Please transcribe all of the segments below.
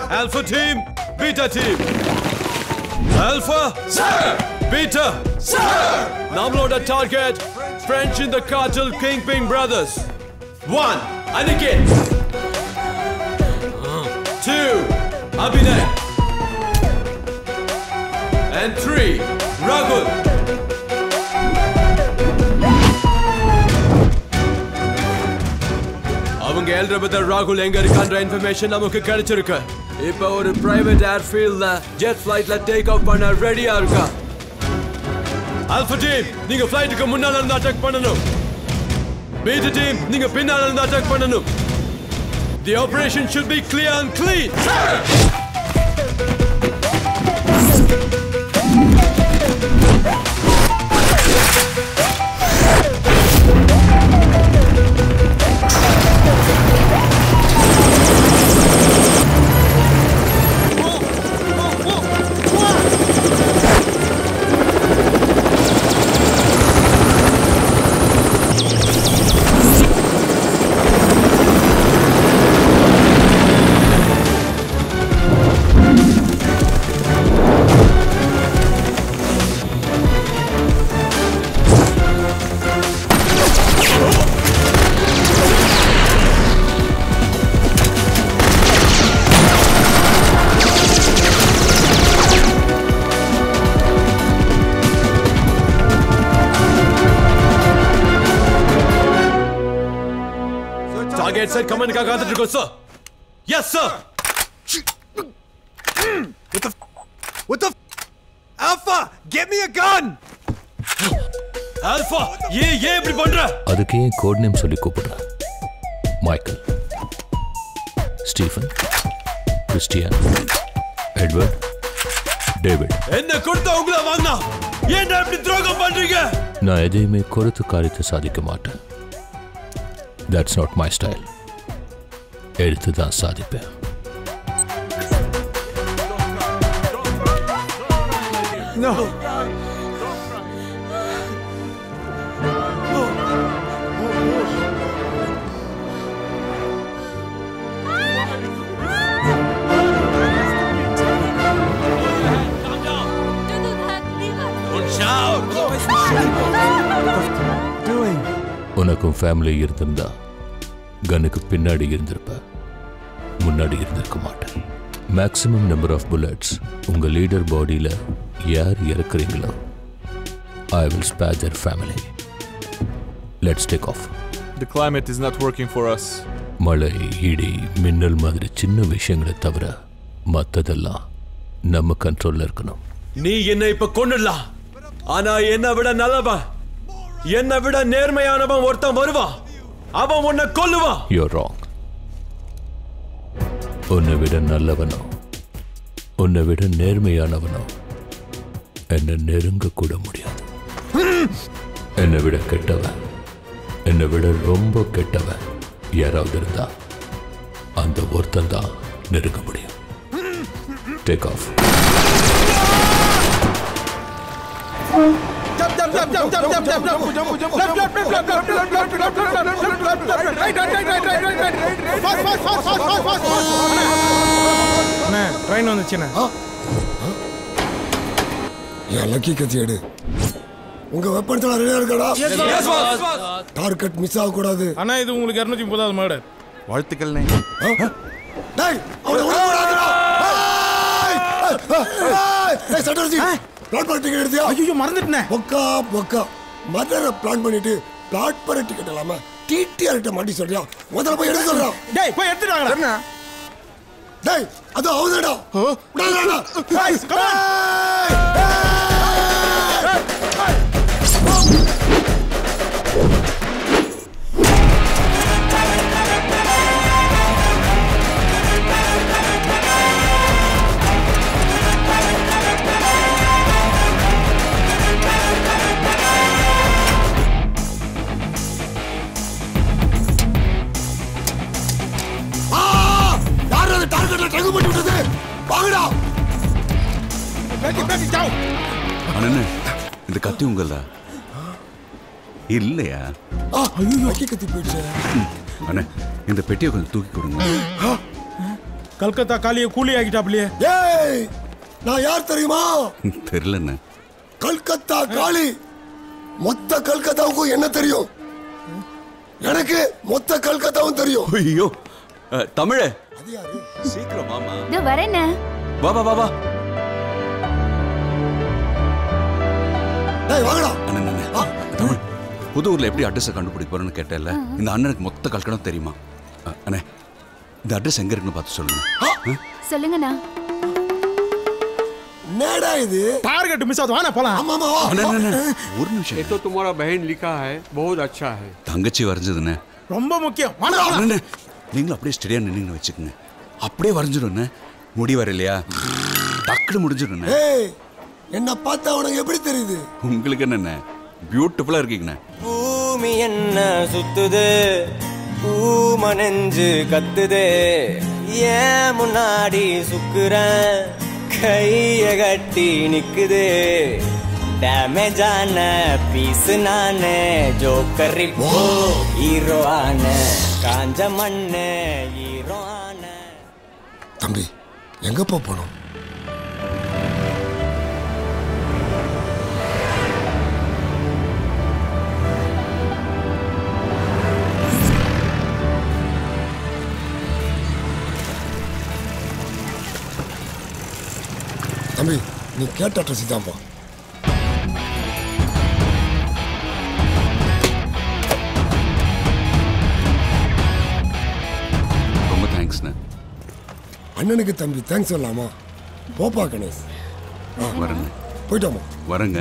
Alpha team, beta team. Alpha, sir. Beta, sir. நம்மளோட target French in the cartel Kingpin brothers. One, Aniket. Two, Abhinay. And three, Ragul. அவங்க எழுதுறத ராகுல் எங்க இருக்கான்ற information நமக்கு கிடைச்சிருக்கு இப்ப ஒரு பிரைவேட் ஏர்ஃபீல்ட்ல ஜெட் ஃபிளைட்ல டேக் ஆஃப் பண்ண ரெடியா இருக்கா ஆல்பா டீம் நீங்க ஃபிளைட்டுக்கு முன்னால இருந்து அட்டாக் பண்ணணும் பீட்டா டீம் நீங்க பின்னால இருந்து அட்டாக் பண்ணணும் the operation should be clear and clean target set கமெண்ட்காக காத்துட்டு இருக்கோம் sir yes sir What the? What the? Alpha, get me a gun! Alpha ஏன் ஏன் இப்படி பண்ற அதுக்கு ஏன் கோட் நேம் சொல்லி கூப்பிடுற Michael Stephen Christian Edward David என்ன கொடுத்தா உங்களை வாங்கினா ஏன்டா இப்படி துரோகம் பண்றீங்க நான் எதையுமே கொடுத்து காரியத்தை சாதிக்க மாட்டேன் தட்ஸ் நாட் மை ஸ்டைல் எடுத்து தான் சாதிப்பேன் No. Doing. உனக்கும் ஃபேமிலி இருந்திருந்தா கன்னுக்கு பின்னாடி இருந்திருப்ப முன்னாடி இருந்திருக்க மாட்டேன் மேக்ஸிமம் நம்பர் ஆஃப் புல்லட்ஸ் உங்க லீடர் பாடியில யார் இறக்குறீங்களோ I will spare their family let's take off The climate is not working for us. மழை இடி மின்னல் மாதிரி சின்ன விஷயங்களை தவிர மற்றதெல்லாம் நம்ம கண்ட்ரோல்ல இருக்கணும் நீ என்ன இப்ப கொண்டுடலாம் ஆனா என்னை விட நல்லவன் என்னை விட நேர்மையானவன் ஒருத்தன் வருவான் அவன் உன்னை கொல்லுவான் யூர் ராங் உன்னை விட நல்லவனோ உன்னை விட நேர்மையானவனோ என்னை நெருங்க கூட முடியாது என்னை விட கெட்டவன் என்னை விட ரொம்ப கெட்டவன் யாராவது இருந்தா அந்த ஒருத்தன் தான் நெருங்க முடியும் take off Jump, jump, jump, jump, jump, jump, jump, jump, jump, jump, left, left, left, left, left, left, left, left, left, left, left, left, left, left, right, right, right, right, right, right, right, right, fast, fast, fast, fast, fast, fast, fast. அண்ணே train வந்துச்சுண்ணே என் lucky கத்தி எடு உங்க weapons எல்லாம் ரெடியா இருக்காடா target miss ஆக கூடாது அண்ணா இது உங்களுக்கு இரநூத்தி முப்பதாவது மேடர் வாழ்த்துக்கள்ண்ணே டேய் அவனை விட கூடாதுடா ஏய்! ஏய்! ஏய், சட்டர்ஜி பிளாட்பார்ம் டிக்கெட் எடுத்தியா ஐயோ மறந்துட்டேனே பொக்கா பொக்கா மதரை பிளான் பண்ணிட்டு பிளாட்பார்ம் டிக்கெட் இல்லாம டிடிஆர் கிட்ட மாட்டி சொல்றியா முதல்ல போய் எடுக்க சொல்றான் டேய் போய் எடுத்துட்டு வாங்கடா டேய் அது அவதடா விடாதடா Guys, come on. ஆ! யார் அது டார்கெட்ல டகு பண்ணி விட்டது வாங்கடா பேட்டி பேட்டி சாவ் அண்ணே இந்த கத்தி உங்களா இல்லையா ஆ ஐயோ லக்கி கத்தி போயிடுச்சு அண்ணே இந்த பெட்டியை கொஞ்சம் தூக்கி கொடுங்க கல்கத்தா காலியை கூலி ஆகிட்டாப்லையே ஏய் நான் யார் தெரியுமா தெரியலண்ணே கல்கத்தா காளி மொத்த கல்கத்தாவுக்கும் என்ன தெரியும் எனக்கு மொத்த கல்கத்தாவும் தெரியும் ஐயோ அஹ், தமிழே அது யாரு சீக்கிரம் மாமா இதோ வரேண்ணே வா வா வா வா டேய் வாங்கடா அண்ணன் அண்ணன். ஆ. தமிழ் புது ஊர்ல எப்படி அட்ரஸை கண்டுபிடிக்க போறேன்னு கேட்டேன்ல இந்த அண்ணனுக்கு மொத்த கல்கடம் தெரியுமா அஹ், அண்ணே இந்த அட்ரஸ் எங்க இருக்குன்னு பார்த்து சொல்லுங்க சொல்லுங்கண்ணா என்னடா இது டார்கெட் மிஸ் ஆகுது வாண்ணே போலாம் ஆமா ஆமா வா, அண்ணே, வா. அண்ணே, அண்ணே. ஒரு நிமிஷம் ये तो तुम्हारा बहन लिखा है बहुत अच्छा है தங்கச்சி வரைஞ்சதுண்ணே ரொம்ப முக்கியம் வாண்ணே வாண்ணே. அண்ணே நீங்களும் அப்படியே ஸ்டெடியா நின்று வச்சுக்கோங்க அப்படியே வரைஞ்சிடும்ண்ணே முடி வர இல்லையா டக்குனு முடிஞ்சிடும்ண்ணே ஏய் என்ன பார்த்தா உனக்கு எப்படி தெரியுது உங்களுக்கு என்னண்ணே பியூட்டிஃபுல்லா இருக்கீங்கண்ணே பூமி என்ன சுத்துது பூம நெஞ்சு கத்துது ஏன் முன்னாடி சுக்குறேன் கைய கட்டி நிக்குது டேமேஜான பீஸ் நானு ஜோக்கர் இப்போ ஹீரோ ஆன காஞ்ச மண்ணு ஹீரோ ஆன தம்பி எங்கப்பா போனோம் தம்பி நீ கேட்ட அட்ரஸ் தான்ப்பா ரொம்ப தேங்க்ஸ்ண்ணே அண்ணனுக்கு தம்பி தேங்க்ஸ் சொல்லலாமா போப்பா கணேஷ் வரேங்க போயிட்டோமா வரேங்க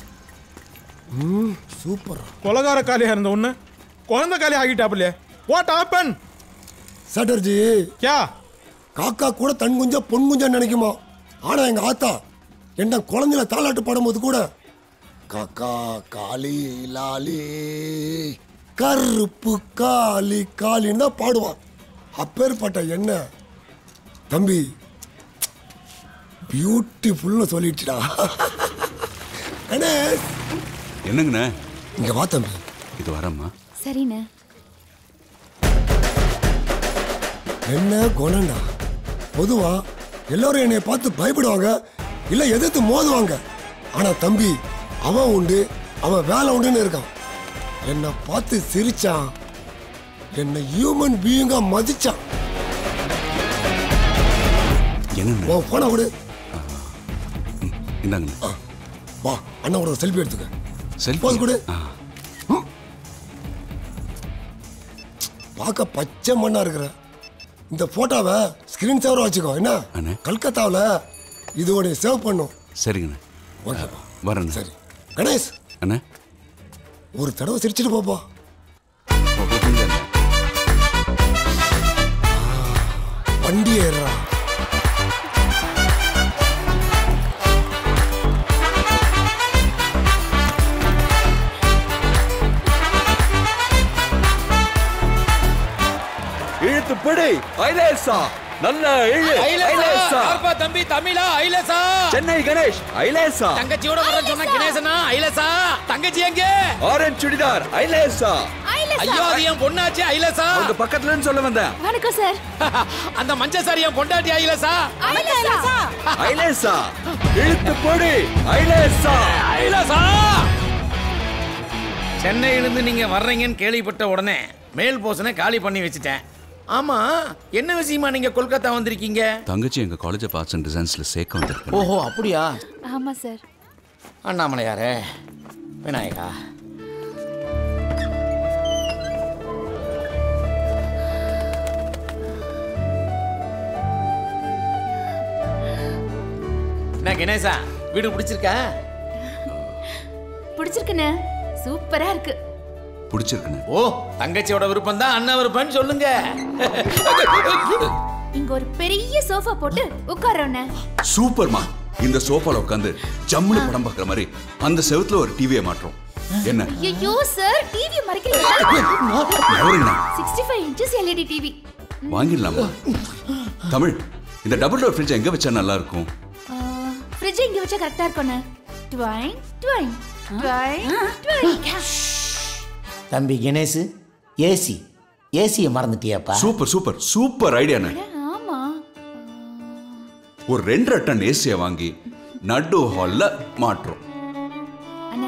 சூப்பரா கொலகார காலியா இருந்த ஒண்ணு குழந்தை காலி ஆகிட்டாப்லையே வாட் ஆப்பன் சாட்டர்ஜி கியா காக்கா கூட தன் குஞ்சா பொன் குஞ்சா நினைக்குமா ஆனா எங்க ஆத்தா என்ன குழந்தைல தாலாட்டு பாடும்போது கூட காக்கா காளி லாலி கருப்பு காளி காளின்னு தான் பாடுவான் அப்பேற்பட்ட என்ன தம்பி பியூட்டிஃபுல்னு சொல்லிடுச்சுடா கணேஷ் என்னங்கண்ணே இங்க வா தம்பி இது வரேம்மா சரிண்ணே என்ன குணம்டா பொதுவா எல்லாரும் என்னை பார்த்து பயப்படுவாங்க இல்ல எதிர்த்து மோதுவாங்க ஆனா தம்பி அவன் உண்டு அவன் வேலை உண்டுன்னு இருக்கான் என்னை பார்த்து சிரிச்சான் என்னை ஹியூமன் பீயிங்கா மதிச்சான் என்னண்ணே உன் போன விடு இந்தாங்கண்ணே வா அண்ணன் கூட செல்ஃபி எடுத்துக்க செல்ஃபி போஸ் கொடு. ஆ பார்க்க பச்சை மண்ணா இருக்கிற இந்த போட்டோவை ஸ்கிரீன் சேவரா வச்சுக்கோ என்ன அண்ணே. கல்கத்தாவில் இது உடைய சேவ் பண்ணும் சரிங்கண்ணே ஓகேப்பா வரேண்ணே சரி கணேஷ் அண்ணே ஒரு தடவை சிரிச்சிட்டு போப்பா ஓகேங்க அண்ணே. வண்டி ஏறா இழுத்து பிடி ஐலேசா நல்ல இழு ஐலேசா தம்பி தமிழா ஐலசா சென்னை கணேஷ் ஐலேசா தங்கச்சியோட வர சொன்ன கணேசனா ஐலசா தங்கச்சி எங்க ஆரஞ்ச் சுடிதார் ஐலேசா ஐயோ அது என் பொண்ணாச்சு ஐலசா உங்க பக்கத்துல இருந்து சொல்ல வந்தேன் வணக்கம் சார் அந்த மஞ்ச சாரி என் பொண்டாட்டி ஐலசா ஐலேசா இழுத்து பிடி ஐலேசா ஐலசா சென்னையிலிருந்து நீங்க வர்றீங்கன்னு கேள்விப்பட்ட உடனே மேல் போசனை காலி பண்ணி வச்சுட்டேன் ஆமா என்ன விஷயமா நீங்க கொல்கத்தா வந்திருக்கீங்க தங்கச்சி எங்க காலேஜ் ஆஃப் ஆர்ட்ஸ் அண்ட் டிசைன்ஸ்ல சேர்க்க வந்திருக்கேன் ஓஹோ அப்படியா ஆமா சார் அண்ணாமலையாரே விநாயகா என்ன கணேசா வீடு பிடிச்சிருக்கா பிடிச்சிருக்குண்ணே சூப்பரா இருக்கு பிடிச்சிருக்குண்ணே ஓ தங்கச்சியோட விருப்பம் தான் அண்ணா விருப்பம்னு சொல்லுங்க இங்க ஒரு பெரிய சோஃபா போட்டு உட்காரோண்ணே சூப்பர்மா இந்த சோஃபால உட்காந்து ஜம்முனு படம் பார்க்குற மாதிரி அந்த செவுத்துல ஒரு டிவியை மாட்டுறோம் என்ன ஐயோ சார் டிவி மறைக்கிறீங்க எவருங்கண்ணா sixty five inches LED TV வாங்கிடலாமா தமிழ் இந்த டபுள் டோர் ஃப்ரிட்ஜ் எங்க வச்சா நல்லா இருக்கும் ஃப்ரிட்ஜ் இங்க வச்சா கரெக்டா இருக்கும்ண்ணே ட்வைன் ட்வைன் ட்வைன் ட்வைன் தம்பி கணேஷ் ஏசி ஏசியை மறந்துட்டியாப்பா சூப்பர் சூப்பர் சூப்பர் ஐடியாண்ணே ஆமா ஒரு ரெண்டரை டன் ஏசியை வாங்கி நடு ஹாலில் மாட்டுறோம் அண்ணா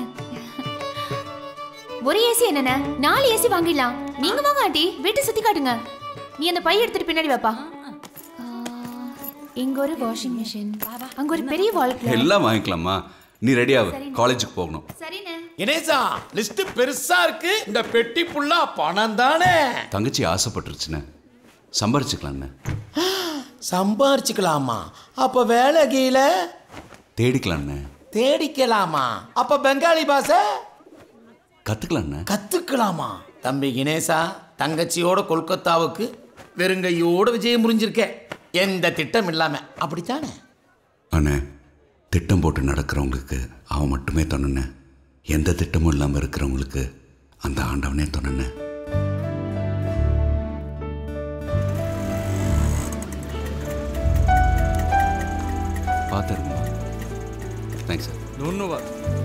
ஒரு ஏசி என்னண்ணே நாலு ஏசி வாங்கிடலாம் நீங்க வாங்க ஆண்டி வீட்டை சுத்தி காட்டுங்க நீ அந்த பை எடுத்துட்டு பின்னாடி வாப்பா ஆ, இங்க ஒரு வாஷிங் மிஷின் அங்க ஒரு பெரிய வால் கிளாக் எல்லாம் வாங்கிக்கலாமா நீ ரெடியாகு காலேஜுக்கு போகணும் சரிண்ணே கணேசா லிஸ்ட் பெருசா இருக்கு இந்த பெட்டி புல்லா பணம் தானே தங்கச்சி ஆசைப்பட்டுருச்சுன்னு சம்பாரிச்சுக்கலான்னு சம்பாரிச்சுக்கலாமா அப்ப வேலை கீழ தேடிக்கலான்னு தேடிக்கலாமா அப்ப பெங்காலி பாஷை கற்றுக்கலான்னு கத்துக்கலாமா தம்பி கணேசா தங்கச்சியோட கொல்கத்தாவுக்கு வெறுங்கையோட விஜயம் புரிஞ்சிருக்க எந்த திட்டம் இல்லாம அப்படித்தானே அண்ணே திட்டம் போட்டு நடக்கிறவங்களுக்கு அவன் மட்டுமே தொன்னண்ணே எந்த திட்டமும் இல்லாமல் இருக்கிறவங்களுக்கு அந்த ஆண்டவனே தொன்னண்ணே பார்த்துருங்கம்மா தேங்க்ஸ் சார் ধন্যবাদ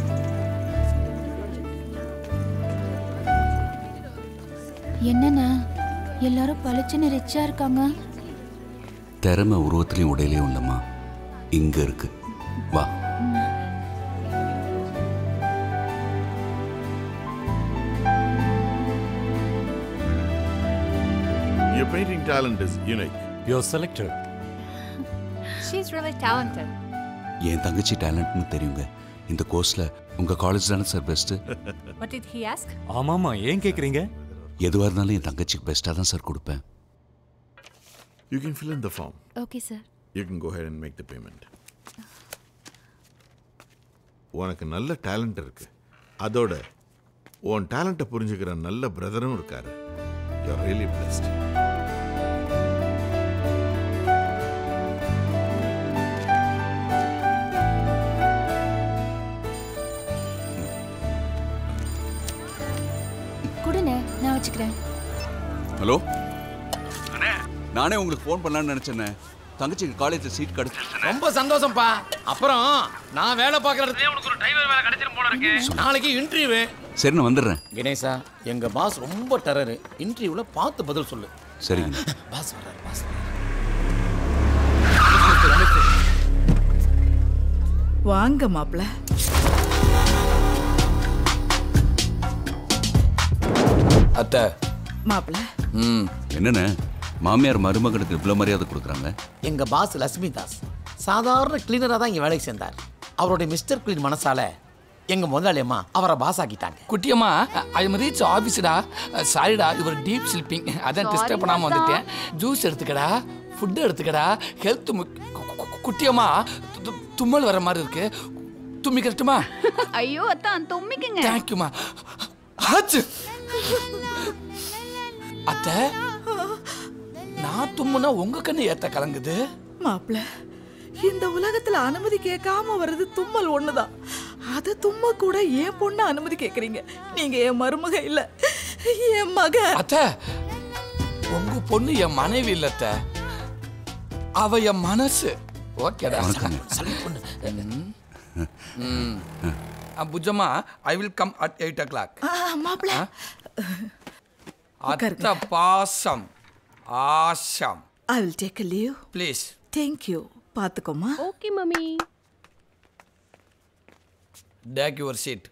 என்னண்ணா எல்லாரும் பளிச்சுன்னு ரிச்சா இருக்காங்க திறமை உருவத்திலையும் உடையிலையும் இல்லைம்மா இங்கே இருக்கு வா Your painting talent is unique. You're selected. She's really talented. என் தங்கச்சி டேலண்ட்னு தெரியுங்க இந்த கோர்ஸில் உங்கள் காலேஜ் தானே sir best What did he ask? ஆமாம்மா ஏன் கேட்குறீங்க எதுவாக இருந்தாலும் என் தங்கச்சிக்கு பெஸ்ட்டாக தான் சார் கொடுப்பேன் You can fill in the form. Okay sir You can go ahead and make the payment. உனக்கு நல்ல டேலண்ட் இருக்கு அதோட உன் டேலண்ட்டை புரிஞ்சுக்கிற நல்ல பிரதரும் இருக்காரு யூ ஆர் ரியலி பிளஸ்ட் கொடுண்ணே நான் வச்சுக்கிறேன் ஹலோ நானே உங்களுக்கு ஃபோன் பண்ணலான்னு நினச்சேனே தங்கச்சிக்கு காலேஜில் சீட் கிடச்சிருச்சு ரொம்ப சந்தோஷம்ப்பா அப்புறம் நான் வேலை பார்க்குற இடத்துல உனக்கு ஒரு டிரைவர் வேலை கிடைச்சிரும் போல இருக்கு நாளைக்கு இன்டர்வியூ சரி நான் வந்துடுறேன் கணேசா எங்க பாஸ் ரொம்ப டெரரு இன்டர்வியூல பார்த்து பதில் சொல்லு சரிங்க பாஸ் வர்றாரு பாஸ் வாங்க மாப்ள அத்தை மாப்ள ம் என்னண்ணே மாமியார் மருமகனுக்கு இவ்வளோ மரியாதை கொடுக்குறாங்க எங்க பாஸ் லட்சுமி தாஸ் சாதாரண கிளீனரா தான் இங்க வேலைக்கு சேர்ந்தார் அவருடைய மிஸ்டர் கிளீன் மனசால எங்க முதலாளி அம்மா அவரை பாஸ் ஆக்கிட்டாங்க குட்டியம்மா ஐ எம் ரீச் ஆஃபீஸ்டா சாரிடா இவர் டீப் ஸ்லிப்பிங் அதான் Sorry, டிஸ்டர்ப் பண்ணாம மாஸ்டர். வந்துட்டேன் ஜூஸ் எடுத்துக்கடா ஃபுட் எடுத்துக்கடா ஹெல்த் குட்டியம்மா து- து- தும்மல் வர மாதிரி இருக்கு தும்மி கட்டுமா ஐயோ அத்தான் தும்மிக்குங்க தேங்க்யூமா ஆச்சு அத்தை நான் தும்முனா உங்க கண்ணு ஏத்த கலங்குது மாப்ள இந்த உலகத்துல அனுமதி கேட்காம வர்றது தும்மல் ஒண்ணுதான் அத தும்ம கூட என் பொண்ணு அனுமதி கேக்குறீங்க நீங்க என் மருமக இல்ல என் மக அத்தை உங்க பொண்ணு என் மனைவி இல்ல அத்தை அவ என் மனசு ஓகேடா புஜமா I will come at eight o'clock மாப்ள அத்த பாசம் awesome I will take a leave please thank you பாத்துக்கோமா okay mummy take your seat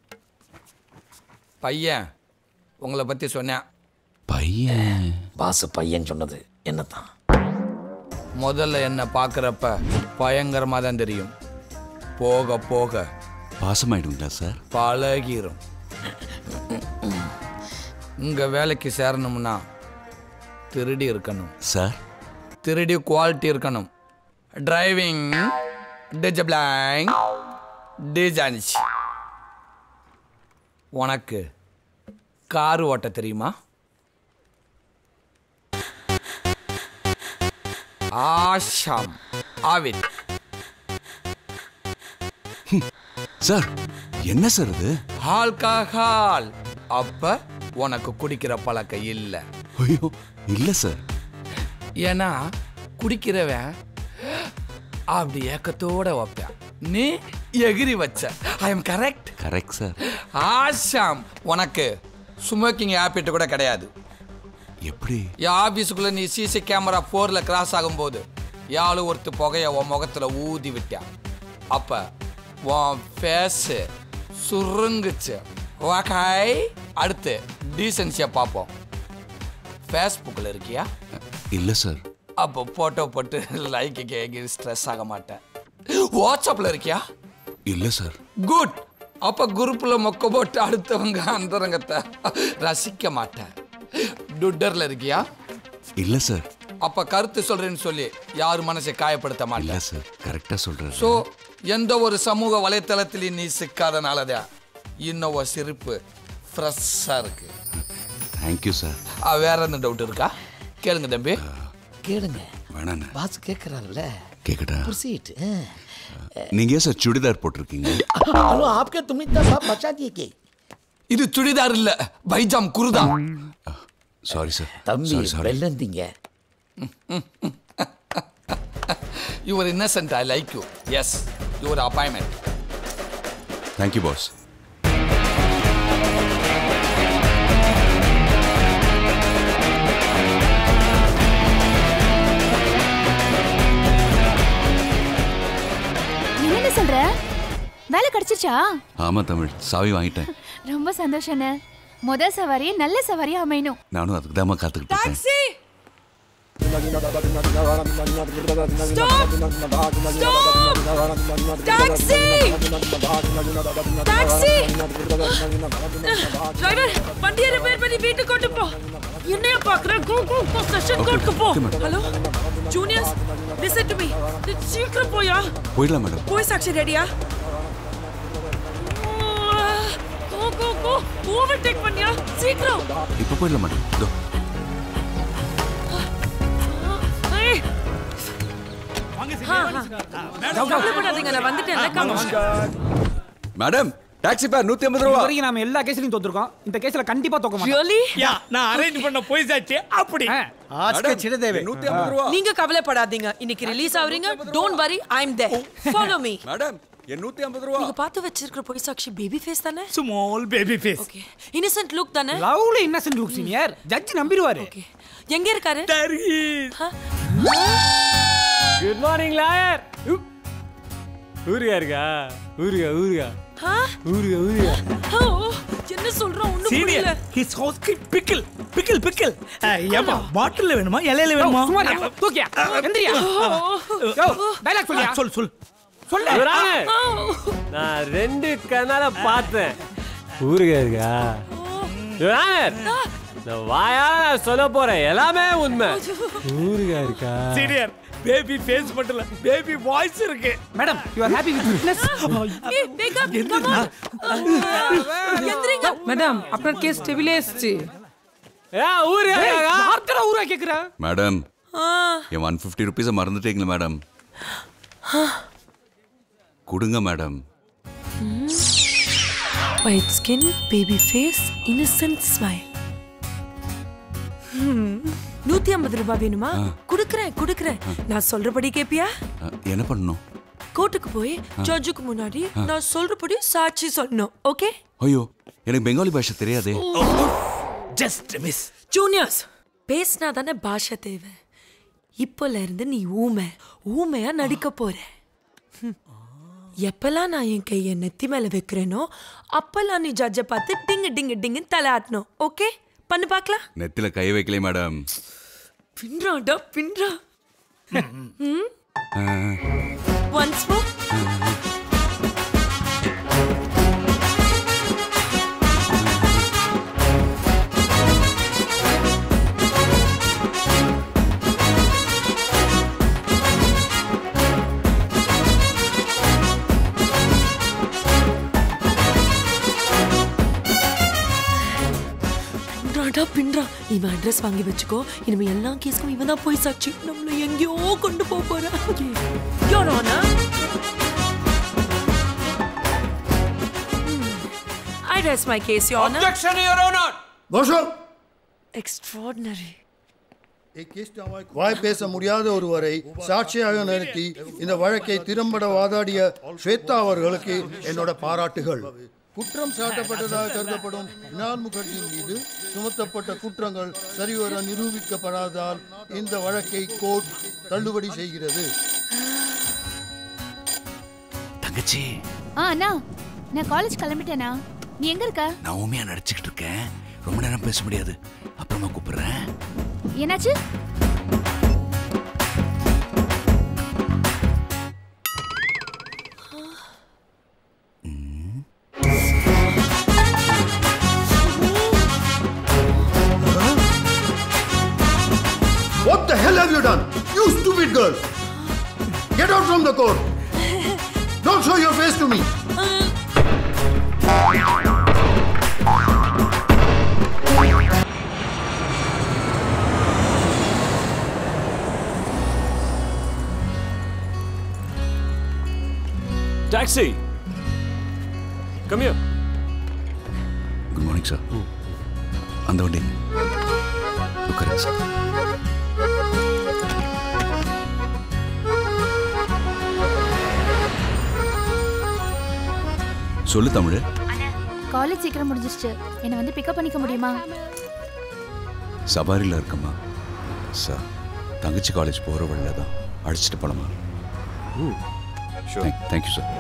பையன் உங்களை பற்றி சொன்னேன் பையன் பாஸ் பையன் சொன்னது என்னதான் முதல்ல என்னை பார்க்குறப்ப பயங்கரமாக தான் தெரியும் போக போக பாசமாயிடுங்களா சார் பழகிரும் இங்கே வேலைக்கு சேரணும்னா திருடி இருக்கணும் சார் திருடி குவாலிட்டி இருக்கணும் டிரைவிங் டிஜபிளாங் டிஜான்ஸ் உனக்கு கார் ஓட்ட தெரியுமா ஆஷாம் ஆவித் சார் என்ன சார் இது ஆல்கஹால் அப்ப உனக்கு குடிக்கிற பழக்கம் இல்லை ஐயோ இல்லை சார் ஏன்னா குடிக்கிறவன் அப்படி ஏக்கத்தோட வைப்பேன் நீ எகிரி வச்ச I am correct correct sir ஆஷாம் உனக்கு ஸ்மோக்கிங் ஹேபிட் கூட கிடையாது எப்படி என் ஆஃபீஸுக்குள்ள நீ சிசி கேமரா ஃபோரில் கிராஸ் ஆகும்போது யாழ் ஒருத்து புகைய உன் முகத்துல ஊதி விட்டான் அப்ப உன் ஃபேஸு சுருங்குச்சு ஓகாய் அடுத்து டீசன்சியை பார்ப்போம் ஃபேஸ்புக்கில் இருக்கியா இல்லை சார் அப்போ ஃபோட்டோ போட்டு லைக்கு கேட்க ஸ்ட்ரெஸ் ஆக மாட்டேன் வாட்ஸ்அப்பில் இருக்கியா இல்லை சார் குட் அப்ப குரூப்ல மொக்க போட்டு அடுத்தவங்க அந்தரங்கத்தை ரசிக்க மாட்டேன் டுட்டர்ல இருக்கியா இல்லை சார் அப்ப கருத்து சொல்றேன்னு சொல்லி யார் மனசை காயப்படுத்த இல்லை மாட்டேன் சார் கரெக்டாக சொல்கிறேன் ஸோ எந்த ஒரு சமூக வலைத்தளத்திலையும் நீ சிக்காதனாலதான் இன்னும் ஒரு சிரிப்பு ஃப்ரெஷ்ஷாக இருக்கு தேங்க்யூ சார் ஆ, வேற என்ன டவுட் இருக்கா கேளுங்க தம்பி கேளுங்க வேணாண்ணே பாஸ் கேட்குறாருல்ல கேட்கட்டா ப்ரொசீட் நீங்கள் ஏன் சார் சுடிதார் போட்டிருக்கீங்க हेलो आपके तुम इतना साफ बचा दिए के இது சுடிதார் இல்ல பைஜாம் குருதா சாரி சார் தம்பி சாரி சாரி வெள்ளந்தீங்க your innocent I like you yes your appointment thank you boss நீ என்ன சொல்ற வேலை கிடைச்சிருச்சா ஆமாம் தமிழ் சாவி வாங்கிட்டேன் ரொம்ப சந்தோஷண்ணே முதல் சவாரி நல்ல சவாரியா அமையணும் நானும் அதுக்கு தாம்மா காத்துக்கிட்டு இருக்கேன் டாக்ஸி டாக்ஸி டாக்ஸி டிரைவர் வண்டியை ரிப்பேர் பண்ணி வீட்டுக்கு கொண்டு போ என்னைய பாக்குற கோ கோ கோ செஷன் கோட்க்கு போ hello juniors listen to me சீக்கிரம் போயா போயிடலாம் மேடம் போய் சாட்சி ரெடியா கோ கோ கோ ஓவர்டேக் பண்ணியா சீக்கிரம் இப்போ போயிடலாம் மேடம் இதோ ஏய் கவலைப்படாதீங்க நான் வந்துட்டேன்ல come. மேடம் டாக்ஸி பேர் நூற்றி ஐம்பது ரூபா வரைக்கும் நாம எல்லா கேஸ்லயும் தோத்துருக்கோம் இந்த கேஸ்ல கண்டிப்பா தோக்க மாட்டோம் Really? யா நான் அரேஞ்ச் பண்ண போய் சாச்சு அப்படி ஆஜ்கே சின்னதேவே நீங்க கவலைப்படாதீங்க இன்னைக்கு ரிலீஸ் ஆவறீங்க don't worry I am there follow me madam என் நூற்றி ஐம்பது ரூபா நீங்க பார்த்து வச்சிருக்கிற பொய் சாட்சி பேபி ஃபேஸ் தானே small baby face okay innocent look தானே lovely innocent look senior judge நம்பிடுவாரு எங்க இருக்காரு குட் மார்னிங் லாயர் ஊருகா இருக்கா ஊருகா ஊருகா ஆ? ஊருகா ஊருகா ஓ, என்ன சொல்றோம் ஒண்ணும் புரியல senior his house pickle pickle pickle ஏப்பா பாட்டில்ல வேணுமா இலையில வேணுமா சும்மா தூக்கியா எந்திரியா யோ டயலாக் சொல்லியா சொல் சொல் சொல்லு இவராங்க. நான் ரெண்டு கண்ணால பார்த்தேன் ஊருகா இருக்கா இவராங்க, நான் வாயால நான் சொல்ல போறேன் எல்லாமே உண்மை ஊருகா இருக்கா சீனியர் பேபி ஃபேஸ் மட்டும் இல்ல பேபி வாய்ஸ் இருக்கு madam you are happy with fitness ஏய் wake up come on எந்திரிங்க ম্যাডাম আপনার কেস টেবিলে এসছে யார்க்கடா ஊரா கேக்குற மேடம் ஆ என் ஒன் ஃபிஃப்டி ருபீஸை மறந்துட்டீங்களா மேடம் கொடுங்க madam white skin baby face innocent smile நூத்தி ஐம்பது ரூபாய் வேணுமா குடுக்கறேன் குடுக்கறேன் நான் சொல்றபடி கேப்பியா அஹ், என்ன பண்ணணும் கோர்ட்டுக்கு போய் ஜட்ஜுக்கு முன்னாடி நான் சொல்றபடி சாட்சி சொல்லணும் ஓகே ஐயோ எனக்கு பெங்காலி பாஷை தெரியாதே ஜஸ்ட் மிஸ் ஜூனியர்ஸ் பேசினா தானே பாஷை தேவை இப்போல இருந்து நீ ஊமை ஊமையா நடிக்க போற ஹம். எப்பெல்லாம் நான் என் கையை நெத்தி மேல வைக்கிறேனோ அப்பெல்லாம் நீ ஜட்ஜை பார்த்து டிங்கு டிங்கு டிங்குன்னு தலை ஆட்டணும் ஓகே பண்ணு பார்க்கலாம் நெத்தில கை வைக்கல மேடம் பின்றாடா பின்றா அஹ், ஒன்ஸ் மோர் பின்றாடா பின்றா இவன் அட்ரஸ் வாங்கி வச்சுக்கோ இனிமே எல்லா கேஸ்க்கும் இவன் தான் போய் சாட்சி நம்மள எங்கேயோ கொண்டு போக போறான் Your Honor. Hmm. I rest my case, Your Honor. Objection, Your Honor. வருஷம் Extraordinary. வாய் பேச முடியாத ஒருவரை சாட்சியாக நிறுத்தி இந்த வழக்கை திறம்பட வாதாடிய ஸ்வேதா அவர்களுக்கு என்னோட பாராட்டுகள் குற்றம் சாட்டப்பட்டதாக கருதப்படும் மினால் முகர்ஜியின் மீது சுமத்தப்பட்ட குற்றங்கள் சரிவர நிரூபிக்கப்படாததால் இந்த வழக்கை கோர்ட் தள்ளுபடி செய்கிறது தங்கச்சி ஆ அண்ணா நான் காலேஜ் கிளம்பிட்டேனா நீ எங்க இருக்க நான் உண்மையா நடிச்சுக்கிட்டு இருக்கேன் ரொம்ப நேரம் பேச முடியாது அப்புறமா கூப்பிடுறேன் என்னாச்சு What the hell have you done? You stupid girl! Get out from the court! Don't show your face to me! Taxi கம்மியா குட் மார்னிங் சார் அந்த வண்டி உட்காருங்க சார் சொல்லு தமிழ் காலேஜ் சீக்கிரம் முடிஞ்சிருச்சு என்னை வந்து பிக்கப் பண்ணிக்க முடியுமா சபாரியில் இருக்கம்மா சார் தங்கச்சி காலேஜ் போகிற வழியில் தான் அழைச்சிட்டு போலாமா ம் தேங்க்யூ சார்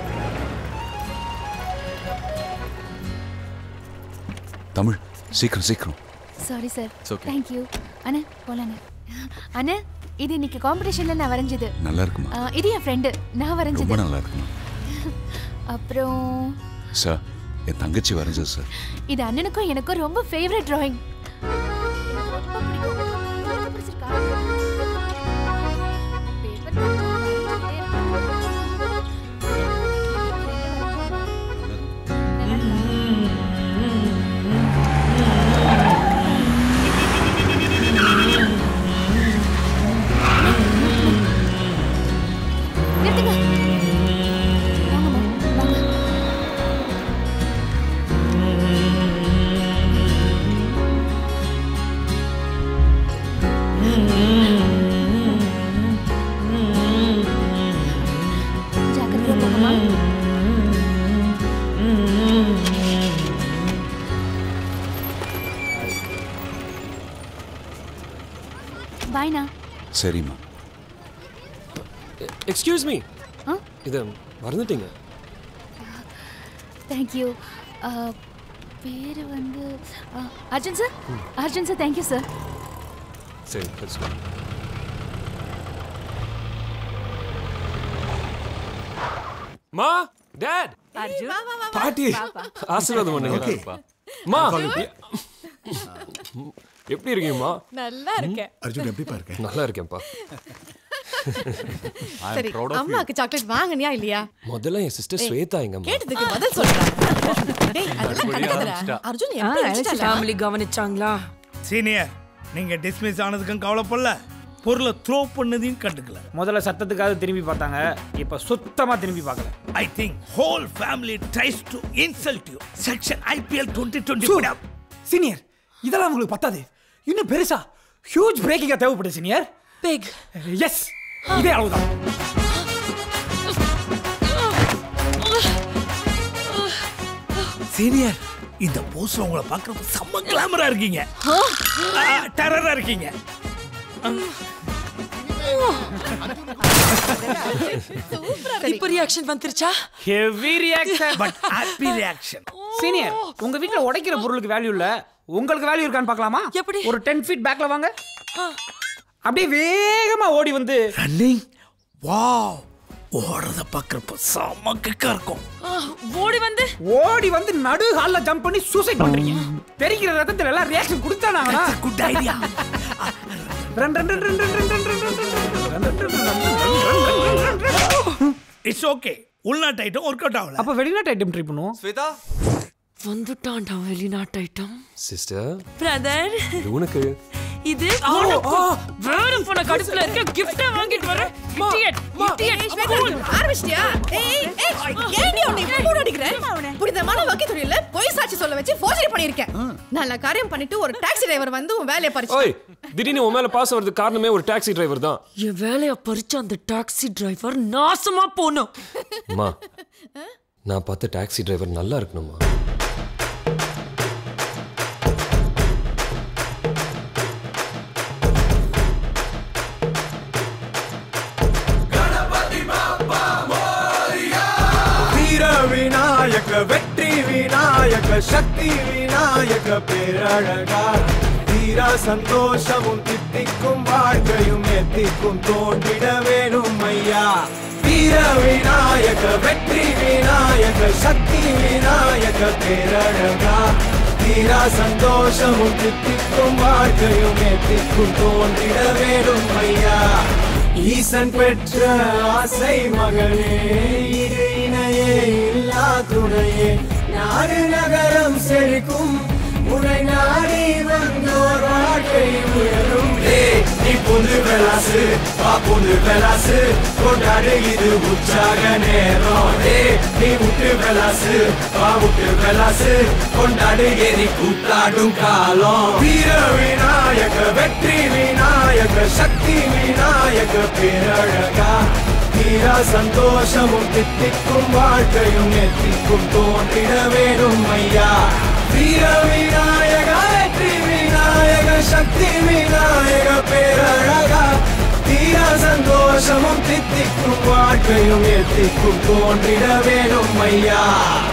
தமிழ் சீக்கிரம் சீக்கிரம் sorry sir It's okay. Thank you அண்ணே போலாண்ணே அண்ணே இது இன்னைக்கு காம்படிஷன்ல நான் வரைஞ்சது நல்லா இருக்குமா ஆ, இது என் ஃப்ரெண்டு நான் ரொம்ப வரைஞ்சது நல்லா இருக்குமா அப்புறம் சார் என் தங்கச்சி வரைஞ்சது சார் இது அண்ணனுக்கும் எனக்கும் ரொம்ப ஃபேவரட் டிராயிங் நிறுத்துங்க வாங்கம்மா, வாங்க. ஜாக்கிரதையா போங்கம்மா பாய்ண்ணா சரிம்மா எக்ஸ்கியூஸ் மீ ஆ? இதை மறந்துட்டீங்க தேங்க்யூ பேர் வந்து ஆ, Arjun sir Arjun sir thank you sir சரி let's go. மா டாட் பாட்டி ஆசீர்வாதம் பண்ணுங்க Okay. மா Okay. எப்படி இருக்கீங்கம்மா நல்லா இருக்கேன் அர்ஜுன் எப்படிப்பா இருக்க நல்லா இருக்கேன்ப்பா சரி அம்மாக்கு சாக்லேட் வாங்குனியா இல்லையா முதல்ல என் சிஸ்டர் ஏய், ஸ்வேதா எங்கம்மா கேட்டதுக்கு பதில் சொல்றேன் டேய், அர்ஜுன், மறுபடியும் கண்டுக்காதடா. ஆரம்பிச்சிட்டா. அர்ஜுன் ஆ, எப்படி எனக்கு அடிச்சிட்டாளா? ஃபேமிலி கவனிச்சாங்களா சீனியர் நீங்க டிஸ்மிஸ் ஆனதுக்கும் கவலைப்படல பொருளை த்ரோ பண்ணதையும் கண்டுக்கல முதல்ல சத்தத்துக்காக திரும்பி பார்த்தாங்க இப்ப சுத்தமா திரும்பி பார்க்கல I think whole family tries to insult you section IPL twenty twenty senior இதெல்லாம் உங்களுக்கு பத்தாது இன்னும் பெருசா ஹியூஜ் பிரேக்கிங்கா தேவைப்படுது சீனியர் பிக் எஸ் இதே அளவுதான் சீனியர் இந்த போஸ்ல உங்களை பார்க்கறப்ப செம்ம கிளாமரா இருக்கீங்க டெரரா இருக்கீங்க இப்போ ரியாக்ஷன் வந்துருச்சா heavy reaction but happy reaction senior உங்க வீட்ல உடைக்கிற பொருளுக்கு வேல்யூ இல்ல உங்களுக்கு வேல்யூ இருக்கான்னு பார்க்கலாமா எப்படி ஒரு டென் ஃபீட் பேக்ல வாங்க அப்படியே வேகமா ஓடி வந்து ரன்னிங் வாவ் ஓடுறத பார்க்கறப்ப செம்ம கிக்கா இருக்கும் ஓடி வந்து ஓடி வந்து நடு ஹால்ல ஜம்ப் பண்ணி சூசைட் பண்றீங்க தெரிக்கிற ரத்தத்துல எல்லாம் ரியாக்ஷன் கொடுத்தானா குட் ஐடியா இட்ஸ் ஓகே உள்நாட்டு ஐட்டம் ஒர்க் அவுட் ஆகல அப்ப வெளிநாட்டு ஐட்டம் ட்ரை பண்ணுவோம் ஸ்வேதா வந்துட்டான்டா வெளிநாட்டு ஐட்டம் சிஸ்டர் பிரதர் இது உனக்கு இது உனக்கு வேற போன கடுப்புல இருக்க கிஃப்டா வாங்கிட்டு வர இடியட் இடியட் ஆரம்பிச்சிட்டியா ஏய் ஏய் ஏன்டி உன்னை இப்படி கூட அடிக்கிற புனிதமான வக்கீல் தொழில பொய் சாட்சி சொல்ல வச்சு ஃபோர்ஜரி பண்ணிருக்கேன் நல்ல காரியம் பண்ணிட்டு ஒரு டாக்ஸி டிரைவர் வந்து உன் வேலையை பறிச்சு ஓய் திடீர்னு உன் மேல பாஸ் வரதுக்கு காரணமே ஒரு டாக்ஸி டிரைவர் தான் என் வேலைய பறிச்ச அந்த டாக்ஸி டிரைவர் நாசமா போனோம் அம்மா நான் பார்த்த டாக்ஸி டிரைவர் நல்லா இருக்கணுமா வீர விநாயக வெற்றி விநாயக சக்தி விநாயக பேரழகா தீரா சந்தோஷமும் தித்திக்கும் வாழ்க்கையும் எத்திக்கும் தோன்றிட வேணும் ஐயா வீர விநாயக வெற்றி விநாயக சக்தி விநாயக பேரழகா தீரா சந்தோஷமும் தித்திக்கும் வாழ்க்கையும் எத்திக்கும் தோன்றிட வேணும் ஐயா ஈசன் பெற்ற ஆசை மகனே இரு இணையே இல்லா துணையே நாடு நகரம் செழிக்கும் உனை நாடி வந்தோர் வாழ்க்கை உயரும் ஏய், நீ பொண்ணு வெலாசு வா பொண்ணு வெலாசு கொண்டாடு இது உற்சாக நேரம் ஏய், நீ விட்டு வெலாசு வா விட்டு வெலாசு கொண்டாடு எரி கூத்தாடும் காலம் வீர விநாயக வெற்றி விநாயக சக்தி விநாயக பேரழகா தீரா சந்தோஷமும் தித்திக்கும் வாழ்க்கையும் எத்திக்கும் தோன்றிட வேணும் ஐயா வீர விநாயக வெற்றி விநாயக சக்தி விநாயக பேரழகா தீரா சந்தோஷமும் தித்திக்கும் வாழ்க்கையும் எத்திக்கும் தோன்றிட வேணும் ஐயா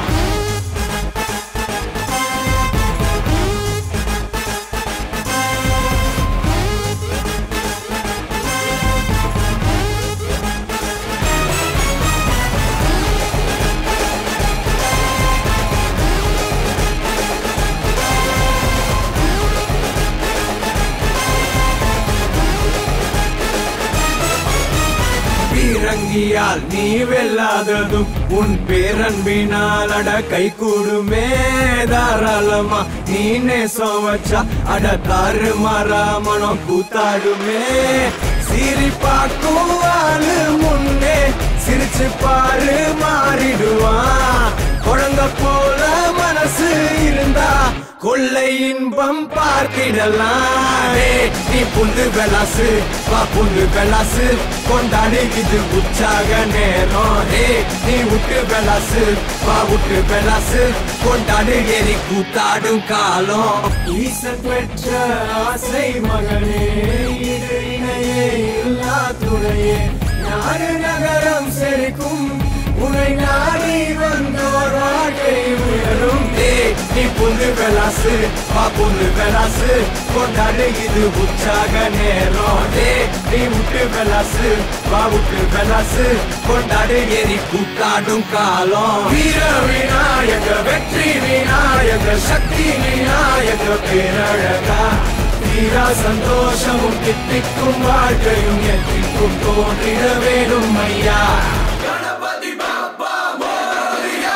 பீரங்கியால் நீ வெல்லாததும் உன் பேரன்பினால் அட கை கூடுமே தாராளமா நீ நேசம் வச்சா அட தாறு மாறா மனம் கூத்தாடுமே சிரி பார்க்கும் ஆளு முன்னே சிரிச்சு பாரு மாறிடுவான் குழந்தை போல மனசு இருந்தா கொள்ளை இன்பம் பார்த்திடலாம் ஏய், நீ புல்லு வெலாசு வா புல்லு வெலாசு கொண்டாடு இது உற்சாக நேரம் ஏய், நீ விட்டு வெலாசு வா விட்டு வெலாசு கொண்டாடு எரி கூத்தாடும் காலம் ஈசன் பெற்ற ஆசை மகனே இது இணையே இல்லா துணையே நாடு நகரம் செழிக்கும் உனை நாடி வந்தோர் வாழ்க்கை உயரும் ஏய், நீ பொண்ணு வெலாசு வா பொண்ணு வெலாசு கொண்டாடு இது உற்சாக நேரம் ஏய், நீ விட்டு வெலாசு வா விட்டு வெலாசு கொண்டாடு எரி கூத்தாடும் காலம் வீர விநாயக வெற்றி விநாயக சக்தி விநாயக பேரழகா தீரா சந்தோஷமும் தித்திக்கும் வாழ்க்கையும் எத்திக்கும் தோன்றிட வேணும் ஐயா கணபதி பாப்பா Moriah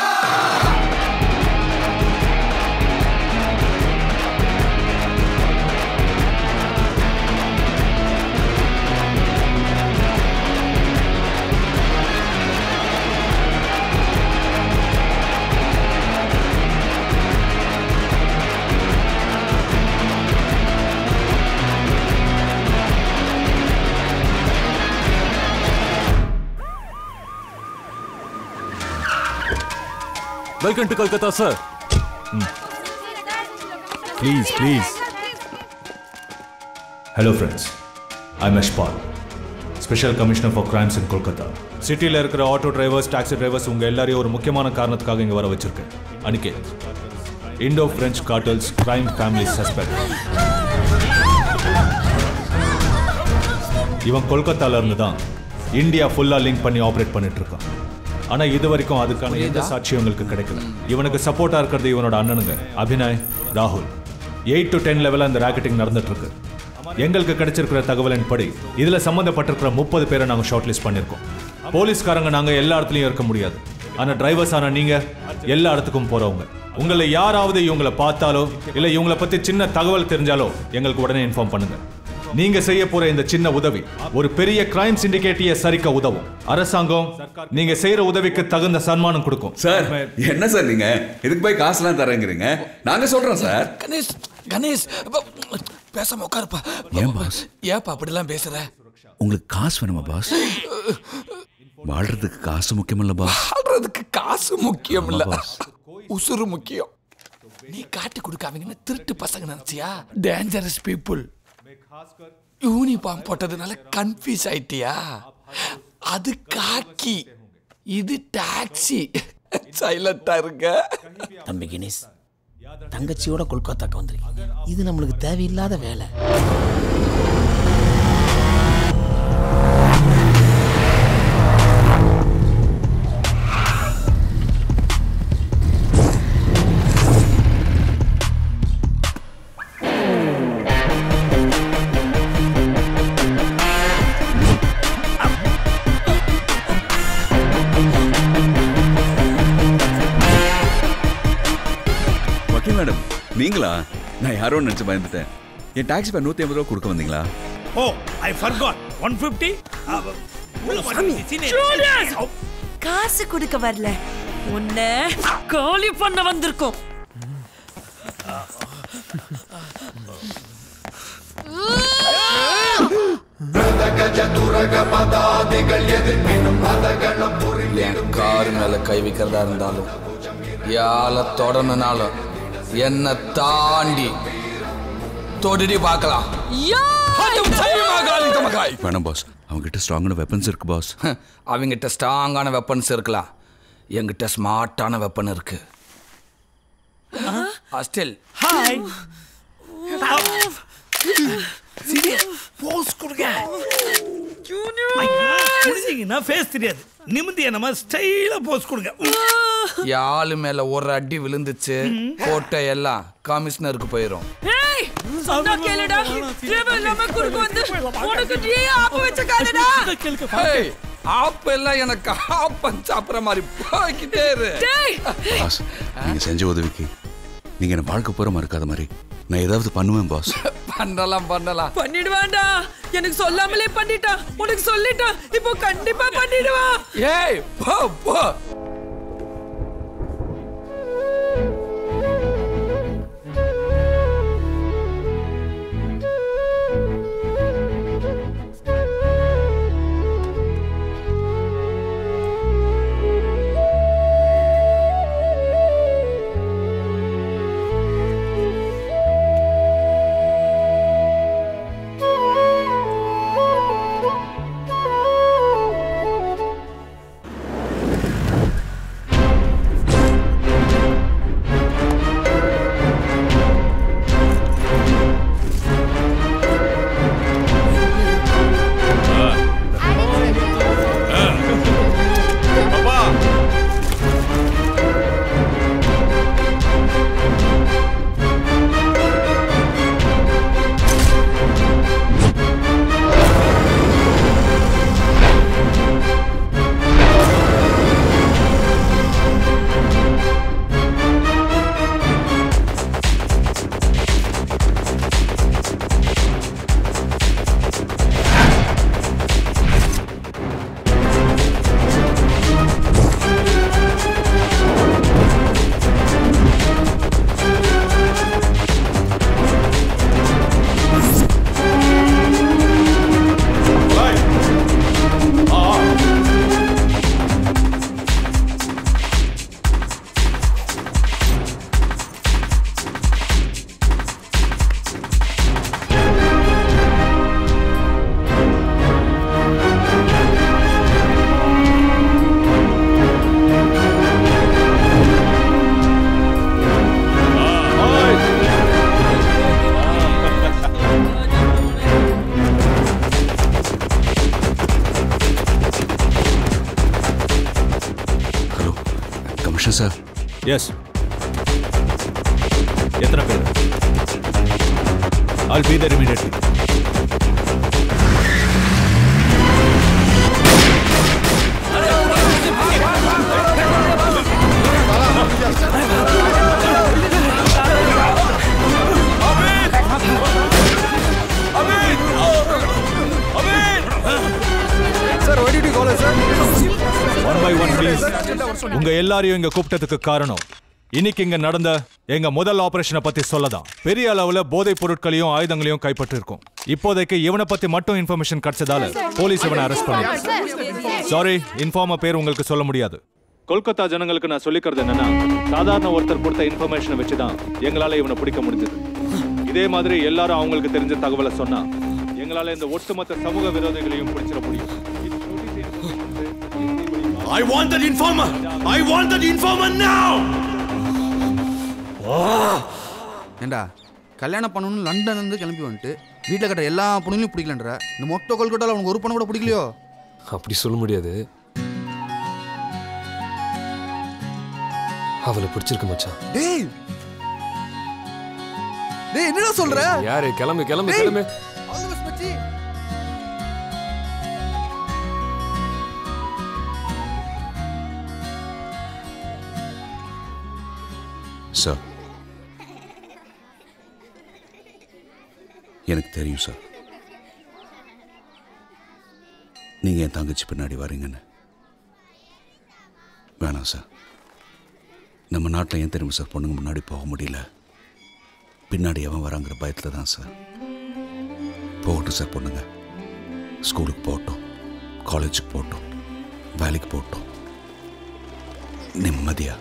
Welcome to Kolkata, sir. Please, please. Hello, friends. I'm Ashpal, Special Commissioner for Crimes in Kolkata. சிட்டியில் இருக்கிற ஆட்டோ டிரைவர்ஸ் டாக்ஸி டிரைவர்ஸ் உங்க எல்லாரையும் ஒரு முக்கியமான காரணத்துக்காக இங்க வர வச்சிருக்கேன் Aniket Indo French cartels crime family suspect இவன் கொல்கத்தால இருந்து தான் இந்தியா ஃபுல்லா லிங்க் பண்ணி ஆப்ரேட் பண்ணிட்டு இருக்கான் ஆனா இது வரைக்கும் அதுக்கான எந்த சாட்சியங்களுக்கு கிடைக்கல இவனுக்கு சப்போர்ட்டா இருக்கிறது இவனோட அண்ணனுங்க அபிநய் ராகுல் எயிட் டு டென் லெவலில் இந்த ராக்கெட்டிங் நடந்துட்டு இருக்கு எங்களுக்கு கிடைச்சிருக்கிற தகவலின் படி இதுல சம்பந்தப்பட்டிருக்கிற முப்பது பேரை நாங்க ஷார்ட் லிஸ்ட் பண்ணிருக்கோம் போலீஸ்காரங்க நாங்க எல்லா இடத்துலயும் இருக்க முடியாது ஆனா டிரைவர்ஸ் ஆன நீங்க எல்லா இடத்துக்கும் போறவங்க உங்களை யாராவது இவங்களை பார்த்தாலோ இல்ல இவங்களை பத்தி சின்ன தகவல் தெரிஞ்சாலோ எங்களுக்கு உடனே இன்ஃபார்ம் பண்ணுங்க நீங்க செய்ய போற இந்த சின்ன உதவி ஒரு பெரிய கிரைம் சிண்டிகேட்டிய சரிக்க உதவும் அரசாங்கம் நீங்க செய்யற உதவிக்கு தகுந்த சன்மானம் கொடுக்கும் சார் என்ன சார் நீங்க இதுக்கு போய் காசுலாம் தரேங்கிறீங்க நாங்க சொல்றோம் சார் கணேஷ் கணேஷ் அப்ப, பேசாம உட்காருப்பா ஏன் பாஸ் ஏப்பா அப்படிலாம் பேசுற உங்களுக்கு காசு வேணுமா பாஸ் வாழ்றதுக்கு காசு முக்கியமில்ல பாஸ் வாழ்றதுக்கு காசு காசு முக்கியம் இல்ல உசுறு முக்கியம் நீ காட்டி கொடுக்காதீங்கன்னு திருட்டு பசங்க நினைச்சியா டேஞ்சரஸ் பீப்புள் யூனிஃபார்ம் போட்டதுனால கன்ஃபியூஸ் ஆயிட்டியா அது காக்கி இது டாக்ஸி சைலண்டா இருக்க தம்பி கணேஷ் தங்கச்சியோட கொல்கத்தாக்கு வந்திருக்கீங்க இது நம்மளுக்கு தேவையில்லாத வேலை வக்கீல் மேடம் நீங்களா நான் யாரோ நினைச்சு பயந்துட்டேன் என் டாக்ஸி பேர் நூத்தி ஐம்பது ரூபா கொடுக்க வந்தீங்களா oh I forgot one fifty Julius! காசு கொடுக்க வரல உன்னை காலி பண்ண வந்திருக்கோம் என் கார் மேல கை வைக்கிறதா இருந்தாலும் யால தொடணுனாலும் என்ன தாண்டி தொடுடி பார்க்கலாம் வேணாம் பாஸ் அவங்ககிட்ட ஸ்ட்ராங்கான வெப்பன்ஸ் இருக்கு பாஸ் அவங்ககிட்ட ஸ்ட்ராங்கான வெப்பன்ஸ் இருக்கலாம் என்கிட்ட ஸ்மார்ட்டான வெப்பன் இருக்கு ஸ்டில் ஹாய் போஸ் கொடுங்க முடிஞ்சீங்கன்னா ஃபேஸ் தெரியாது நிமிந்திய நம்ம ஸ்டைலா போஸ் கொடுங்க யாழு மேல ஒரு அடி விழுந்துச்சு போட்ட எல்லாம் கமிஷனருக்கு போயிரும் ஏய் சொன்னா கேளுடா தேவை இல்லாம குறுக்கு வந்து உனக்கு நீ ஆப்பு வச்ச காதடா ஹேய், ஆப்பு எல்லாம் எனக்கு ஆப்பன் சாப்பிடுற மாதிரி போய்கிட்டே இரு டேய் பாஸ் நீங்க செஞ்ச உதவிக்கு நீங்க என்ன வாழ்க்கை பூரா மறக்காத மாதிரி நான் ஏதாவது பண்ணுவேன் பாஸ் பண்ணலாம் பண்ணலாம் பண்ணிடுவான்டா எனக்கு சொல்லாமலே பண்ணிட்டான் உனக்கு சொல்லிட்டான் இப்போ கண்டிப்பா பண்ணிடுவான் ஏய் போ போ கமிஷன் சார் எஸ் எத்தனை பேர் all be there immediately sir why did you call us, sir? One by one please உங்க எல்லாரையும் இங்க கூப்பிட்டதுக்கு காரணம் இன்னைக்கு இங்க நடந்த எங்க முதல் ஆபரேஷனை பத்தி சொல்லதான் பெரிய அளவுல போதைப் பொருட்களையும் ஆயுதங்களையும் கைப்பற்றி இருக்கோம் இப்போதைக்கு இவனை பத்தி மட்டும் இன்ஃபர்மேஷன் கிடைச்சதால போலீஸ் இவனை அரெஸ்ட் பண்ணி சாரி இன்ஃபார்மர் பேர் உங்களுக்கு சொல்ல முடியாது கொல்கத்தா ஜனங்களுக்கு நான் சொல்லிக்கிறது என்னன்னா சாதாரண ஒருத்தர் கொடுத்த இன்ஃபர்மேஷனை வச்சு தான் எங்களால இவனை பிடிக்க முடிஞ்சது இதே மாதிரி எல்லாரும் அவங்களுக்கு தெரிஞ்ச தகவலை சொன்னா எங்களால இந்த ஒட்டுமொத்த சமூக விரோதிகளையும் பிடிச்சிட முடியும் I want that informer! I want that informer now! ஏண்டா கல்யாணம் பண்ணணும்னு லண்டன் இருந்து கிளம்பி வந்துட்டு வீட்டில் கட்ட எல்லா பொண்ணுங்களையும் பிடிக்கலன்ற இந்த மொட்டை கொல்கட்டால அவனுக்கு ஒரு பொண்ணு கூட பிடிக்கலையோ அப்படி சொல்ல முடியாது அவளை பிடிச்சிருக்கு மச்சான் டேய் டேய் என்னடா சொல்ற யாரு கிளம்பு கிளம்பு டேய், கிளம்பு all the best, மச்சி. சார் எனக்கு தெரியும் சார் நீங்க என் தங்கச்சி பின்னாடி வரீங்கன்னு வேணாம் சார் நம்ம நாட்டில் ஏன் தெரியுமா சார் பொண்ணுங்க முன்னாடி போக முடியல பின்னாடி எவன் வராங்கிற பயத்தில் தான் சார் போகட்டும் சார் பொண்ணுங்க ஸ்கூலுக்கு போகட்டும் காலேஜுக்கு போகட்டும் வேலைக்கு போகட்டும் நிம்மதியா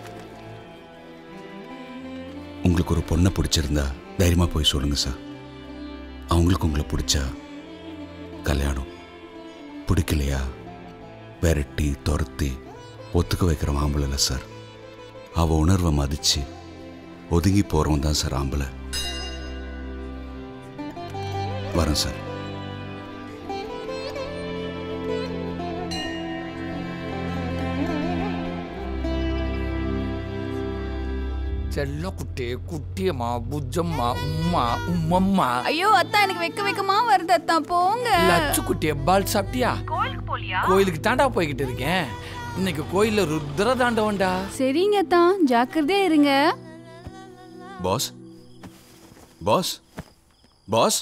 உங்களுக்கு ஒரு பொண்ணை பிடிச்சிருந்தா தைரியமாக போய் சொல்லுங்க சார் அவங்களுக்கு உங்களை பிடிச்சா கல்யாணம் பிடிக்கலையா விரட்டி துரத்தி ஒத்துக்க வைக்கிற ஆம்பளை இல்லை சார் அவ உணர்வை மதிச்சு ஒதுங்கி போகிறவன் தான் சார் ஆம்பளை வரேன் சார் செல்ல குட்டி குட்டியம்மா புஜம்மா உம்மா உம்மம்மா ஐயோ அத்தா எனக்கு வெக்க வெக்கமா வருது அத்தா போங்க லட்சு குட்டி பால் சாப்பிட்டியா கோயிலுக்கு போலியா கோயிலுக்கு தாண்டா போய்கிட்டு இருக்கேன் இன்னைக்கு கோயில்ல ருத்ர தாண்டவன்டா சரிங்க அத்தா ஜாக்கிரதையா இருங்க பாஸ் பாஸ் பாஸ்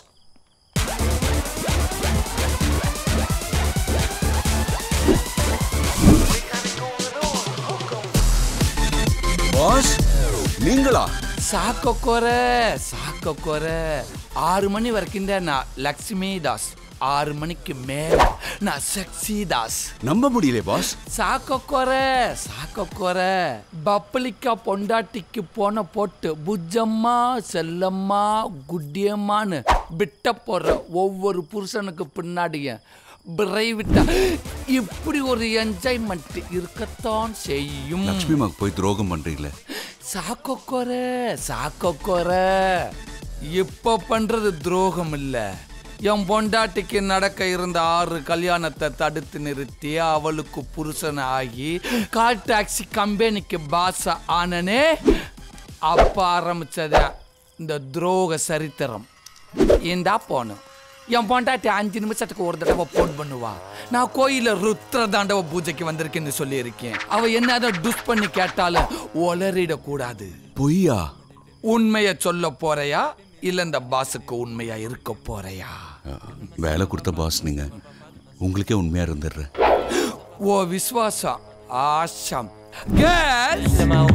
பாஸ் நீங்களா சாக்கொக்கோர சாக்கொக்கோர ஆறு மணி வரைக்கும் தான் நான் லக்ஷ்மி தாஸ் ஆறு மணிக்கு மேல நான் செக்ஸி தாஸ் நம்ப முடியல பாஸ் சாக்கொக்கோர சாக்கொக்கோர பப்பளிக்கா பொண்டாட்டிக்கு போன போட்டு புஜம்மா செல்லம்மா குட்டியம்மான்னு விட்ட போற ஒவ்வொரு புருஷனுக்கு பின்னாடியும் விட்டா இப்படி ஒரு என்ஜாய்மெண்ட் இருக்கத்தான் செய்யும் லக்ஷ்மி மாக்கு போய் துரோகம் பண்றீங்களே சாக்கொக்கோர சாக்கொக்கோர இப்ப பண்றது துரோகம் இல்ல என் பொண்டாட்டிக்கு நடக்க இருந்த ஆறு கல்யாணத்தை தடுத்து நிறுத்தி அவளுக்கு புருஷன் ஆகி கால் டாக்ஸி கம்பெனிக்கு பாஸ் ஆனனே அப்ப ஆரம்பிச்சத இந்த துரோக சரித்திரம் இந்தா போனோம் என் பொண்டாட்டி அஞ்சு நிமிஷத்துக்கு ஒரு தடவை போன் பண்ணுவா நான் கோயில ருத்ர தாண்டவ பூஜைக்கு வந்திருக்கேன்னு சொல்லியிருக்கேன் அவ என்னதான் டுஸ் பண்ணி கேட்டாலும் ஒளரிட கூடாது பொய்யா உண்மைய சொல்ல போறையா இல்ல இந்த பாஸுக்கு உண்மையா இருக்க போறையா வேலை கொடுத்த பாஸ் நீங்க உங்களுக்கே உண்மையா இருந்துடுறேன் ஓ விஸ்வாசம் ஆஷம் கேர்ள்ஸ்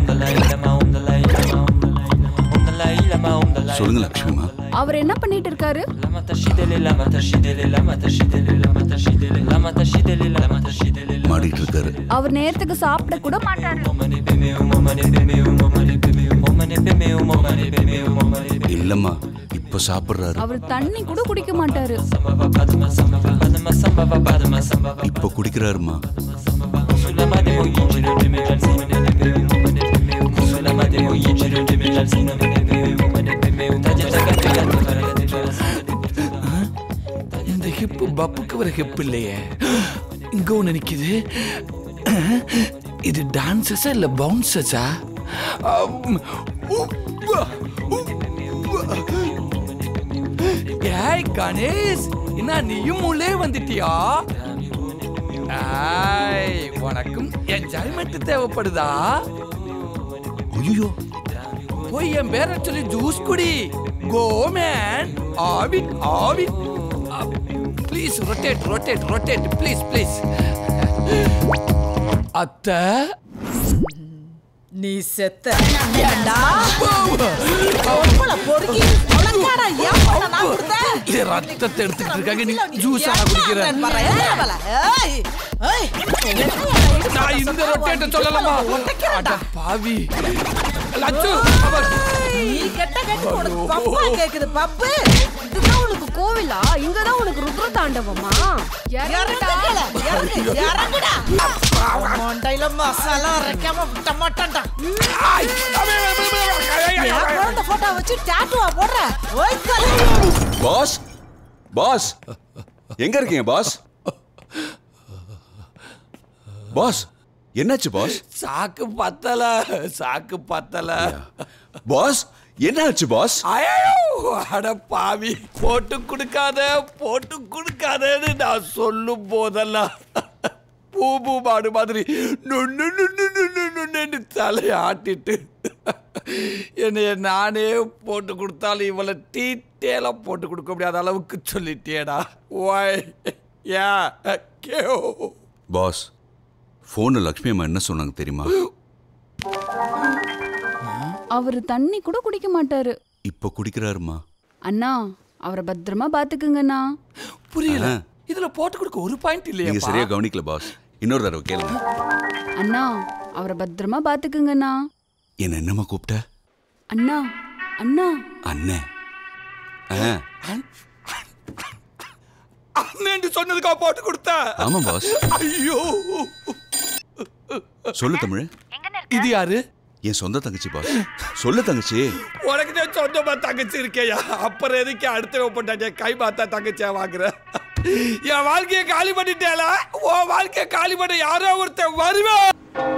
சொல்லுங்க லக்ஷ்மிமா அவர் என்ன பண்ணிட்டு இருக்காரு மாடிட்டு இருக்காரு அவர் நேரத்துக்கு சாப்பிட கூட மாட்டாரு இல்லம்மா இப்ப சாப்பிடுறாரு அவர் தண்ணி கூட குடிக்க மாட்டாரு இப்ப குடிக்கிறாருமா இந்த ஹிப்பு பப்புக்கு வர ஹிப் இல்லையே இங்க ஒண்ணு நிக்குது இது டான்சஸா இல்ல பவுன்சஸா ஏய் கணேஷ் என்ன நீயும் உள்ளே வந்துட்டியா ஏய் உனக்கும் என்ஜாய்மெண்ட் தேவைப்படுதா ஐயோ போய் என் பேரை சொல்லி ஜூஸ் குடி கோ மேன் ஆவி ஆவி please rotate rotate rotate please please அத்தை நீ செத்த ஏண்டா பொம்பளை பொறுக்கி உனக்காடா ஏன் பணம் நான் கொடுத்தேன் இது ரத்தத்தை எடுத்துட்டு இருக்காங்க நீ ஜூஸ் குடிக்கிற நான் இந்த ரொட்டேட்ட சொல்லலாமா அட பாவி லட்சு அவர் நீ கெட்ட கெட்ட உனக்கு பப்பா கேக்குது பப்பு இதுதான் உனக்கு கோவிலா இங்கதான் உனக்கு ருத்ர தாண்டவமா இறங்குடா இறங்கு இறங்குடா மண்டையில மசாலா அரைக்காம விட்ட மாட்டான்டா என் குழந்தை போட்டோ வச்சு டாட்டுவா போடுற ஓய் கலை பாஸ் பாஸ் எங்க இருக்கீங்க பாஸ் பாஸ் என்னாச்சு பாஸ் சாக்கு பத்தல சாக்கு பத்தல பாஸ் என்னாச்சு பாஸ் ஐயோ அட பாவி போட்டு கொடுக்காத போட்டு கொடுக்காதன்னு நான் சொல்லும் போதெல்லாம் பூ பூ மாடு மாதிரி நுண்ணு நுண்ணு நுண்ணு நுண்ணுன்னு தலையை ஆட்டிட்டு என்னைய நானே போட்டு கொடுத்தாலும் இவளை டீட்டெயிலாக போட்டு கொடுக்க முடியாத அளவுக்கு சொல்லிட்டேடா ஒய் யா கேஓ பாஸ் ஃபோனில் லக்ஷ்மி அம்மா என்ன சொன்னாங்க தெரியுமா அவரு தண்ணி கூட குடிக்க மாட்டாரு இப்போ குடிக்கிறாருமா அண்ணா அவரை பத்திரமா பாத்துக்குங்கண்ணா புரியல ஆ. இதுல போட்டு கொடுக்க ஒரு பாயிண்ட் நீங்க இல்லையா சரியா கவனிக்கல பாஸ் இன்னொரு தடவை கேளுங்க அண்ணா அவரை பத்திரமா பாத்துக்குங்கண்ணா என்ன என்னம்மா கூப்பிட்ட அண்ணா அண்ணா அண்ணே ஆ அண்ணன் சொன்னதுக்கா போட்டு கொடுத்த ஆமா பாஸ் ஐயோ சொல்லு தமிழ் இது யாரு என் சொந்த தங்கச்சி பாஸ் சொல்லு தங்கச்சி உனக்கு தான் சொந்தமா தங்கச்சி இருக்கேயா அப்புறம் எதுக்கு அடுத்த போட்டாங்க கை மாத்தா தங்கச்சியா வாங்குற என் வாழ்க்கையை காலி பண்ணிட்டேல உன் வாழ்க்கையை காலி பண்ண யாரோ ஒருத்தன் வருவான்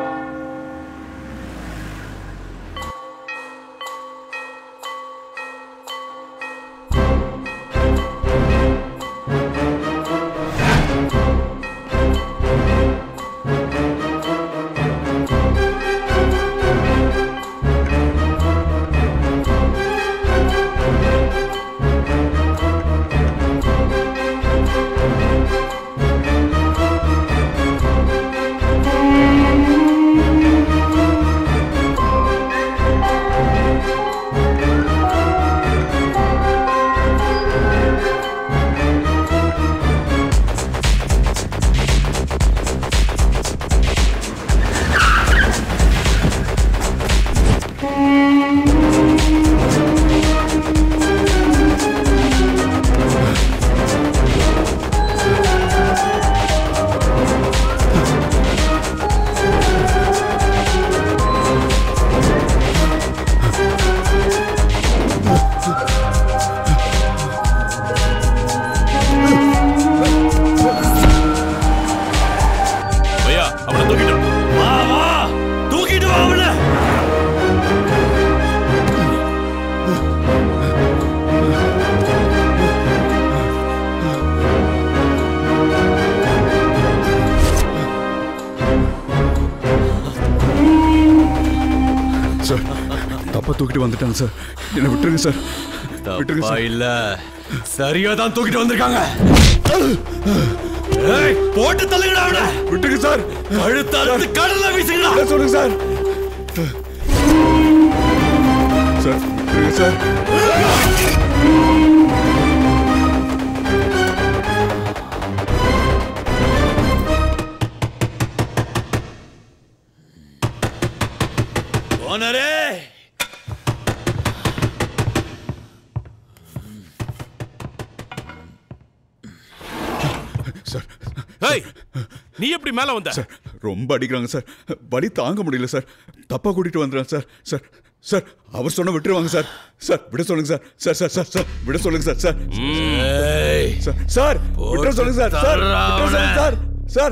பையா அவனை தூக்கிட்டு வா வா தூக்கிட்டு வா அவனை சார் தப்பா தூக்கிட்டு வந்துட்டாங்க சார் என்ன விட்டுருங்க சார் விட்டுருங்க தப்பா சார் இல்ல சரியா தான் தூக்கிட்டு வந்திருக்காங்க ஏய், போட்டு தள்ளுங்கடா அவனை விட்டுருங்க சார் கழுத்து அறுத்து கடல்ல வீசுங்கடா என்ன சொல்லுங்க சார் சார் விட்டுருங்க சார் ஓனரே சார் ஏய் நீ எப்படி மேல வந்த சார் ரொம்ப அடிக்கிறாங்க சார் வலி தாங்க முடியல சார் தப்பா கூட்டிட்டு வந்துடுறேன் சார் சார் சார் அவர் சொன்ன விட்டுருவாங்க சார் சார் விட சொல்லுங்க sir sir sir sir sir விட சொல்லுங்க சார் சார் ஏய். சார் சார் விட சொல்லுங்க சார் சார் விட சொல்லுங்க sir sir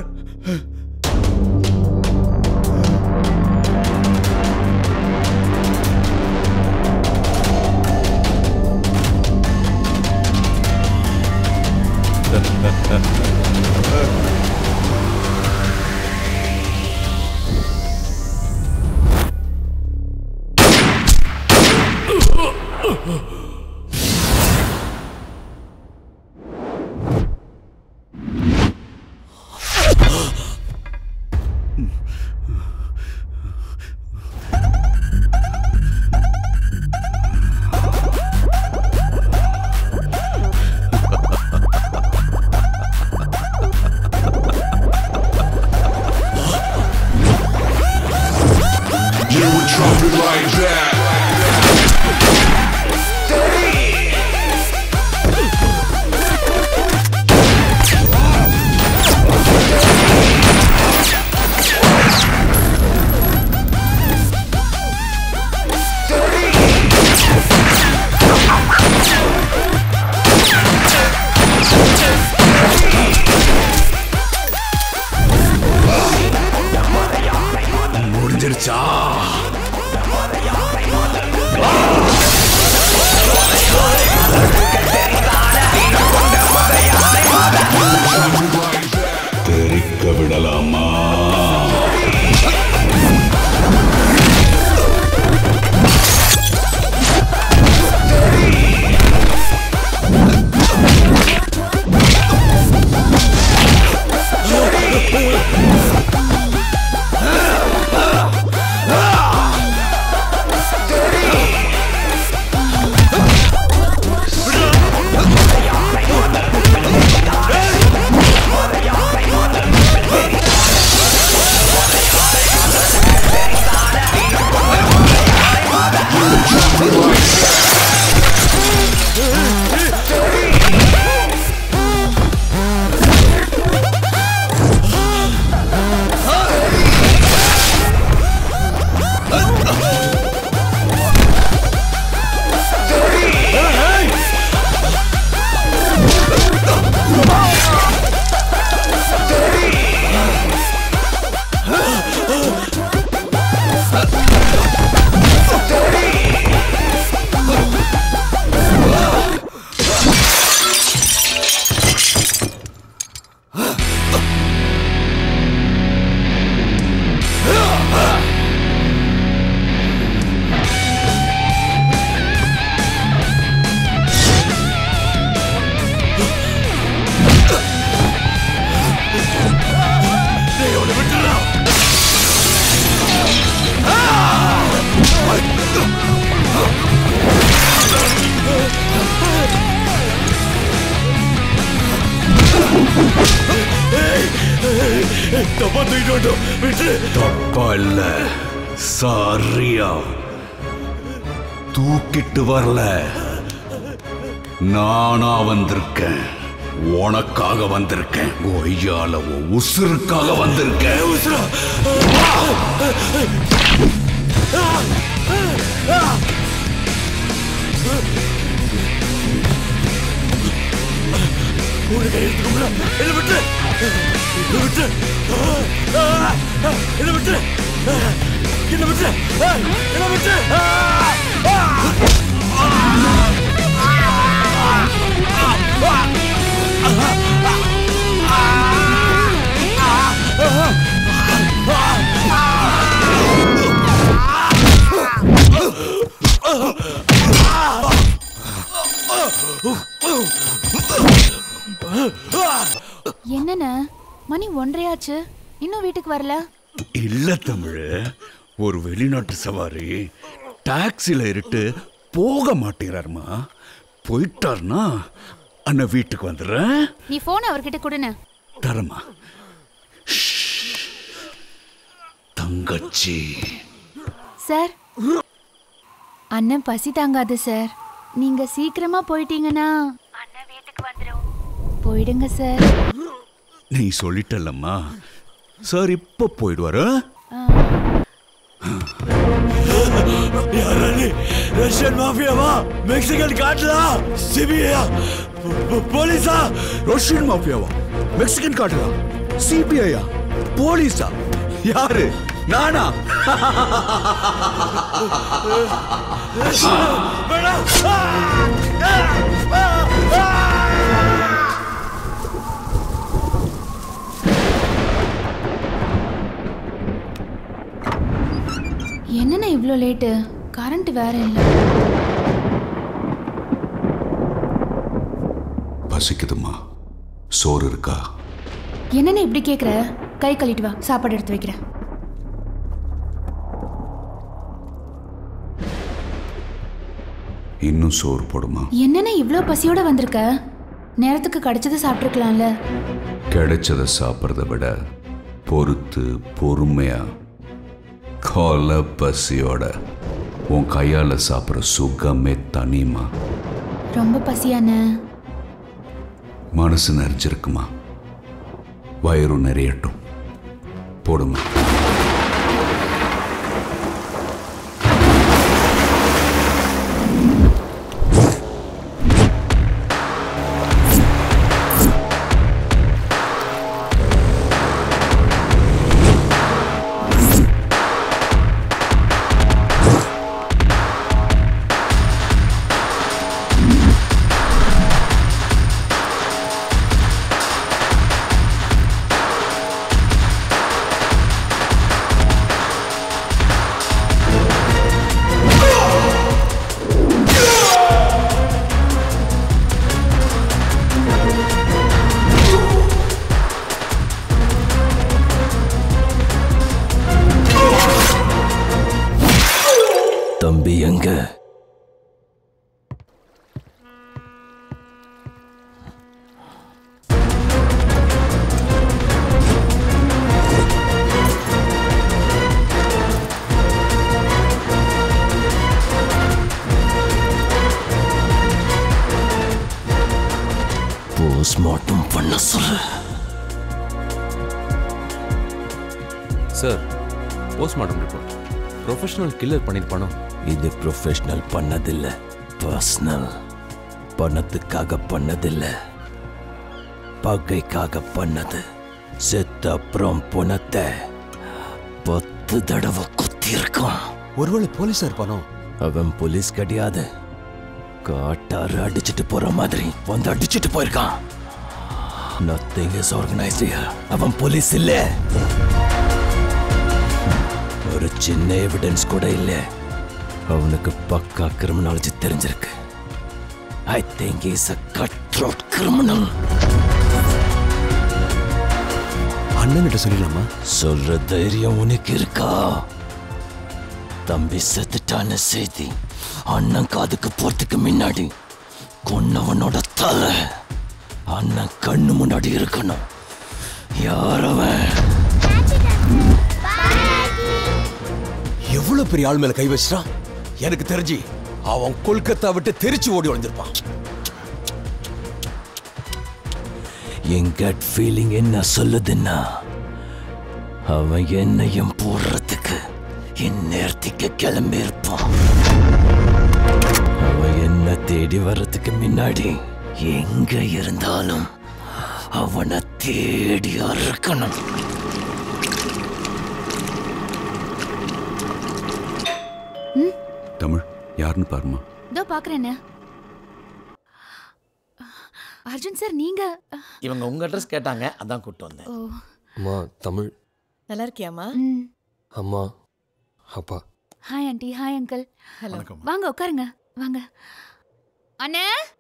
Drop it right back. முடிஞ்சிருச்சா தெரிக்க விடலாமா தப்பா தூக்கிட்டு வந்துட்டோம் விட்டு தப்பா இல்ல சாரியா தூக்கிட்டு வரல நானா வந்திருக்கேன் உனக்காக வந்திருக்கேன் ஒய்யால உன் உசுருக்காக வந்திருக்கேன் உசுரா ஒரு கை எடுத்து கும்பிடா என்ன விட்டு என்ன விட்டு ஆ, ஆ, என்ன விட்டு ஆ, என்ன விட்டு ஆ, என்ன விட்டு ஆ, ஆ. என்னண்ணே மணி ஒன்றையாச்சு இன்னும் வீட்டுக்கு வரல இல்ல தமிழ் ஒரு வெளிநாட்டு சவாரி டாக்ஸில இருட்டு போக மாட்டேறாருமா போயிட்டாருன்னா அண்ணன் வீட்டுக்கு வந்துடுறேன் நீ போன் அவர்கிட்ட கொடுண்ணே தரமா தங்கச்சி சார் அண்ணன் பசி தாங்காது சார் நீங்க சீக்கிரமா போயிட்டீங்கன்னா அண்ணன் வீட்டுக்கு வந்துடும் போயிடுங்க சார் நீ சொல்லிட்டல்லம்மா சார் இப்ப போயிடுவாரு யாரா நீ ரஷ்யன் மாஃபியாவா மெக்சிகன் காட்டுலா சிபிஐயா போலீஸா ரஷ்யன் மாஃபியாவா மெக்சிகன் காட்டுதா சிபிஐயா போலீஸா யாரு நானா என்னண்ணே இவ்வளோ லேட்டு கரண்ட் வேற இல்லை பசிக்குதுமா சோறு இருக்கா என்னண்ணே இப்படி கேட்குற கை கழுவிட்டு வா சாப்பாடு எடுத்து வைக்கிறேன் இன்னும் சோறு போடுமா என்னண்ணே இவ்வளோ பசியோட வந்திருக்க நேரத்துக்கு கிடைச்சது சாப்பிட்ருக்கலாம்ல கிடைச்சதை சாப்பிட்றத விட பொறுத்து பொறுமையா கொலை பசியோட உன் கையால் சாப்பிட்ற சுகமே தனிமா ரொம்ப பசியாண்ணே மனசு நிறைஞ்சிருக்குமா வயிறு நிறையட்டும் போடுமா தம்பி எங்க போஸ்ட்மார்ட்டம் பண்ண சொல்லு sir postmortem report professional killer பண்ணியிருப்பானோ இது ப்ரொஃபஷனல் பண்ணதில்ல பர்சனல் பணத்துக்காக பண்ணதில்ல பகைக்காக பண்ணது செத்த அப்புறம் பணத்தை பத்து தடவை குத்திருக்கான் ஒருவேளை போலீஸா இருப்பானோ அவன் போலீஸ் கிடையாது காட்டாறு அடிச்சிட்டு போற மாதிரி வந்து அடிச்சிட்டு போயிருக்கான் நத்திங் இஸ் ஆர்கனைஸ்ட் அவன் போலீஸ் இல்ல ஒரு சின்ன எவிடன்ஸ் கூட இல்ல அவனுக்கு பக்கா கிரிமினாலஜி தெரிஞ்சிருக்கு I think is a cut throat criminal அண்ணன்கிட்ட சொல்லிடலாமா சொல்ற தைரியம் உனக்கு இருக்கா தம்பி செத்துட்டான்னு செய்தி அண்ணன் காதுக்கு போறதுக்கு முன்னாடி கொன்னவனோட தலை அண்ணன் கண்ணு முன்னாடி இருக்கணும் யார் அவன் எவ்வளவு பெரிய ஆள் மேல கை வச்சிட்டான் எனக்கு தெரிஞ்சு அவன் கொல்கத்தா விட்டு தெரிச்சு ஓடி ஒளிஞ்சிருப்பான் என் கட் ஃபீலிங் என்ன சொல்லுதுன்னா அவன் என்னையும் போடுறதுக்கு என் நேர்த்திக்கு கிளம்பி இருப்பான் அவன் என்ன தேடி வர்றதுக்கு முன்னாடி எங்க இருந்தாலும் அவனை தேடி அறுக்கணும் தமிழ் யாருன்னு பாருமா இதோ பாக்குறேன்னு அர்ஜுன் சார் நீங்க இவங்க உங்க அட்ரஸ் கேட்டாங்க அதான் கூப்பிட்டு வந்தேன் ஓ அம்மா தமிழ் நல்லா இருக்கியாமா அம்மா அப்பா hi aunty hi uncle hello வாங்க உட்காருங்க வாங்க அண்ணே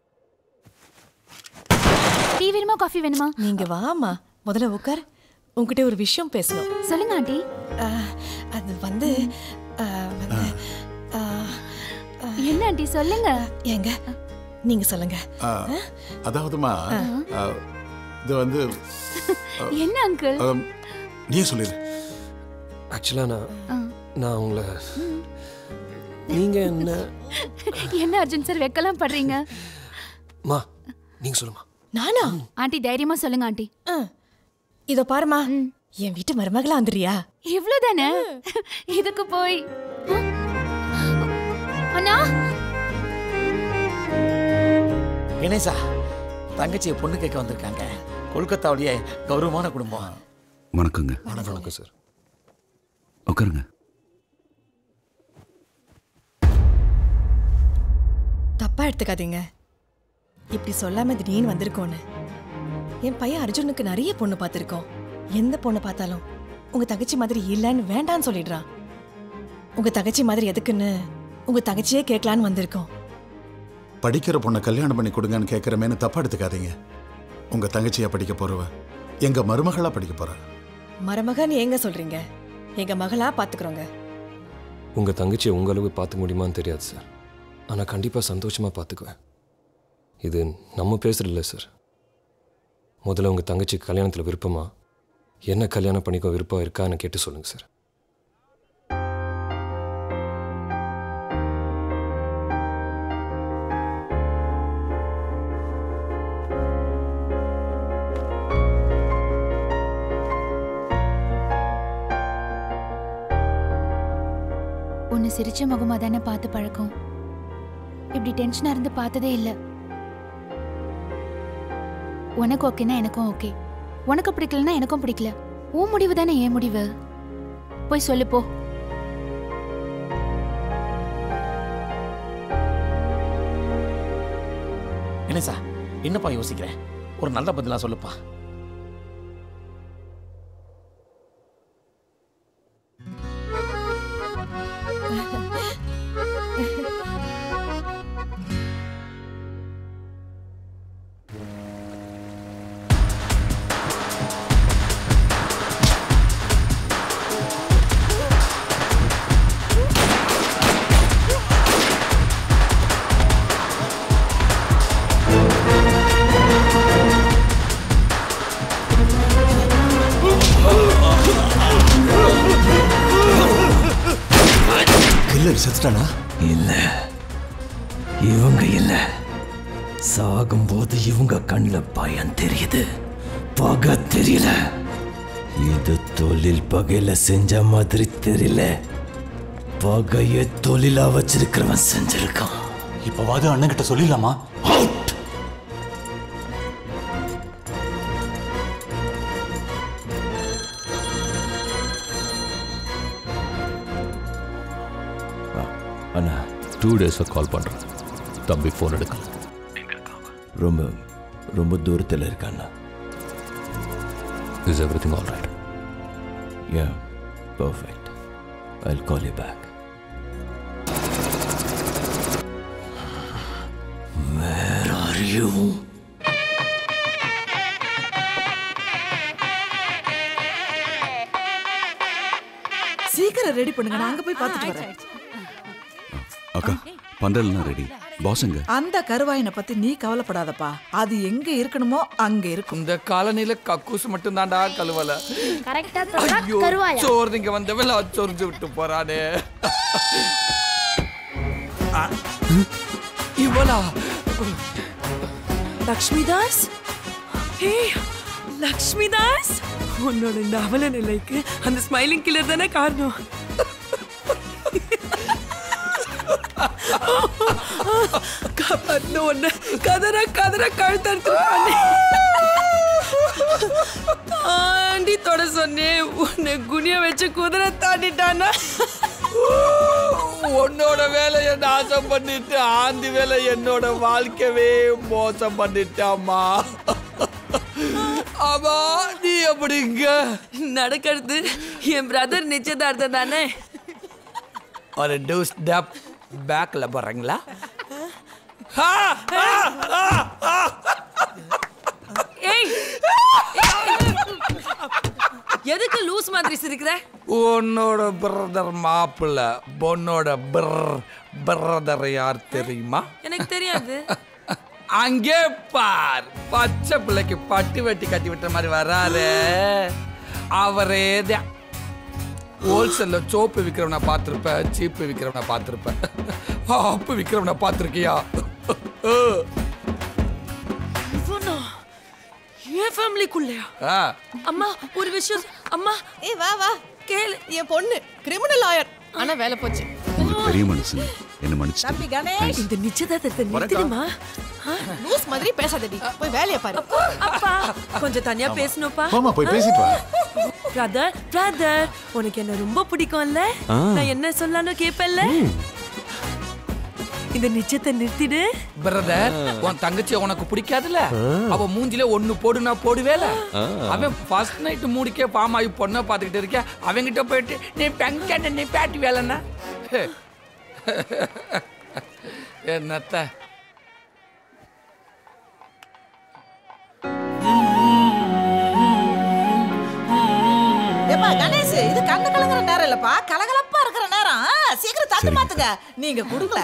டீ வேணுமா காஃபி வேணுமா நீங்க வாமா முதல்ல உட்கார் உன்கிட்ட ஒரு விஷயம் பேசணும் சொல்லுங்க ஆண்டி அது வந்து ஆ, வந்து ஆ, ஆ, என்ன ஆண்டி சொல்லுங்க ஏங்க நீங்க சொல்லுங்க ஆ, அதாவதுமா ஆ, இது வந்து ஆ, என்ன அங்கிள் ஆம், நீயே சொல்லிடு ஆக்சுவலாக நான் நான் உங்களை நீங்க என்ன என்ன அர்ஜுன் சார் வெக்கலாம் படுறீங்க மா நீங்க சொல்லுமா நானா ஆண்டி தைரியமா சொல்லுங்க ஆண்டி இதோ பாருமா என் வீட்டு மருமகளா வந்துறியா இவ்வளவுதானே இதுக்கு போய் அண்ணா கணேசா தங்கச்சியை பொண்ணு கேட்க வந்திருக்காங்க கொல்கத்தாவுடைய கௌரவமான குடும்பம் வணக்கங்க வணக்கம் சார் உட்காருங்க தப்பா எடுத்துக்காதீங்க இப்படி சொல்லாம திடீர்னு வந்திருக்கோன்னு என் பையன் அர்ஜுனுக்கு நிறைய பொண்ணு பார்த்துருக்கோம் எந்த பொண்ணு பார்த்தாலும் உங்க தங்கச்சி மாதிரி இல்லைன்னு வேண்டான்னு சொல்லிடுறான் உங்க தங்கச்சி மாதிரி எதுக்குன்னு உங்க தங்கச்சியே கேட்கலான்னு வந்திருக்கோம் படிக்கிற பொண்ணை கல்யாணம் பண்ணி கொடுங்கன்னு கேட்குறமேனு தப்பா எடுத்துக்காதீங்க உங்க தங்கச்சியா படிக்க போறவ எங்க மருமகளா படிக்க போறா மருமகன் ஏங்க சொல்றீங்க எங்க மகளா பாத்துக்கிறோங்க உங்க தங்கச்சியை உங்க அளவு பார்த்துக்க முடியுமான்னு தெரியாது சார் ஆனா கண்டிப்பா சந்தோஷமா பார்த்துக்குவேன் இது நம்ம பேசுறது இல்லை சார் முதல்ல உங்க தங்கச்சி கல்யாணத்துல விருப்பமா என்ன கல்யாணம் பண்ணிக்க விருப்பம் இருக்கான்னு கேட்டு சொல்லுங்க சார் உன்னை சிரிச்ச முகமா தானே பார்த்து பழக்கம் இப்படி டென்ஷனா இருந்து பார்த்ததே இல்ல உனக்கு ஓகேனா எனக்கும் ஓகே உனக்கு பிடிக்கலனா எனக்கும் பிடிக்கல உன் முடிவு தானே என் முடிவு போய் சொல்லு போ கணேசா என்னப்பா யோசிக்கிறேன் ஒரு நல்ல பதிலா சொல்லுப்பா கில்லர் செத்துட்டானா இல்ல இவங்க இல்ல சாகும்போது இவங்க கண்ணில் பயம் தெரியுது பகை தெரியல இது தொழில் பகையில செஞ்ச மாதிரி தெரியல பகைய தொழிலா வச்சிருக்கிறவன் செஞ்சிருக்கான் இப்பவாது அண்ணன் கிட்ட சொல்லிடலாமா அண்ணா டூ டேஸாக கால் பண்ணுறேன் தம்பி ஃபோன் எடுக்கல ரொம்ப ரொம்ப தூரத்தில் இருக்காண்ணா is everything all right yeah perfect I call you back Where are you? சீக்கிரம் ரெடி பண்ணுங்க நான் அங்க போய் பார்த்துட்டு வரேன் அக்கா பந்தல்லாம் ரெடி பாஸுங்க அந்த கருவாயனை பத்தி நீ கவலைப்படாதப்பா அது எங்க இருக்கணுமோ அங்க இருக்கும் இந்த காலனில கக்கூஸ் மட்டும் தான்டா கழுவல கரெக்டா ஐயோ சோறு நீங்க வந்தவன் சொரிஞ்சு விட்டு போறானே ஆ, இவளா லக்ஷ்மிதாஸ் ஹே லக்ஷ்மிதாஸ் உன்னோட இந்த அவல நிலைக்கு அந்த ஸ்மைலிங் கில்லர் தானே காரணம் காப்பாத்தின ஒண்ணு கதற கதற கழுத்தறுத்துருப்பானே தாண்டி தொட சொன்னேன் உன்னை குனிய வச்சு குதிரை தாண்டிட்டானா உன்னோட வேலையை நாசம் பண்ணிட்டு ஆந்தி வேலை என்னோட வாழ்க்கையவே மோசம் பண்ணிட்டாமா ஆமா நீ எப்படிங்க நடக்கிறது என் பிரதர் நிச்சயதார்த்தம் தானே ஒரு டூஸ் டப் பேக்ல போறீங்களா ஏய் எதுக்கு லூஸ் மாதிரி சிரிக்கிற உன்னோட பிரதர் மாப்பிள்ள பொண்ணோட பிர் பிரதர் யார் தெரியுமா எனக்கு தெரியாது அங்கே பார் பச்சை பிள்ளைக்கு பட்டு வெட்டி கட்டி விட்ட மாதிரி வராரு அவரே தான் ஹோல்சேல்ல சோப்பு விற்கிறவனை பார்த்துருப்ப சீப்பு விற்கிறவனை பார்த்துருப்ப அப்பு விற்கிறவனை பார்த்துருக்கியா இவனா என் ஃபேமிலிக்குள்ளயா ஆ அம்மா ஒரு விஷயம் அம்மா ஏ வா வா கேளு என் பொண்ணு கிரிமினல் லாயர் ஆனா வேலை போச்சு நீங்க பெரிய மனுஷங்க என்ன மன்னிச்சு தம்பி கணேஷ் இந்த நிச்சயதார்த்தத்தை நிறுத்திடுமா லூஸ் மாதிரி பேசாதடி போய் வேலையை பாரு அப்பா கொஞ்சம் தனியா பேசணும்ப்பா போம்மா, போய் பேசிட்டு வா. பிரதர் பிரதர் உனக்கு என்ன ரொம்ப பிடிக்கும்ல ஆ. நான் என்ன சொல்லாலும் கேப்பல்ல இந்த நிச்சயத்தை நிறுத்திடு பிரதர் உன் தங்கச்சி உனக்கு பிடிக்காதுல்ல அவ மூஞ்சில ஒண்ணு போடுனா போடுவேல ஆ. அவன் ஃபர்ஸ்ட் நைட் மூடிக்கே பாம் ஆகி பொண்ணை பார்த்துக்கிட்டு இருக்க அவங்கிட்ட போயிட்டு நீ பெங்க நீ பேட்டி வேலைன்னா என்னத்த ஏப்பா கணேஷ் இது கண்ணு கலங்குற நேரம் இல்லப்பா கலகலப்பா இருக்கிற நேரம் ஆ, சீக்கிரம் தட்டு மாத்துங்க நீங்க கொடுக்கல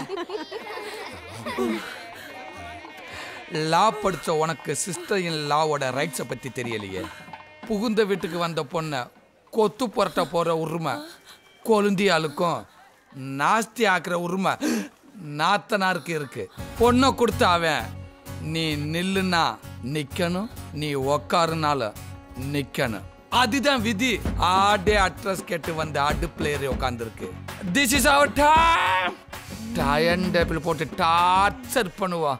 லா படிச்ச உனக்கு சிஸ்டர் இன் லாவோட ரைட்ஸை பத்தி தெரியலையே புகுந்த வீட்டுக்கு வந்த பொண்ணை கொத்து புரட்ட போற உரிமை கொழுந்தியாளுக்கும் நாஸ்தி ஆக்குற உரிமை நாத்தனாருக்கு இருக்கு பொண்ணை கொடுத்த அவன் நீ நில்லுனா நிக்கணும் நீ உக்காருனாலும் நிக்கணும் அதுதான் விதி ஆடே அட்ரஸ் கேட்டு வந்த அடுப்புல ஏறி உட்காந்துருக்கு திஸ் இஸ் அவர் டைம் டயன் டேபிள் போட்டு டார்ச்சர் பண்ணுவான்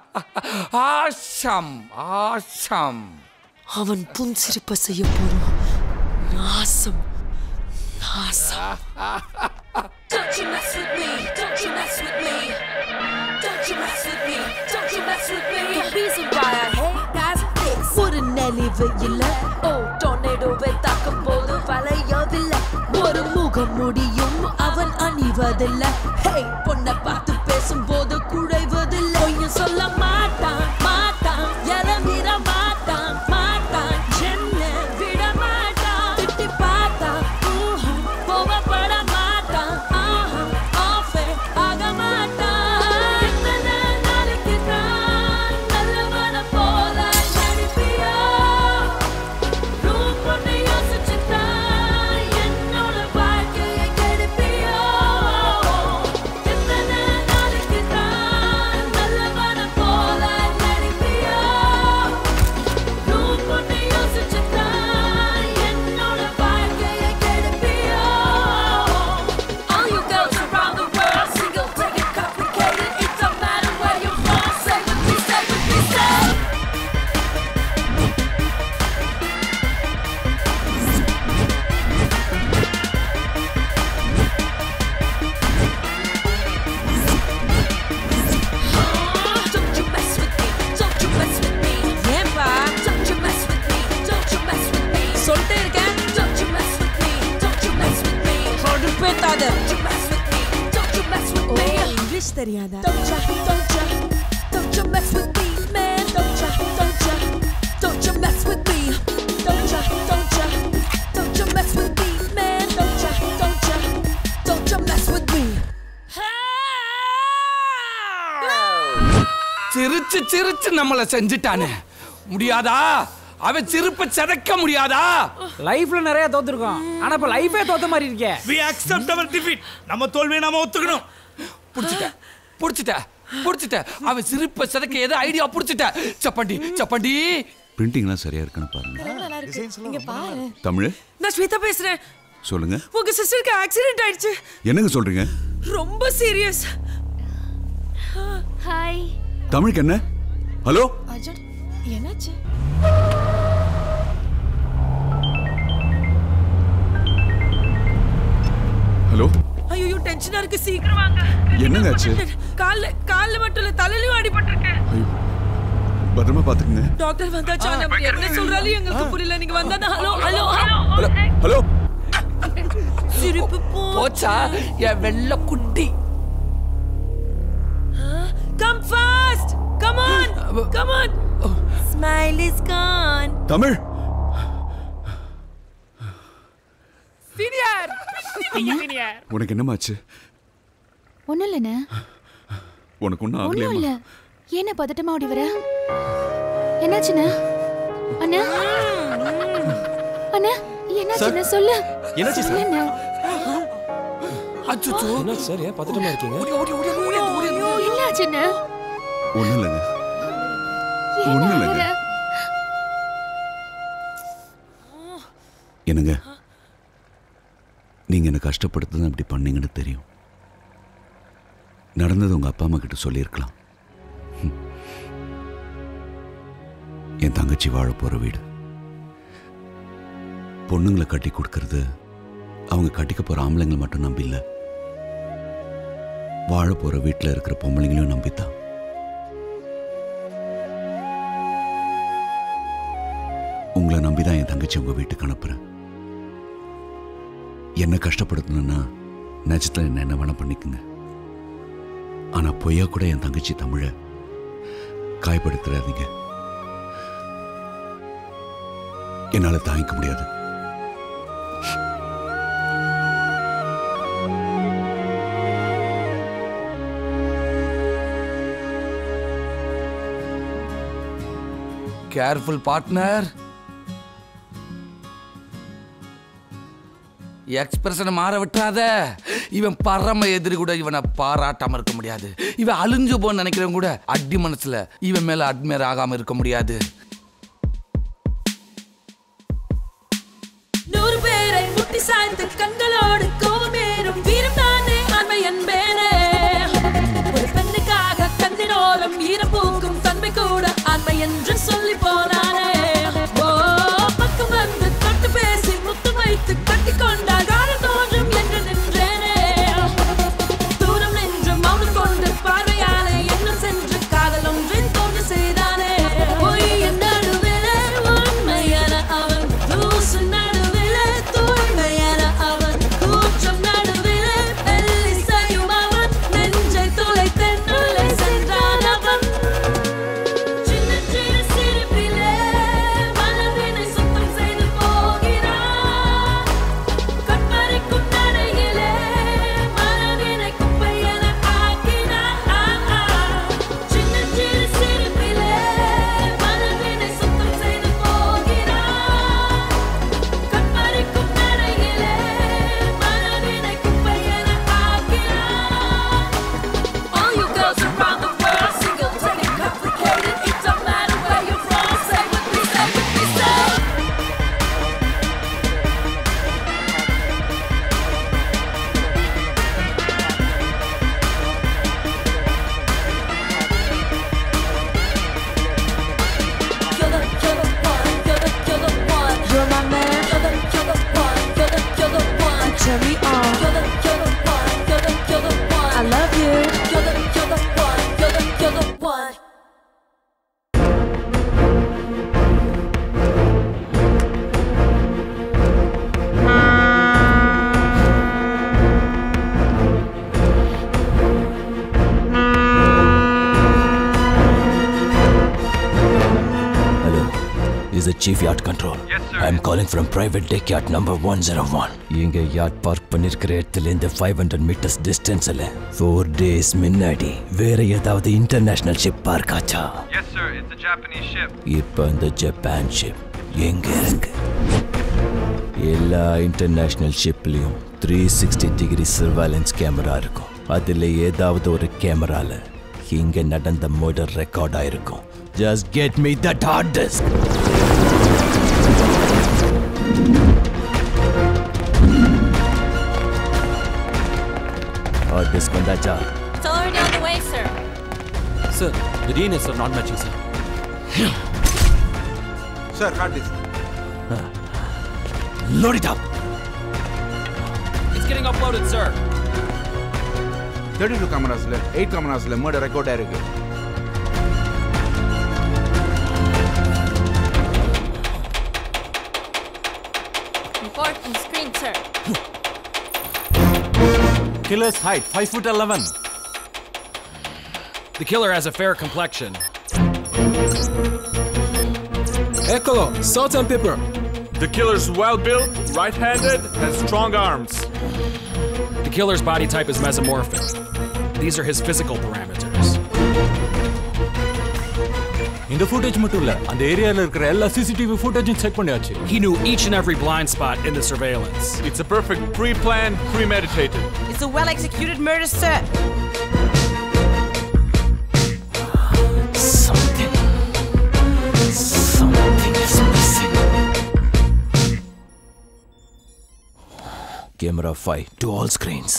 ஆஷம் ஆஷம் அவன் புன்சிரிப்ப செய்ய போறான் நாசம் நாசம் Don't you mess with me, don't you mess with me. Don't you mess with me, don't you mess with me. The reason why I hate guys is ஒரு நெளிவு இல்ல ஓ டொர்னேடோவை தாக்கும் போது வளையவில்லை ஒரு முகம் முடியும் அவன் அணிவதில்லை ஹே பொண்ணை பார்த்து பேசும்போது குழைவதில்லை பொய்யும் சொல்ல மாட்டான் மாட்டான் எலமிர மாட்டான் மாட்டான் என்ன விட மாட்டான் திட்டி பார்த்தா ஊஹா, கோவப்பட மாட்டான் ஆஹா, ஆஃபே ஆக மாட்டான் இத்தனை நாளைக்கு தான் நல்லவனை போல நடிப்பியா ரூம் பண்ணி யோசிச்சுதான் என்னோட வாழ்க்கையை கெடுப்பியா இத்தனை நாளைக்கு தான் நல்லவனை போல நடிப்பியா ரூம் பண்ணி யோசிச்சுதான் என்னோட வாழ்க்கையை கெடுப்பியா All you girls around the world, single, take it complicated. It don't matter where you're from. Say what we say, what we say. Don't you mess with me, don't you mess with me. ஏன்பா? Don't you mess with me, don't you mess with me. சொல்லிட்டே இருக்கேன். Don't you mess with me, don't you mess with me. கடுப்பேத்தாத. Don't you mess with me, don't you mess with me. English தெரியாதா Don't ya, don't ya, don't you mess with me, man. Don't ya, don't ya, don't you mess with me. Don't ya, don't ya, don't you mess with me, man. Don't ya, don't ya, don't you mess with me. சிரிச்சு சிரிச்சு நம்மளை செஞ்சுட்டானே முடியாதா அவன் சிரிப்பை சிதைக்க முடியாதா லைஃப்ல நிறைய தோத்துருக்கோம் ஆனா இப்ப லைஃபே தோத்த மாதிரி இருக்கே வி அக்செப்ட் அவர் டிஃபீட் நம்ம தோல்வியை நாம ஒத்துக்கணும் புடிச்சிட்ட புடிச்சிட்ட புடிச்சிட்ட அவன் சிரிப்பை சிதைக்க ஏதோ ஐடியா புடிச்சிட்ட சப்பண்டி சப்பண்டி பிரிண்டிங்லாம் சரியா இருக்கான்னு பாருங்க நல்லா இருக்கு இங்க பாரு தமிழ் நான் ஸ்வேதா பேசுறேன் சொல்லுங்க உங்க சிஸ்டருக்கு ஆக்சிடென்ட் ஆயிடுச்சு என்னங்க சொல்றீங்க ரொம்ப சீரியஸ் ஹாய் தமிழுக்கு என்ன ஹலோ அர்ஜுன் என்னாச்சு ஹலோ ஐயோ டென்ஷனா இருக்கு சீக்கிரம் வாங்க என்னங்க ஆச்சு கால்ல கால்ல மட்டும் இல்ல தலையிலயும் அடிபட்டிருக்கு பத்திரமா பாத்துக்கங்க டாக்டர் வந்தாச்சா நம்ம என்ன சொல்றாலும் எங்களுக்கு புரியல நீங்க வந்தா hello hello hello hello hello சிரிப்பு போச்சா என் வெள்ள குட்டி come fast come on come on smile is gone Tamil senior உனக்கு என்னமாச்சு ஒன்றும் இல்லைண்ணே உனக்கு ஒன்றும் ஒன்றும் ஆகலையா இல்லை என்ன பதட்டமா ஓடி வர என்னாச்சுண்ணே அண்ணா அண்ணா என்னாச்சுண்ணே சொல்லு என்னாச்சு சார்? சொல்லுண்ணே. அச்சோ என்ன சார் ஏன் பதட்டமா இருக்கீங்க ஐயோ, என்னாச்சுண்ணே ஒன்றும் இல்லைங்க ஏன் ஒன்றும் இல்லைங்க அழற? என்னங்க நீங்க என்ன கஷ்டப்படுத்துதான் அப்படி பண்ணீங்கன்னு தெரியும் நடந்தது உங்க அப்பா அம்மா கிட்ட சொல்லியிருக்கலாம் ஹம். என் தங்கச்சி வாழ போற வீடு பொண்ணுங்களை கட்டி கொடுக்கறது அவங்க கட்டிக்க போற ஆம்பளைங்களை மட்டும் நம்பி இல்ல வாழ போற வீட்டில் இருக்கிற பொம்பளைங்களையும் நம்பித்தான் உங்களை நம்பிதான் என் தங்கச்சி உங்க வீட்டுக்கு அனுப்புறேன் என்ன கஷ்டப்படுத்தணும்னா நிஜத்துல என்ன என்ன வேணா பண்ணிக்குங்க ஆனா பொய்யா கூட என் தங்கச்சி தமிழ காயப்படுத்துறாதீங்க என்னால தாங்கிக்க முடியாது கேர்ஃபுல் பார்ட்னர் எக்ஸ்பிரஷனை மாற விட்டாத இவன் பரம எதிரி கூட இவனை பாராட்டாம இருக்க முடியாது இவன் அழிஞ்சு போன்னு நினைக்கிறவன் கூட அடி மனசுல இவன் மேல அட்மையர் ஆகாம இருக்க முடியாது நூறு பேரை முட்டி சாய்த்து கண்களோடு கோபமேறும் வீரம் நான் ஓரம் ஈரப்பூக்கும் தன்மை கூட அண்மை என்று சொல்லி போனானே ஓ பக்கம் வந்து தொட்டு பேசி முத்து வைத்து கட்டி கொண்டால் காலம் தோன்றும் என்று நின்றேனே தூரம் நின்று மௌனம் கொண்டு பார்வையாலே என்ன சென்று காதல் ஒன்றின் தோன்று செய்தானே பொய்யின் நடுவிலே உண்மையான அவன் தூசு நடுவிலே தூய்மையான அவன் கூச்சம் நடுவிலே வெள்ளி செய்யும் அவன் நெஞ்சை துளைத்தென்னுள்ளே சென்றான் அவன் சின்ன சிறு சிரிப்பிலே மனதினை சுத்தம் செய்து போகிறான் கற்பறிக்கும் நடையிலே மனதினை குப்பை என ஆக்கினான் சின்ன சிறு சிரிப்பிலே மனதினை சுத்தம் செய்து போகிறான் கற்பறிக்கும் நடையிலே மனதினை குப்பை என ஆக்கினான் All you girls around the world, single, pretty, complicated. It don't matter where you're from. Say what we say, what we say. You're the, you're the one. You're the, you're the one. You're my man. You're the, you're the one. You're the, you're the one. Cherry on. You're the, you're the one. You're the, you're the one. I love you. You're the, you're the one. You're the, you're the one. Hello, is it Chief Yacht Control? Yes, sir. I'm calling from private deck yacht number 101. இங்க yard park பண்ணிருக்கிற இடத்துல இருந்து five hundred metres டிஸ்டன்ஸ்ல four days முன்னாடி வேற ஏதாவது international ship park ஆச்சா Yes, sir. It's a Japanese ship. இப்போ இந்த ஜப்பான் ஷிப் எங்க இருக்கு எல்லா இன்டர்நேஷனல் ஷிப்லயும் three sixty degree surveillance camera இருக்கும் அதுல ஏதாவது ஒரு கேமரால இங்க நடந்த மர்டர் ரெக்கார்ட் ஆயிருக்கும் just get me that hard disk hard disk வந்தாச்சா It's already on the way, sir. Sir, the DNS are not matching, sir. Sir, hard disk. Load it up. It's getting uploaded, sir. Thirty two கேமராஸில் eight கேமராஸில் murder record ஆயிருக்கு Report on screen, sir. Killer's height, 5 foot 11. The killer has a fair complexion. Eccolo, salt and pepper. The killer's well built, right handed, and strong arms. The killer's body type is mesomorphic. These are his physical parameters. இந்த footage மட்டும் இல்ல அந்த ஏரியால இருக்கிற எல்லா CCTV ஃபுட்டேஜும் check பண்ணியாச்சு He knew each and every blind spot in the surveillance. It's a perfect pre planned, premeditated. It's a well executed murder, sir. Something. Something is missing. Camera 5 to all screens.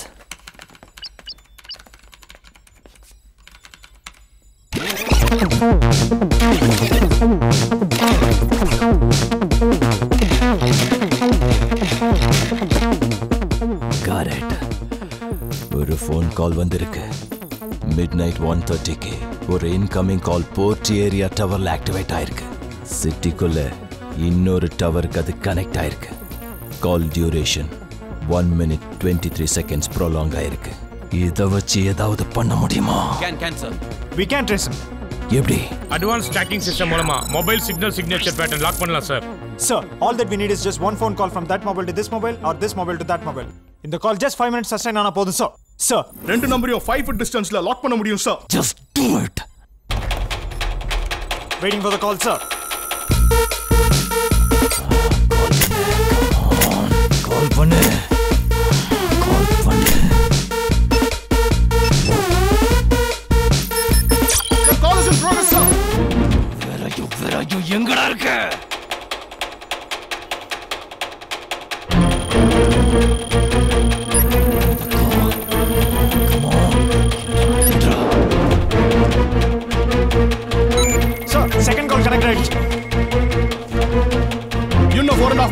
Got it. ஒரு phone call வந்திருக்கு midnight one தேர்ட்டிக்கு ஒரு incoming call port area டவர்ல activate ஆயிருக்கு சிட்டிக்குள்ள இன்னொரு டவருக்கு அது கனெக்ட் ஆயிருக்கு call duration one minute twenty three seconds prolong ஆயிருக்கு இதை வச்சு ஏதாவது பண்ண முடியுமா Can, can, sir. We can trace him. எப்படி அட்வான்ஸ் ட்ராக்கிங் சிஸ்டம் மூலமா mobile signal signature pattern lock பண்ணலாம் sir Sir, all that we need is just one phone call from that mobile to this mobile or this mobile to that mobile. இந்த call just five minutes sustain ஆனா போதும் sir sir ரெண்டு நம்பரையும் five food டிஸ்டன்ஸ்ல lock பண்ண முடியும் sir just do it waiting for the call sir call பண்ணு call பண்ணு call is in progress sir வேற ஐயோ வேற ஐயோ எங்கடா இருக்க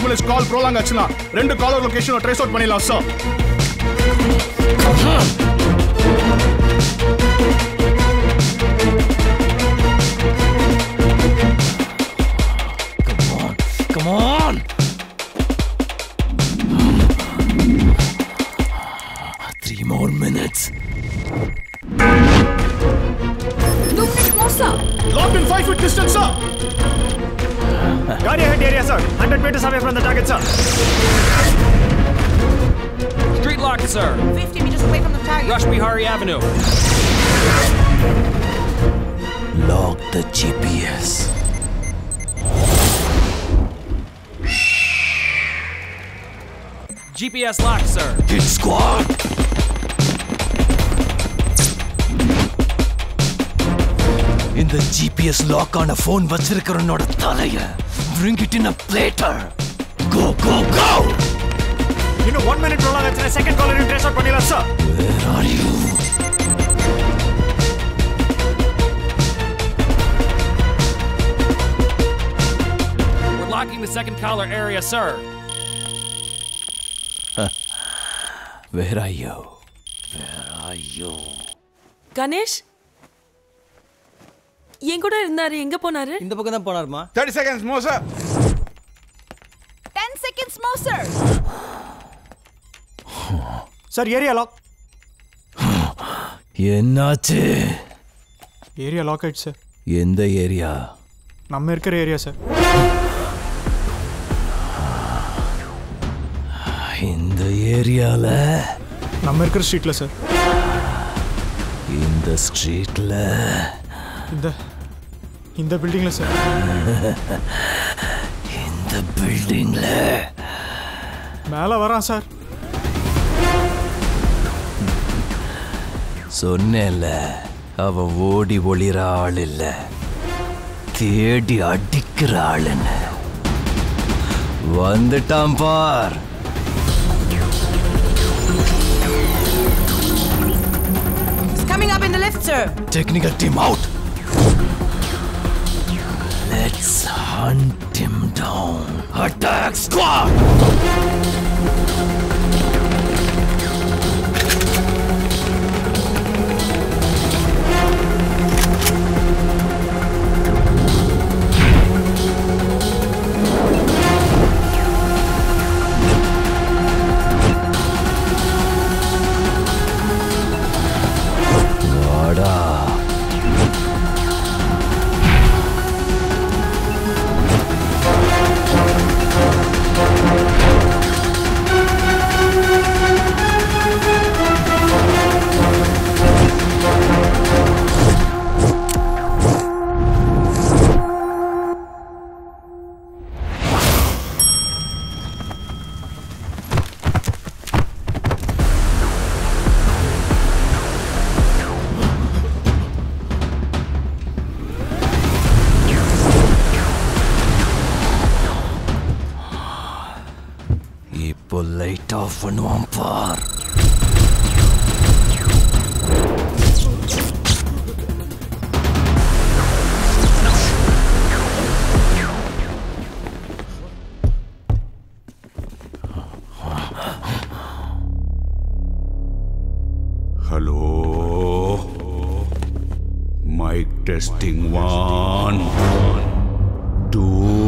மினிட்ஸ் கால் ப்ரோலாங் ஆச்சுன்னா ரெண்டு காலர் லொகேஷன் ட்ரேஸ் அவுட் பண்ணிடலாம் sir Come on! Three more minutes. Two minutes more, sir. Locked in five foot distance, sir. Guardia hit area, sir. 100 meters away from the target, sir. Street lock, sir. 50 meters away from the target. Rush Bihari Avenue. Lock the GPS. GPS locked, sir. Hit squad! இந்த GPS lock ஆன phone வச்சிருக்கிறவனோட தலைய bring it in a plater go go go இன்னும் one minute prolong ஆச்சுன்னா second காலரையும் trace out பண்ணிடலாம் sir where are you We're locking the second collar area, sir. where are you where are you Ganesh என் கூட இருந்தாரு எங்க போனாரு இந்த பக்கம் தான் போனாருமா thirty seconds more sir 10 seconds more, sir. Sir area lock என்னாச்சு ஏரியா லாக் ஆயிடுச்சு சார் எந்த ஏரியா நம்ம இருக்கிற ஏரியா சார் இந்த ஏரியால நம்ம இருக்கிற ஸ்ட்ரீட்ல சார் இந்த ஸ்ட்ரீட்ல இந்த இந்த பில்டிங்ல சார் இந்த பில்டிங்ல மேலே வரான் சார் சொன்னேன்ல அவ ஓடி ஒளிர ஆள் இல்ல தேடி அடிக்கிற ஆளுன்னு வந்துட்டான் பார் It's coming up in the left, sir. Technical team out. Let's hunt him down. Attack squad! வாடா இப்போ லைட் ஆஃப் பண்ணுவான் பார் hello mike testing one two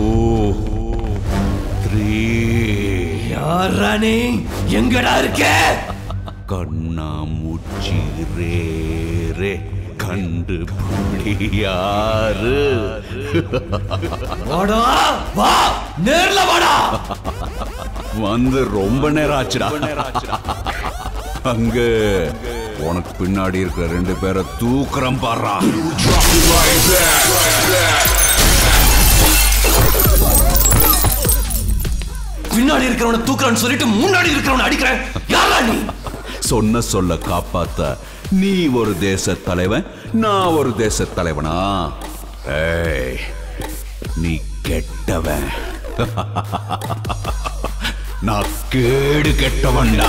three யார் ராணி எங்கடா இருக்க கண்ணா மூச்சி ரே ரே கண்டுபிடி யாரு வாடா வா நேர்ல வாடா வந்து ரொம்ப நேரம் ஆச்சுடா அங்க உனக்கு பின்னாடி இருக்கிற ரெண்டு பேரை தூக்குறம் பாடுறா பின்னாடி இருக்கிறவனை தூக்குறான்னு சொல்லிட்டு முன்னாடி இருக்கிறவனை அடிக்கிறேன் யாரா நீ சொன்ன சொல்ல காப்பாத்த நீ ஒரு தேச தலைவன் நான் ஒரு தேச தலைவனா ஏய் நீ கெட்டவன் நான் கேடு கெட்டவன்டா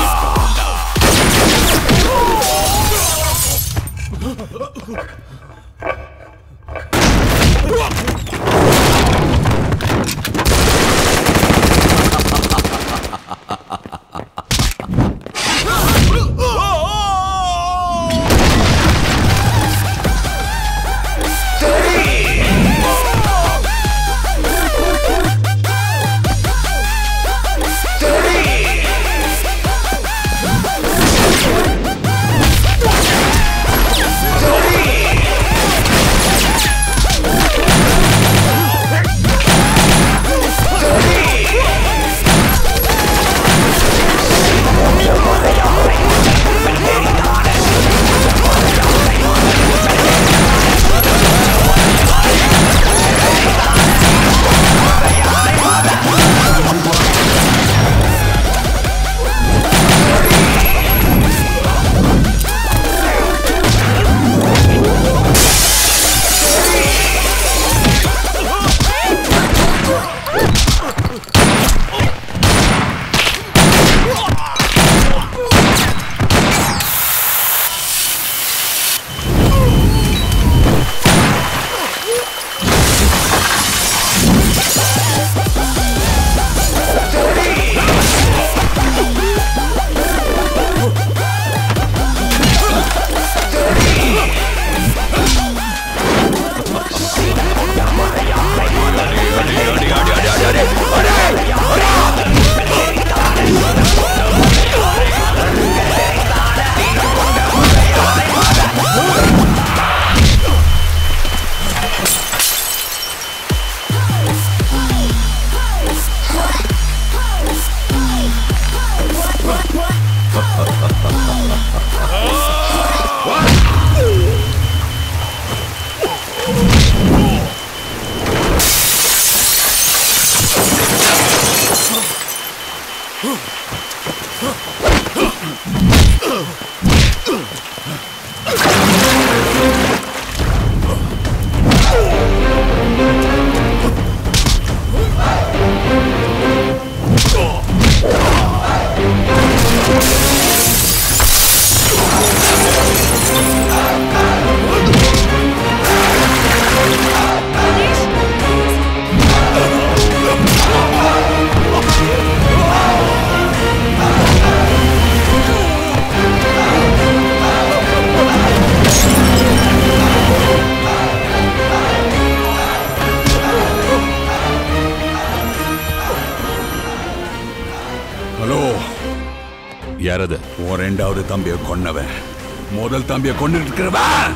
ஹலோ யாரது உன் ரெண்டாவது தம்பியை கொன்னவன் முதல் தம்பியை கொண்டு இருக்கிறவன்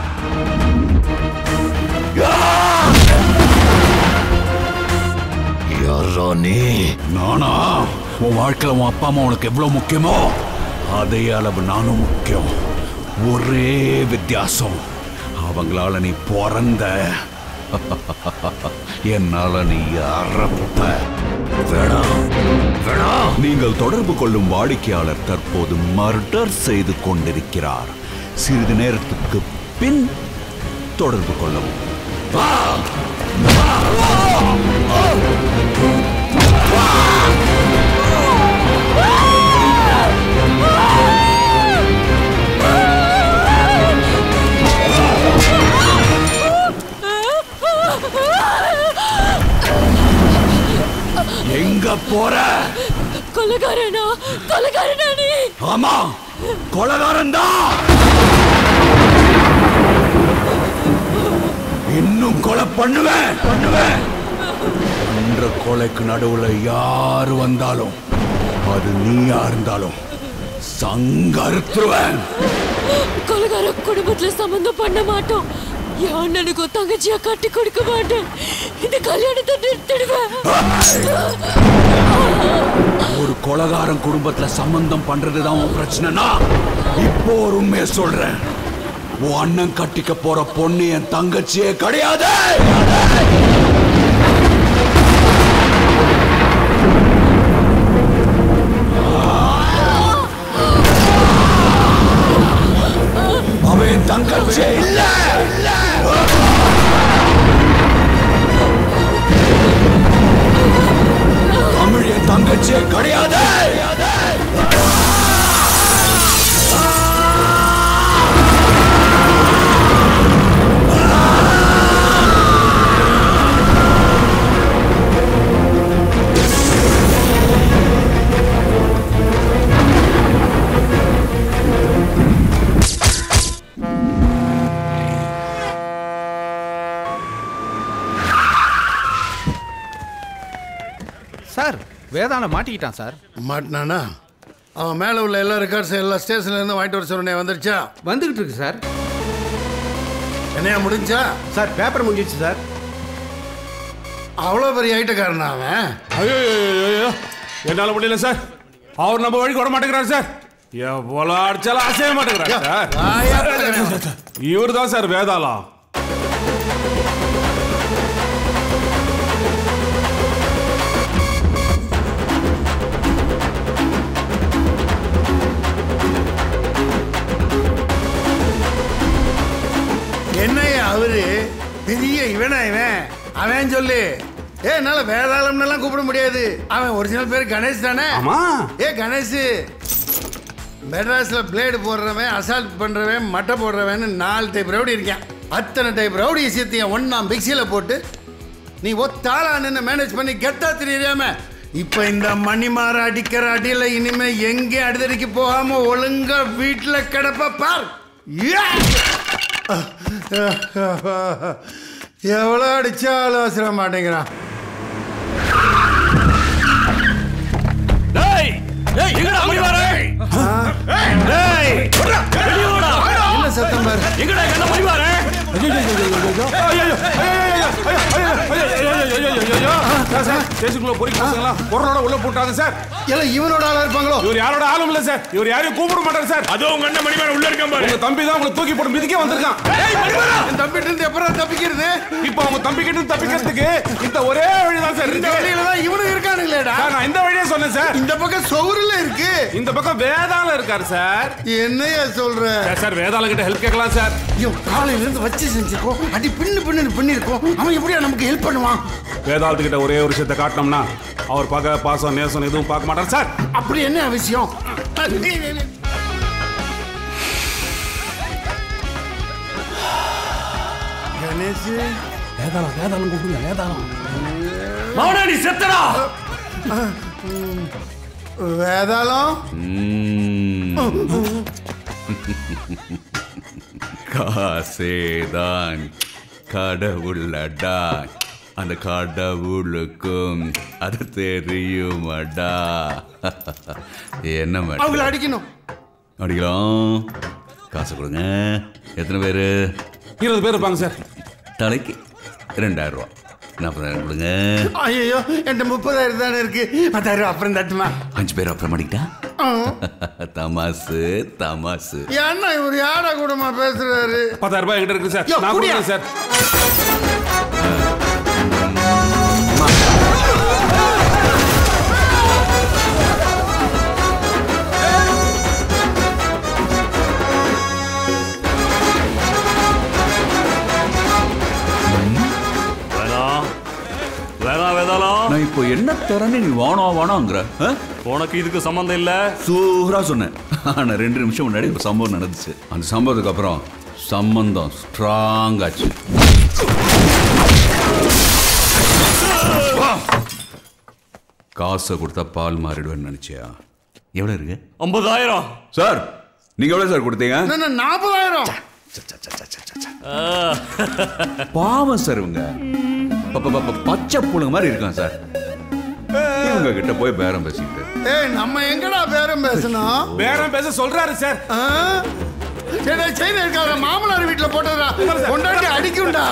யாரோ நீ நானா உன் வாழ்க்கையில உன் அப்பா அம்மா உனக்கு எவ்வளவு முக்கியமோ அதே அளவு நானும் முக்கியம் ஒரே வித்தியாசம் அவங்களால நீ பிறந்த என்னால நீ அறப்ப வேணாம் வேணாம் நீங்கள் தொடர்பு கொள்ளும் வாடிக்கையாளர் தற்போது மர்டர் செய்து கொண்டிருக்கிறார் சிறிது நேரத்துக்கு பின் தொடர்பு கொள்ளவும் வா! எங்க போற கொலைகாரனா கொலைகாரனா நீ ஆமா கொலகாரன் தான் இன்னும் கொலை பண்ணுவேன் பண்ணுவேன் என்ற கொலைக்கு நடுவுல யாரு வந்தாலும் அது நீயா இருந்தாலும் சங்கருத்துருவேன் கொலைகார குடும்பத்துல சம்பந்தம் பண்ண மாட்டோம் என் அண்ணனுக்கும் தங்கச்சியா கட்டி கொடுக்க மாட்டேன் இந்த கல்யாணத்தை நிறுத்திடுவேன் ஒரு கொலகாரன் குடும்பத்துல சம்பந்தம் பண்றதுதான் உன் பிரச்சனைனா இப்போ ஒரு உண்மையை சொல்றேன் உன் அண்ணன் கட்டிக்க போற பொண்ணு என் தங்கச்சியே கிடையாது அவன் என் தங்கச்சியே இல்ல தமிழ் என் தங்கச்சியே கிடையாது சார் வேதாள மாட்டிக்கிட்டான் சார் மாட்டினானா அவன் மேலே உள்ள எல்லா ரெக்கார்ட்ஸும் எல்லா ஸ்டேஷன்லேருந்து வாங்கிட்டு வர சொன்னே வந்துருச்சா வந்துகிட்டு இருக்கு சார் என்னையா முடிஞ்சா சார் பேப்பர் முடிஞ்சிச்சு சார் அவ்வளோ பெரிய ஐட்டக்காரனா அவன் ஐயோ என்னால முடியல சார் அவர் நம்ம வழிக்கு விட மாட்டேங்கிறார் சார் எவ்வளோ அடிச்சாலும் அசைய மாட்டேங்கிறார் சார் இவர் தான் சார் வேதாளா என்னையா அவரு பெரிய இவனா இவன் அவன் சொல்லு ஏ என்னால வேதாளம்னு எல்லாம் கூப்பிட முடியாது அவன் ஒரிஜினல் பேர் கணேஷ் தானே ஆமா. ஏ கணேஷ் மெட்ராஸ்ல பிளேடு போடுறவன் அசால்ட் பண்றவன் மட்டை போடுறவன் நாலு டைப் ரவுடி இருக்கேன் அத்தனை டைப் ரவுடி விஷயத்தையும் ஒன்னா மிக்சியில போட்டு நீ ஒத்தாளா நின்று மேனேஜ் பண்ணி கெத்தா தெரியாம இப்ப இந்த மணிமார அடிக்கிற அடியில இனிமே எங்கே அடுத்தடிக்கு போகாம ஒழுங்கா வீட்டுல கிடப்ப பார் யா! எவ்வளோ அடிச்சாலும் அவசர மாட்டேங்கிறான் டேய் டேய் எங்கடா மணிவாரே டேய் வெளிய வாடா என்ன சத்தம் பாரு எங்கடா என்ன மணிவாரே ஸ்டேஷனுக்குள்ள போலீஸ் பசங்களா பொருளோட உள்ள போட்டாங்க சார் இல்ல இவனோட ஆளா இருப்பாங்களோ இவர் யாரோட ஆளும் இல்ல சார் இவர் யாரையும் கூப்பிட மாட்டாரு சார் அது உங்க அண்ணன் மணிமேல உள்ள இருக்கான் பாரு உங்க தம்பி தான் உங்களை தூக்கி போட்டு மிதிக்க வந்திருக்கான் என் தம்பிட்டு இருந்து எப்பறம் தப்பிக்கிறது இப்போ அவங்க தம்பி கிட்ட இருந்து தப்பிக்கிறதுக்கு இந்த ஒரே வழிதான் சார் இந்த வழியில தான் இவனும் இருக்கானுங்களேடா சார் நான் இந்த வழியே சொன்னேன் சார் இந்த பக்கம் சவுருல இருக்கு இந்த பக்கம் வேதாள இருக்காரு சார் என்னையா சொல்ற சார், சார் வேதாள கிட்ட ஹெல்ப் கேட்கலாம் சார் ஐயோ காலையில இருந்து வச்சு செஞ்சிருக்கோம் அடி பின்னு பின்னு பண்ணிருக்கோம் அவன் எப்படியா நமக்கு ஹெல்ப் பண்ணுவான் வேதாளத்துக்கிட்ட ஒரே ஒரு விஷயத்தை காட்டினோம்னா அவர் பார்க்க பாசம் நேசம் எதுவும் பார்க்க மாட்டார் சார் அப்படி என்ன விஷயம் கணேஷ் வேதாளம் வேதாளம் கூப்பிடுங்க வேதாளம் மௌனா நீ செத்தடா வேதாளம் காசேதான் கடவுளடா அந்த கடவுளுக்கும் அது தெரியுமடா என்ன மேடம் அவங்கள அடிக்கணும் அடிக்கலாம் காசு கொடுங்க எத்தனை பேர் இருபது பேர் இருப்பாங்க சார் தலைக்கு ரெண்டாயிரம் ரூபா நாற்பதாயிரம் கொடுங்க ஐயோ என்கிட்ட முப்பதாயிரம் தானே இருக்கு பத்தாயிரம் அப்புறம் தட்டுமா அஞ்சு பேர் அப்புறம் மாட்டிக்கிட்டா தமாசு தமாசு ஏன்னா இவர் யாரா கூடமா பேசுறாரு பத்தாயிரம் ரூபாய் என்கிட்ட இருக்கு சார் யோ, நான் குடியா. கொடுக்குறேன் சார் வேணாம் வேணாம் வேதாளம் நான் இப்போ என்ன தரேன்னு நீ வானோ வானோங்கிற உனக்கு இதுக்கு சம்மந்தம் இல்ல சூப்பரா சொன்னேன் ஆனா ரெண்டு நிமிஷம் முன்னாடி ஒரு சம்பவம் நடந்துச்சு அந்த சம்பவத்துக்கு அப்புறம் சம்பந்தம் ஸ்ட்ராங் ஆச்சு காசை கொடுத்தா பால் மாறிடுவேன்னு நினைச்சியா எவ்வளவு இருக்கு ஐம்பதாயிரம் சார் நீங்க எவ்வளவு சார் கொடுத்தீங்க என்ன நாற்பதாயிரம் பாவம் சார் இவங்க ப- ப- ப- பச்சை புழுங்க மாதிரி இருக்கான் சார் இவங்க கிட்ட போய் பேரம் பேசிக்கிட்டு ஏய் நம்ம எங்கடா பேரம் பேசணும் பேரம் பேச சொல்றாரு சார் சரி செயின் இருக்காரு மாமனார் வீட்டுல போட்டதா கொண்டாடி அடிக்கும்டா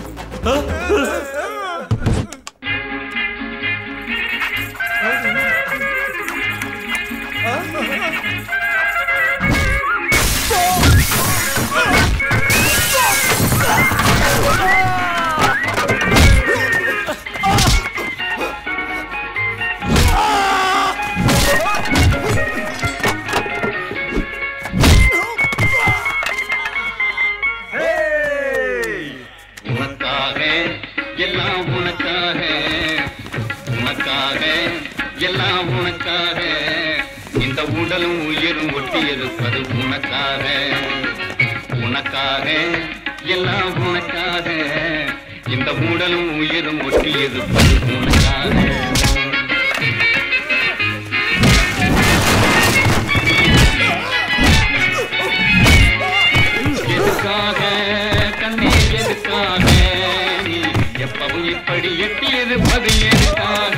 உனக்காக எல்லாம் உனக்காக உனக்காக எல்லாம் உனக்காக இந்த உடலும் உயிரும் ஒட்டி இருப்பது உனக்காக உனக்காக எல்லாம் உனக்காக இந்த உடலும் உயிரும் ஒட்டி இருப்பது உனக்காக எதுக்காக கண்ணே எதுக்காக நீ எப்பவும் இப்படி எட்டி இருப்பது எதுக்காக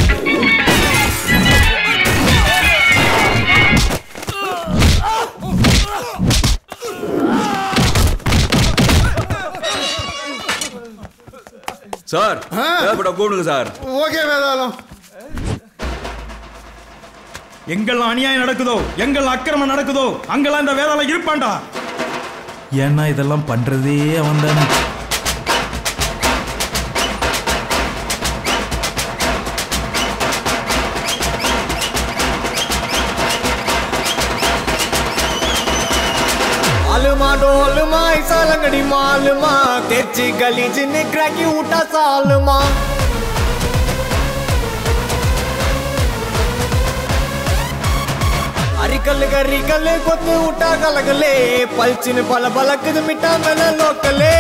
சார் தேவைப்பட்ட கூப்பிடுங்க சார் ஓகே வேதாளம் எங்கெல்லாம் அநியாயம் நடக்குதோ எங்கெல்லாம் அக்கிரமம் நடக்குதோ அங்கெல்லாம் இந்த வேதாளம் இருப்பான்டா ஏன்னா இதெல்லாம் பண்றதே அவன் தானே आलमा डोलमा ऐसा लंगड़ी मालमा तेची गली जिने क्रैकी उठा सालमा అరికల్ గరికల్ కొత్తు ఉటా కలగలే పల్చిన పల బలకదు మిఠా మెల లోకలే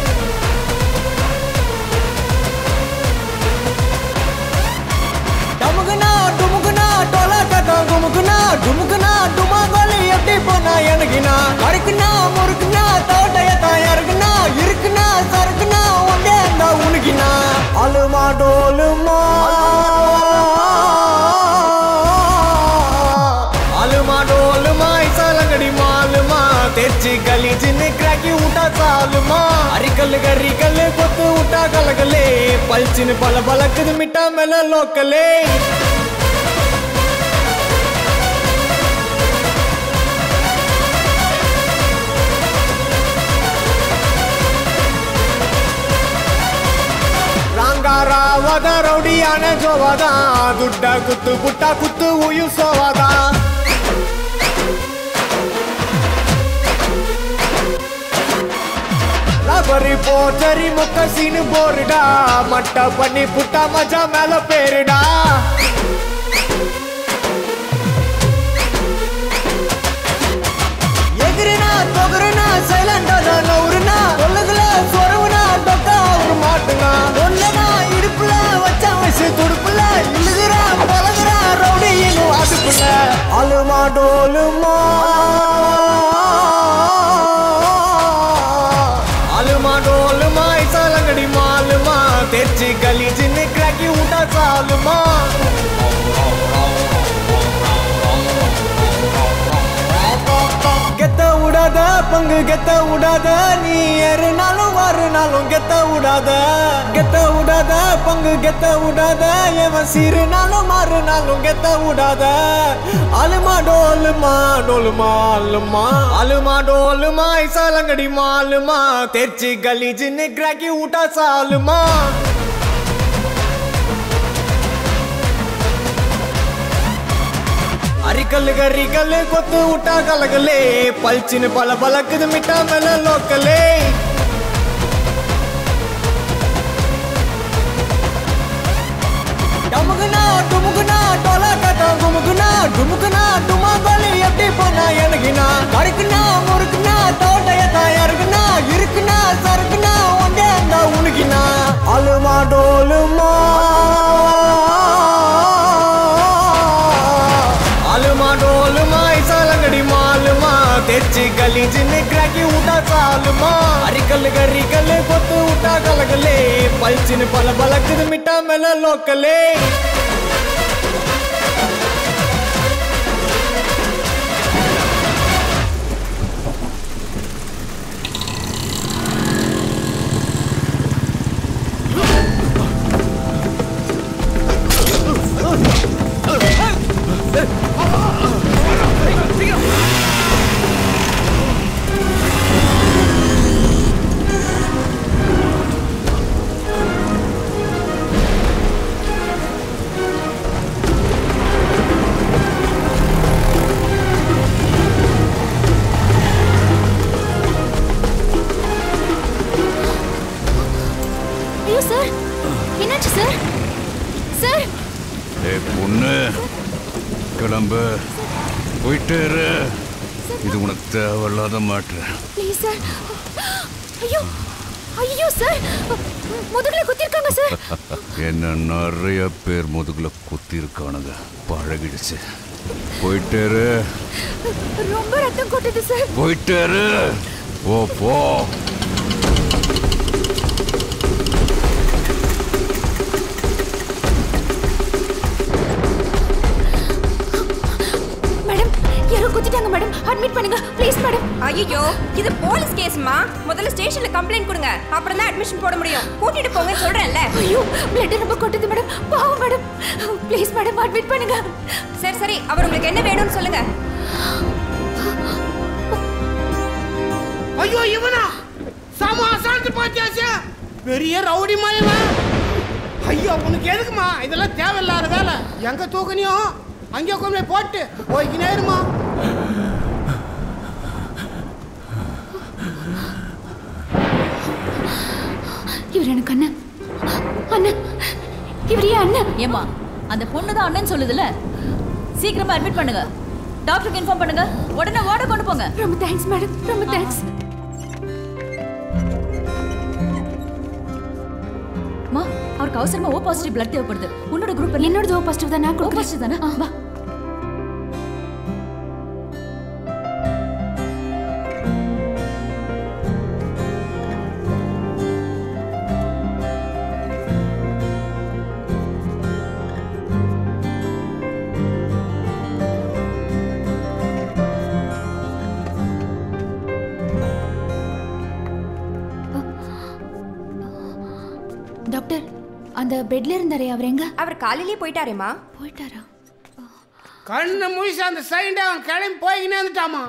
டமுகுனா டுமுகுனா டோலா கட்டா குமுகுனா டுமுகுனா டுமா கோலி எப்படி போனா எனக்குனா கருக்குனா முறுக்குனா தோட்டைய தாயாருக்குனா இருக்குனா சறுக்குனா ஒன்றே அந்த உனக்குனா அலுமா டோலுமா அலுமா டோலுமா இசாலங்கடி மாலுமா తెచ్చి గలీజిని క్రాకి ఉంటా சாலுமா அரிக்கல்லு கரிக்கல்லு கொத்து விட்டா கலகலே பல்ச்சின்னு பல பலக்குது மிட்டா மேல லோக்கலே ராங்காராவத ரவுடியான ஜோவாதா துட்ட குத்து புட்டா குத்து உயு சோவாதா ரபரி போச்சரி முக்க சீனு போருடா மட்ட பண்ணி புட்டா மஜா மேல பேருடா எகிரினா தொகுருனா சைலண்டா தான் நவுருனா சொல்லுதுல சொரவுனா தொக்கா அவரு மாட்டுனா ஒன்னனா இடுப்புல வச்சா வயசு துடுப்புல இழுகுறா பழகுறா ரவுடி இன்னும் அதுக்குள்ள அலுமா டோலுமா அலுமா டோலுமா இசாலங்கடி மாலுமா தெச்சி கலீஜின்னு கிராக்கி விட்டா சாலுமா கெத்த விடாத பங்கு கெத்த விடாத நீ ஏறுனாலும் வருனாலும் கெத்த விடாத கெத்த விடாத பங்கு கெத்த விடாத எவன் சீருனாலும் மாறுனாலும் கெத்த விடாத அலுமா டோலுமா டோலுமா அலுமா அலுமா டோலுமா இசாலங்கடி மாலுமா தெர்ச்சி கலீஜின்னு கிராக்கி விட்டா சாலுமா அரிக்கல்லு கரிக்கல்லு கொத்து விட்டா கலகலே பல்ச்சின்னு பல பலக்குது மிட்டா மேல லோக்கலே டமுகுனா டுமுகுனா டோலா கட்டா குமுகுனா டுமுகுனா டுமா கோலி எப்படி போனா எனக்குனா கருக்குனா முறுக்குனா தோட்டைய தாயாருக்குனா இருக்குனா சறுக்குனா ஒன்றே அந்த உனக்குனா அலுமா டோலுமா அலுமா டோலுமா இசாலங்கடி மாலுமா தெச்சி கலீஜின்னு கிராக்கி விட்டா சாலுமா அரிக்கல்லு கரிக்கல்லு கொத்து விட்டா கலகலே பல்ச்சின்னு பல பலக்குது மிட்டா மேல லோக்கலே ஐயோ சார் என்னாச்சு சார் சார் ஏ பொண்ணு கிளம்பு போயிட்டே இரு இது உனக்கு தேவையில்லாத மாற்று ப்ளீஸ் சார் ஐயோ ஐயோ சார் முதுகுல குத்திருக்காங்க சார் என்ன நிறைய பேர் முதுகுல குத்தி இருக்கானுங்க பழகிடுச்சு போயிட்டே இரு ரொம்ப ரத்தம் கொட்டுது சார் போயிட்டே இரு போ போ மேடம் யாரோ குத்திட்டாங்க மேடம் அட்மிட் பண்ணுங்க ப்ளீஸ் மேடம் ஐயோ இது போலீஸ் கேஸ்மா முதல்ல ஸ்டேஷன்ல கம்ப்ளைண்ட் கொடுங்க அப்புறம் தான் அட்மிஷன் போட முடியும் கூட்டிட்டு போங்க சொல்றேன்ல ஐயோ பிளட் ரொம்ப கொட்டுது மேடம் பாவம் மேடம் ப்ளீஸ் மேடம் அட்மிட் பண்ணுங்க சரி சரி அவர் உங்களுக்கு என்ன வேணும்னு சொல்லுங்க ஐயோ இவனா சம அசால்ட்டு பாத்தியாச்சு பெரிய ரவுடி மாயவன் ஐயோ உனக்கு எதுக்குமா இதெல்லாம் தேவையில்லாத வேலை எங்க தூக்கணியும் அங்கே கொண்டு போய் போட்டு போய்க்கினே இருமா இவர் எனக்கு அண்ணன் அண்ணன் இவர் ஏன் அண்ணன் ஏமா அந்த பொண்ணு தான் அண்ணன் சொல்லுதுல சீக்கிரமா அட்மிட் பண்ணுங்க டாக்டருக்கு இன்ஃபார்ம் பண்ணுங்க உடனே வார்டு கொண்டு போங்க ரொம்ப தேங்க்ஸ் மேடம் ரொம்ப தேங்க்ஸ் மா அவருக்கு அவசரமா ஓ பாசிட்டிவ் பிளட் தேவைப்படுது உன்னோட குரூப் என்னோட ஓ பாசிட்டிவ் தானே ஓ பாசிட்டிவ் தானே ஆ, வா அந்த பெட்ல இருந்தாரே அவர் எங்க அவர் காலையிலேயே போயிட்டாரேம்மா போயிட்டாரா கண்ணு முழிச்சு அந்த சைண்டை அவன் கிளம்பி போய்கினே வந்துட்டாமா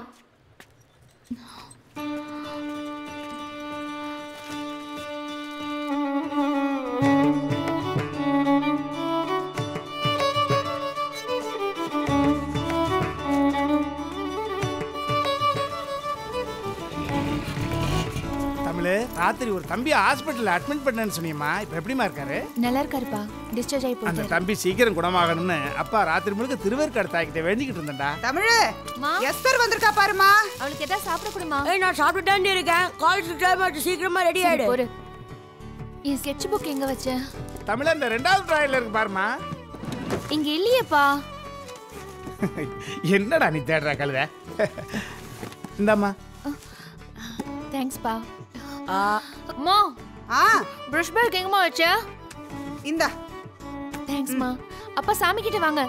தமிழ் ராத்திரி ஒரு தம்பி ஹாஸ்பிட்டல் அட்மிட் பண்ணேன்னு சொன்னியம்மா இப்போ எப்படிமா இருக்காரு நல்லா இருக்காருப்பா டிஸ்சார்ஜ் ஆகி அந்த போயிட்டாரு தம்பி சீக்கிரம் குணமாகணும்னு அப்பா ராத்திரி முழுக்க திருவேற்காடு தாய்கிட்ட வேண்டிக்கிட்டு இருந்தேன்டா தமிழ் எஸ்தர் வந்திருக்கா பாருமா அவளுக்கு ஏதாவது சாப்பிட கொடுமா ஏய் நான் சாப்பிட்டுட்டே இருக்கேன் காலேஜ் டைம் ஆச்சு சீக்கிரமா ரெடி சரி, ஆயிடு பொறு. என் ஸ்கெட்ச் புக் எங்க வச்ச தமிழ் இந்த ரெண்டாவது டிராயில இருக்கு பாருமா இங்க இல்லையேப்பா என்னடா நீ தேடுற கழுத இந்தாம்மா தேங்க்ஸ்ப்பா அம்மா ஆ ப்ரஷ் பேக் எங்கம்மா வச்ச இந்த தேங்க்ஸ்மா அப்பா சாமி கிட்ட வாங்க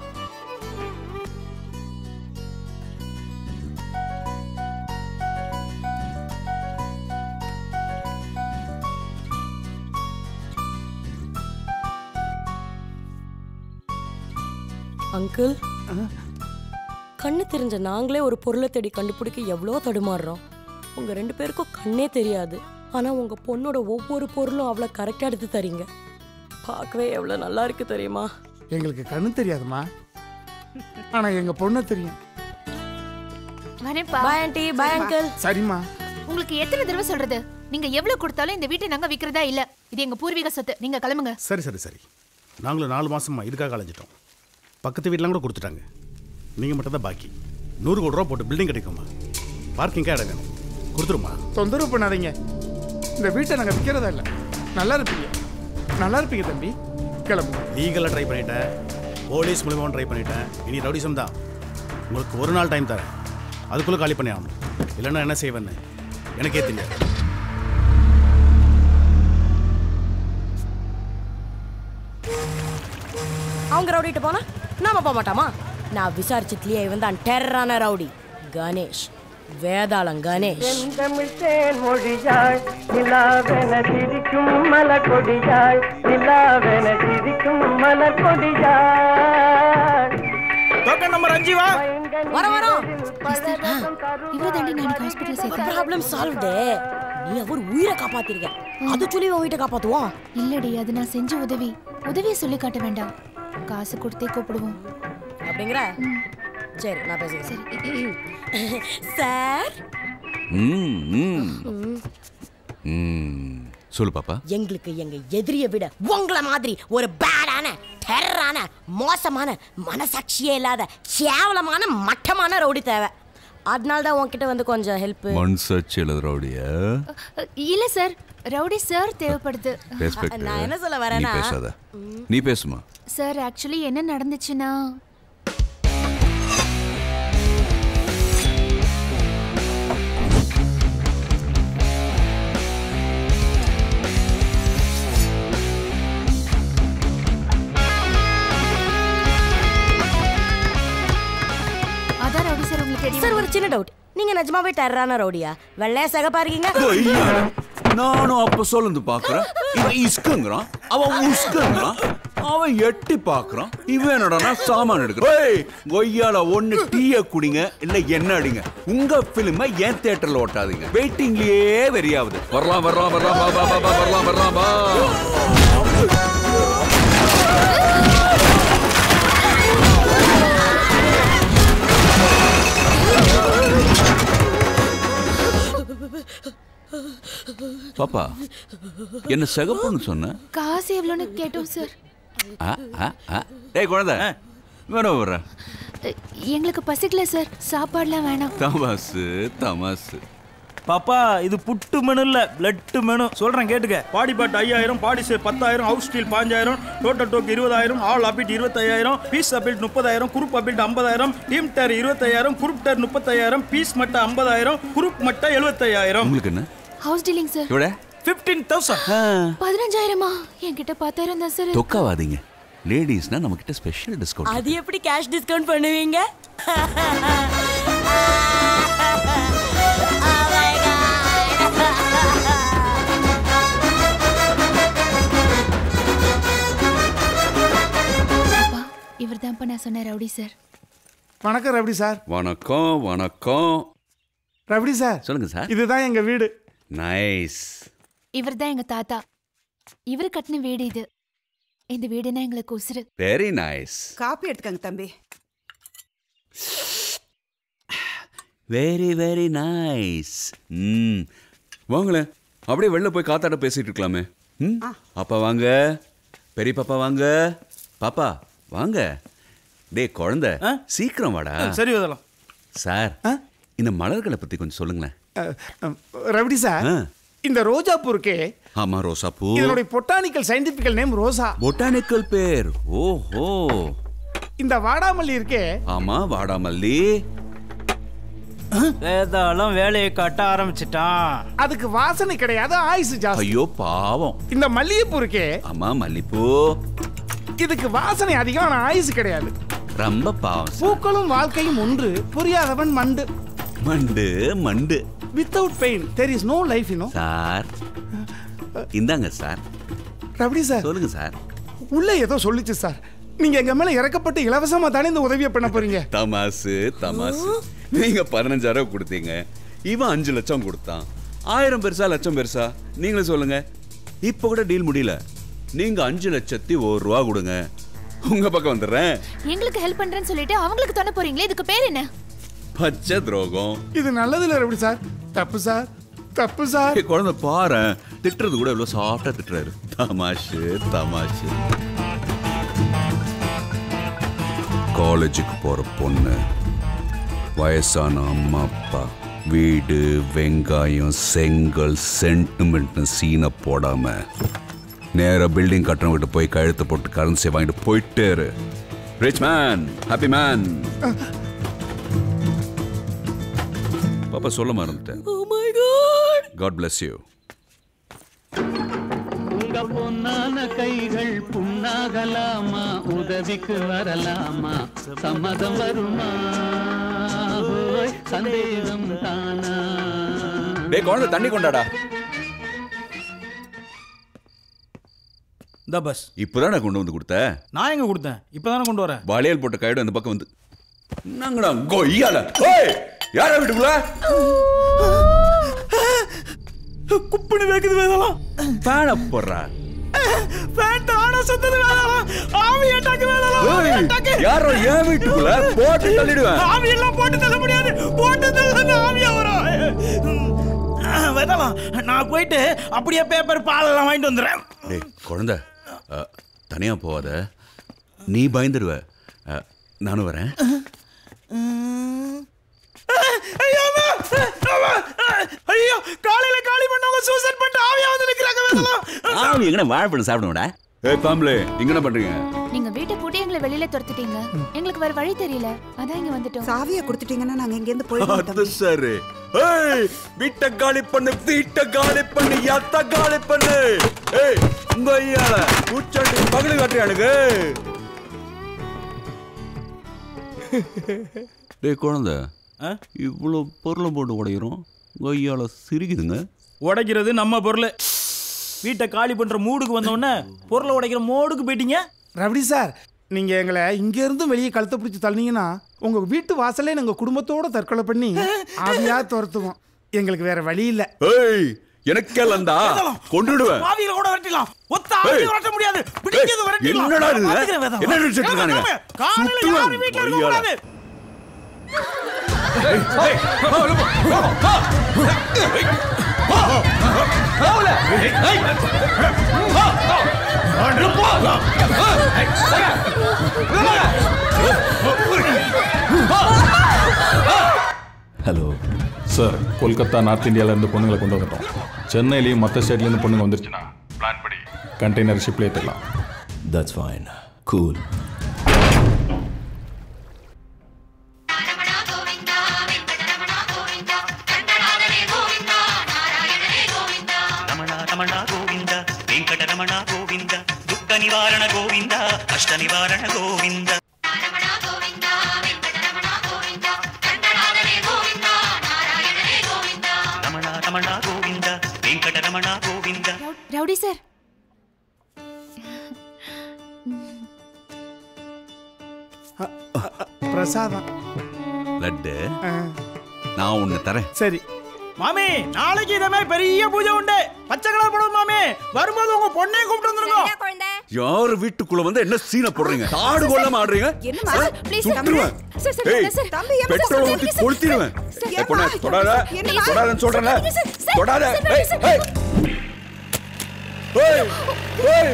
அங்கிள் கண்ணு தெரிஞ்ச நாங்களே ஒரு பொருளை தேடி கண்டுபிடிக்க எவ்வளோ தடுமாறுறோம் உங்க ரெண்டு பேருக்கும் கண்ணே தெரியாது ஆனா உங்க பொண்ணோட ஒவ்வொரு பொருளும் அவ்வளோ கரெக்டாக எடுத்து தரீங்க பார்க்கவே எவ்வளோ நல்லா இருக்கு தெரியுமா எங்களுக்கு கண்ணு தெரியாதுமா ஆனா எங்க பொண்ணு தெரியும் வரேன்ப்பா பாய் ஆண்டி பாய் அங்கிள் சரிம்மா உங்களுக்கு எத்தனை தடவை சொல்றது நீங்க எவ்வளவு கொடுத்தாலும் இந்த வீட்டை நாங்க விக்கிறதா இல்ல இது எங்க பூர்வீக சொத்து நீங்க கிளம்புங்க சரி சரி சரி நாங்களும் நாலு மாசமா இதுக்காக அலைஞ்சிட்டோம் பக்கத்து வீட்லாம் கூட கொடுத்துட்டாங்க நீங்கள் மட்டும் தான் பாக்கி நூறு கோடி ரூபா போட்டு பில்டிங் கிடைக்குமா பார்க்கிங்காக இடம் வேணும் கொடுத்துருமா தொந்தரவு பண்ணாதீங்க இந்த வீட்டை நாங்க விற்கிறதா இல்ல நல்லா இருப்பீங்க நல்லா இருப்பீங்க தம்பி கிளம்பு லீகலாக ட்ரை பண்ணிட்டேன் போலீஸ் மூலியமாகவும் ட்ரை பண்ணிட்டேன் இனி ரவுடிசம் தான் உங்களுக்கு ஒரு நாள் டைம் தரேன் அதுக்குள்ளே காலி பண்ணி ஆகணும் இல்லைன்னா என்ன செய்வேன்னு எனக்கே தெரியாது அவங்க ரவுடிட்டு போனா நாம போக மாட்டாமா நான் விசாரிச்சதுலயே இவன் தான் டெரரான ரவுடி கணேஷ் வேதாளம் கணேஷ் செந்தமிழ் தேன் மொழியாள் நிலாவென சிரிக்கும் மலர் கொடியாள் நிலாவென சிரிக்கும் மலர் கொடியாள் டோக்கன் நம்பர் அஞ்சு வா வர வரோம் இவ்வளவு தாண்டி நான் இன்னைக்கு ஹாஸ்பிட்டல் சேர்த்தேன் ப்ராப்ளம் சால்வ்டு நீ அவர் உயிரை காப்பாத்திருக்க அது சொல்லி உன் வீட்டை காப்பாத்துவோம் இல்லடி அது நான் செஞ்ச உதவி உதவியை சொல்லி காட்ட வேண்டாம் காசு கொடுத்தே கூப்பிடுவோம் அப்படிங்கிற சரி நான் பேசுகிறேன் சார் ம் ம் ம் சொல்லு பாப்பா எங்களுக்கு எங்க எதிரிய விட உங்களை மாதிரி ஒரு பேடான டெரரான மோசமான மனசாட்சியே இல்லாத கேவலமான மட்டமான ரவுடி தேவை அதனால தான் உன்கிட்ட வந்து கொஞ்சம் ஹெல்ப் மண் சர்ச் எழுதுறோடைய இல்ல சார் ரவுடி சார் தேவைப்படுது ரெஸ்பெக்ட் நான் என்ன சொல்ல நீ வரேன்னா பேசாத நீ பேசுமா சார் ஆக்சுவலி என்ன நடந்துச்சுன்னா அதான் ரவுடி சார் உங்களுக்கு தெரியும் சார் ஒரு சின்ன டவுட் நீங்க நிஜமாவே டெரரான ரவுடியா வெள்ளையா சகப்பா இருக்கீங்க கொய்யால. நானும் அப்ப சொல்லுந்து பாக்குறேன் இவன் இஸ்குங்கிறான் அவன் உஸ்குங்கிறான் அவன் எட்டி பாக்குறான் இவன் என்னடா சாமான் எடுக்கிறான் ஏய், கொய்யால ஒண்ணு டீய குடிங்க இல்ல என்ன அடிங்க உங்க பிலிம ஏன் தியேட்டர்ல ஓட்டாதீங்க வெயிட்டிங்லயே வெறியாவது வரலாம் வரலாம் வரலாம் வா, வா, வா, வா, வரலாம் வரலாம் வா பாப்பா என்ன சிகப்புன்னு சொன்ன காசு எவ்வளோன்னு கேட்டோம் சார் ஆ, ஆ, ஆ. டேய் குழந்தை வேணும் வர்ற எங்களுக்கு பசிக்கல சார் சாப்பாடுலாம் வேணாம் தமாசு தமாசு பாப்பா இது புட்டு மெனு இல்ல பிளட் மெனு சொல்றேன் கேட்டுக்க பாடி பாட் ஐயாயிரம் பாடி சே பத்தாயிரம் ஹவுஸ் ஸ்டீல் பாஞ்சாயிரம் டோட்டல் டோக் இருபதாயிரம் ஆல் அபிட் இருபத்தாயிரம் பீஸ் அபிட் முப்பதாயிரம் குரூப் அபிட் ஐம்பதாயிரம் டீம் டர் இருபத்தாயிரம் குரூப் டர் முப்பத்தாயிரம் பீஸ் மட்டை ஐம்பதாயிரம் குரூப் மட்டை எழுபத்தையாயிரம் உங்களுக்கு என்ன ஹவுஸ் டீலிங் சார் எவ்வளோ ஃபிஃப்டீன் தௌசண்ட் பதினஞ்சாயிரமா என்கிட்ட பத்தாயிரம் தான் சார் தொக்காவாதீங்க லேடிஸ்னா நம்ம கிட்ட ஸ்பெஷல் டிஸ்கவுண்ட் அது எப்படி கேஷ் டிஸ்கவுண்ட் பண்ணுவீங்க இவர் தான்ப்பா நான் சொன்ன ரவுடி சார் வணக்கம் ரவுடி சார் வணக்கம் வணக்கம் ரவுடி சார் சொல்லுங்க சார் இதுதான் எங்க வீடு நைஸ் இவர் தான் எங்க தாத்தா இவர் கட்டின வீடு இது இந்த வீடுனா எங்களுக்கு உசுரு வெரி நைஸ் காப்பி எடுத்துக்கங்க தம்பி வெரி வெரி நைஸ் ம் வாங்களேன் அப்படியே வெளில போய் காத்தாட பேசிட்டு இருக்கலாமே ம் அப்பா வாங்க பெரிய பாப்பா வாங்க பாப்பா வாங்க டேய் குழந்தை சீக்கிரம் வாடா சரி வரலாம் சார் இந்த மலர்களை பத்தி கொஞ்சம் சொல்லுங்களேன் ரவுடி சார் ஆ. இந்த ரோஜா பூ இருக்கே ஆமா ரோசா பூ இதனுடைய பொட்டானிக்கல் சயின்டிபிக்கல் நேம் ரோசா பொட்டானிக்கல் பேர் ஓஹோ இந்த வாடாமல்லி இருக்கே ஆமா வாடாமல்லி வேதாளம் வேலையை காட்ட ஆரம்பிச்சிட்டான் அதுக்கு வாசனை கிடையாது ஆயுசு ஜாஸ்தி ஐயோ பாவம் இந்த மல்லிகைப்பூ இருக்கே ஆமா மல்லிப்பூ இதுக்கு வாசனை அதிகம் ஆனா ஆயுசு கிடையாது ரொம்ப பாவம் சார். பூக்களும் வாழ்க்கையும் ஒன்று புரியாதவன் மண்டு மண்டு மண்டு without pain there is no life you sir இந்தாங்க சார் ரவுடி சார் சொல்லுங்க சார் உள்ள ஏதோ சொல்லிச்சு சார் நீங்க எங்க மேல இறக்கப்பட்டு இலவசமா தானே இந்த உதவியை பண்ண போறீங்க தமாசு தமாசு நீங்க பதினஞ்சாயிரம் கொடுத்தீங்க இவன் அஞ்சு லட்சம் கொடுத்தான் ஆயிரம் பெருசா லட்சம் பெருசா நீங்களே சொல்லுங்க இப்ப கூட டீல் முடியல நீங்க அஞ்சு லட்சத்தி ஒரு ரூபா கொடுங்க உங்க பக்கம் வந்துடுறேன் எங்களுக்கு ஹெல்ப் பண்றேன்னு சொல்லிட்டு அவங்களுக்கு தொண்ண போறீங்களே இதுக்கு பேர் என்ன பச்சை துரோகம் இது நல்லது இல்ல ரவுடி சார் தப்பு சார் தப்பு சார் ஏய், குழந்தை பாரு திட்டுறது கூட எவ்வளவு சாஃப்டா திட்டுறாரு தமாஷு தமாஷு காலேஜுக்கு போற பொண்ணு வயசான அம்மா அப்பா வீடு வெங்காயம் செங்கல் சென்டிமெண்ட் சீனை போடாம நேரா பில்டிங் கட்டணம் போய் கழுத்து போட்டு கரன்சி வாங்கிட்டு போயிட்டே இரு ரிச் மேன் ஹாப்பி மேன் பாப்பா சொல்ல மறந்துட்டேன் காட் bless யூ உங்க பொன்னான கைகள் புண்ணாகலாமா உதவிக்கு வரலாமா சம்மதம் வருமா ஓய், சந்தேகம் தானா டேய் குழந்தை தண்ணி கொண்டாடா இந்த பஸ் இப்போதான் நான் கொண்டு வந்து கொடுத்த நான் எங்க கொடுத்தேன் இப்பதானே கொண்டு வரேன் வளையல் போட்ட கையோட அந்த பக்கம் வந்து என்னங்கடா கொய்யால ஓய் யாரா வீட்டுக்குள்ள குப்புனு வேக்குது வேதலாம் ஃபேன போடுறா ஃபேன் தானா சுத்தது வேதலாம் ஆவி அட்டாக்கு வேதலாம் ஆவி அட்டாக்கு யாரோ ஏன் வீட்டுக்குள்ள போட்டு தள்ளிடுவேன் ஆவி எல்லாம் போட்டு தள்ள முடியாது போட்டு தள்ள ஆவியா வரும் வேதலாம் நான் போயிட்டு அப்படியே பேப்பர் பால் எல்லாம் வாங்கிட்டு வந்துடுறேன் டேய் குழந்தை அ, தனியா போகாத நீ பயந்துடுவ அ, நானும் வரேன் ஐயோ அம்மா! அம்மா! ஐயோ காலையில காலி பண்ணவங்க சூசைட் பண்ணிட்டு ஆவியா வந்து நிக்கிறாங்க வேதலாம் ஆவி எங்கன வாழைப்பழம் சாப்பிடுவோடா ஏய் பாம்பளே இங்க என்ன பண்றீங்க நீங்க வீட்டை பூட்டி எங்களை வெளியில துரத்திட்டீங்க எங்களுக்கு வேற வழி தெரியல அதான் இங்க வந்துட்டோம் சாவியை கொடுத்துட்டீங்கன்னா நாங்க இங்க இருந்து அது சரி ஏய் வீட்டை காலி பண்ணு வீட்டை காலி பண்ணு எத்த காலி பண்ணு ஏய் உங்க ஐயால பூச்சாண்டி பகலு காட்டுறானுங்க டேய் குழந்தை இவ்வளோ பொருளை போட்டு உடையிறோம் உங்க ஐயால சிரிக்குதுங்க உடைக்கிறது நம்ம பொருள் வீட்டை காலி பண்ற மூடுக்கு வந்த உடனே பொருளை உடைக்கிற மோடுக்கு போயிட்டீங்க ரவுடி சார் நீங்க எங்களை இங்க இருந்து வெளியே கழுத்தை பிடிச்சி தள்ளினீங்கன்னா உங்க வீட்டு வாசல்லே நாங்க குடும்பத்தோட தற்கொலை பண்ணி ஆவியா துரத்துவோம் எங்களுக்கு வேற வழி இல்ல ஏய் எனக்கெல்லாம்டா கொன்றுடுவேன் ஆவியில கூட விரட்டிடலாம் ஒத்த ஆவி ஏய். விரட்ட முடியாது பிடிக்கிறது விரட்டிடலாம் என்னடா இது? பாத்துக்கிறேன் வேதம். என்ன நினைச்சிட்டு இருக்கானுங்க? வேதம், காலையில சுட்டுவேன். யாரும் வீட்டுல இருக்க கொய்யால. கூடாது ஹலோ சார் கொல்கத்தா நார்த் இந்தியால இருந்து பொண்ணுங்களை கொண்டு வந்துட்டோம் சென்னையிலையும் மற்ற ஸ்டேட்லேருந்து பொண்ணுங்க வந்துருச்சுன்னா பிளான் படி கண்டெய்னர் ஷிப்ல ஏற்றலாம் that's fine cool Ramana Ramana Govinda Venkata Ramana Govinda దుఃఖ నివారణ గోవింద కష్ట నివారణ గోవింద రమణ రమణ గోవింద వెంకట రమణ గోవింద ரவுடி சார் பிரசாதம் லட்டு நான் ஒன்று தரேன் சரி மாமி நாளைக்கு இதே மாதிரி பெரிய பூஜை உண்டு பச்சை கலர் படம் மாமி வரும்போது உங்க பொண்ணையும் கூப்பிட்டு வந்துருங்க யார் வீட்டுக்குள்ள வந்து என்ன சீனை போடுறீங்க ஆடு கொள்ளாம ஆடுறீங்க என்னம்மா? ஆ? Please, சுட்டுருவேன் சார், சார், ஏய், சார், தம்பி, ஏம்மா சார் பெட்ரோல் சொல்றீங்க ஊத்தி சார்? கொளுத்திடுவேன் சார், ஏய், பொண்ணே, ஏம்மா? தொடாத என்னம்மா? தொடாதன்னு சொல்றேன்ல சார், சார், தொடாத சார், ஏய், சார், ஏய். ஏய், ஏய்.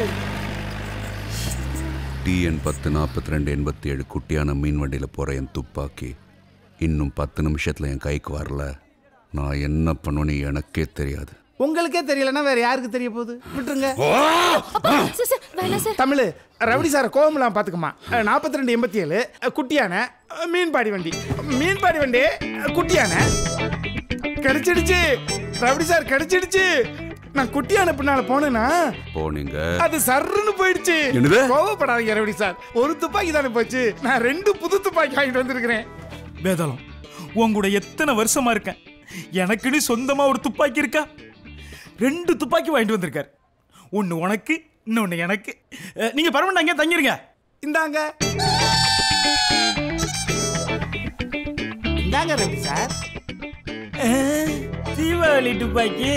டிஎன் பத்து நாற்பத்தி ரெண்டு எண்பத்தி ஏழு குட்டியான மீன் வண்டியில் போகிற என் துப்பாக்கி இன்னும் பத்து நிமிஷத்தில் என் கைக்கு வரல நான் என்ன பண்ணுவேன்னு எனக்கே தெரியாது உங்களுக்கே தெரியலன்னா வேற யாருக்கு தெரிய போகுது விட்டுருங்க சார் சார் வேணாம் சார் தமிழ் ரவுடி சார் கோவமெல்லாம் பார்த்துக்குமா நாற்பத்தி ரெண்டு எண்பத்தி ஏழு குட்டியான மீன்பாடி வண்டி மீன்பாடி வண்டி குட்டியான கிடைச்சிடுச்சு ரவுடி சார் கிடைச்சிடுச்சு நான் குட்டியான பின்னால போனேன்னா போனீங்க அது சர்ருன்னு போயிடுச்சு என்னது? கோவப்படாதீங்க ரவுடி சார் ஒரு துப்பாக்கி தானே போச்சு நான் ரெண்டு புது துப்பாக்கி வாங்கிட்டு வந்திருக்கிறேன் வேதாளம் உன் கூட எத்தனை வருஷமா இருக்கேன் எனக்குன்னு சொந்தமா ஒரு துப்பாக்கி இருக்கா ரெண்டு துப்பாக்கி வாங்கிட்டு வந்திருக்காரு ஒன்னு உனக்கு இன்னொன்னு எனக்கு அஹ், நீங்க பரவாயில்ல அங்கே தங்கிருங்க இந்தாங்க இந்தாங்க ரவுடி சார் தீபாவளி துப்பாக்கி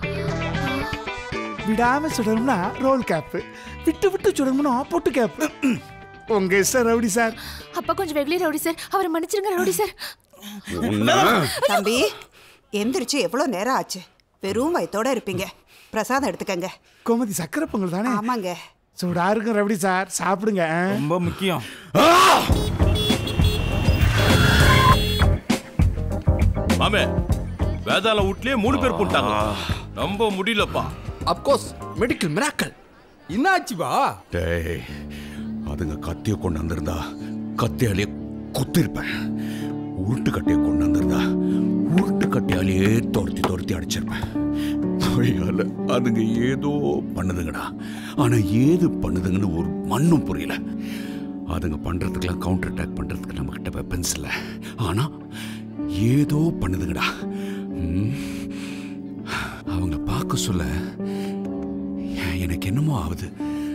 விடாம சுடணும்னா ரோல் கேப் விட்டு விட்டு சுடணும்னா பொட்டு கேப் உங்க இஷ்டம் ரவுடி சார் அப்பா கொஞ்சம் வெகுளி ரவுடி சார் அவரை மன்னிச்சிருங்க ரவுடி சார் தம்பி எந்திரிச்சு எவ்வளவு நேரம் ஆச்சு வெறும் வயத்தோட இருப்பீங்க பிரசாதம் எடுத்துக்கங்க கோமதி சக்கரை பொங்கல் தானே ஆமாங்க சூடா இருக்கும் ரவுடி சார் சாப்பிடுங்க ஆ? ரொம்ப முக்கியம் மாமே வேதாள வீட்லயே மூணு பேர் போட்டாங்க நம்ப முடியலப்பா அப்கோர்ஸ் மெடிக்கல் மிராக்கல் என்னாச்சுப்பா டேய் அதுங்க கத்தியை கொண்டு வந்திருந்தா கத்தியாலேயே குத்திருப்பேன் உருட்டு கட்டையை கொண்டு வந்திருந்தா உருட்டு கட்டையாலேயே துரத்தி துரத்தி அடிச்சிருப்பேன் பொய்யால அதுங்க ஏதோ பண்ணுதுங்கடா ஆனா ஏது பண்ணுதுங்கன்னு ஒரு மண்ணும் புரியல அதுங்க பண்றதுக்கெல்லாம் கவுண்டர் அட்டாக் பண்றதுக்கு நம்ம கிட்ட வெப்பன்ஸ் இல்லை ஆனா ஏதோ பண்ணுதுங்கடா ம். அவங்கள பார்க்க சொல்ல எனக்கு என்னமோ ஆகுது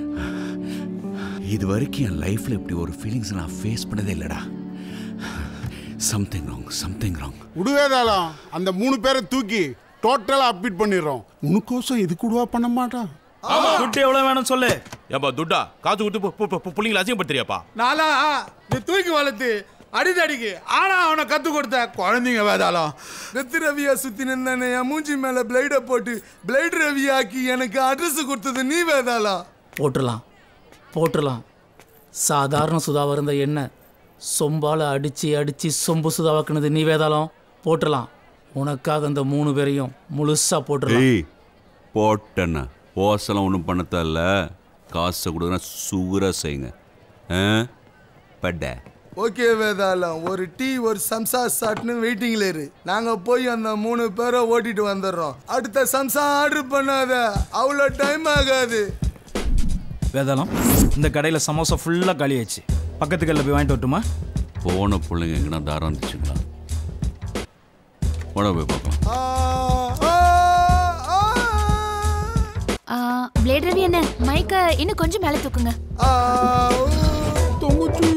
இது வரைக்கும் என் லைஃப்ல இப்படி ஒரு ஃபீலிங்ஸ் நான் ஃபேஸ் பண்ணதே இல்லடா சம்திங் ராங் சம்திங் ராங் விடுவேதாளம் அந்த மூணு பேரை தூக்கி டோட்டலா அப்டேட் பண்ணிடுறோம் உனக்கோசம் இது கூடவா பண்ண மாட்டான் துட்டு எவ்வளவு வேணும் சொல்லு ஏப்பா துட்டா காசு கொடுத்து பு- பு- பு- புள்ளைங்களை அசிங்கப்படுத்துறியாப்பா நாளா நீ தூக்கி வளர்த்து அடிதடிக்கு ஆனா அவனை கத்து கொடுத்த குழந்தைங்க வேதாளம் வெத்து ரவியா சுத்தி நின்ன என் மூஞ்சி மேல பிளைட போட்டு பிளைட் ரவி ஆக்கி எனக்கு அட்ரஸ் கொடுத்தது நீ வேதாளம் போட்டுடலாம் போட்டுடலாம் சாதாரண சுதாவாக இருந்த எண்ணெய் சொம்பால் அடித்து அடித்து சொம்பு சுதாவாக்குனது நீ வேதாளம் போட்டுடலாம் உனக்காக இந்த மூணு பேரையும் முழுசாக போட்டுடலாம் ஏய் போட்டேண்ணா ஓசெல்லாம் ஒன்றும் பண்ணத்தல்ல காசை கொடுக்குறா சுகுரா செய்யுங்க ஆ பட்ட ஓகே வேதாளம் ஒரு டீ ஒரு சம்சா சாட்னு வெயிட்டிங்ல இரு நாங்க போய் அந்த மூணு பேரை ஓட்டிட்டு வந்துடுறோம் அடுத்த சம்சா ஆர்டர் பண்ணாத அவ்வளோ டைம் ஆகாது வேதாளம் இந்த கடையில் சமோசா ஃபுல்லாக காலியாச்சு பக்கத்து கடையில் போய் வாங்கிட்டு வரட்டுமா போன பிள்ளைங்க எங்கன்னா தாரம் இருந்துச்சுங்களா போட போய் பார்க்கலாம் பிளேட் ரவி என்ன மைக்க இன்னும் கொஞ்சம் மேலே தூக்குங்க தங்கச்சி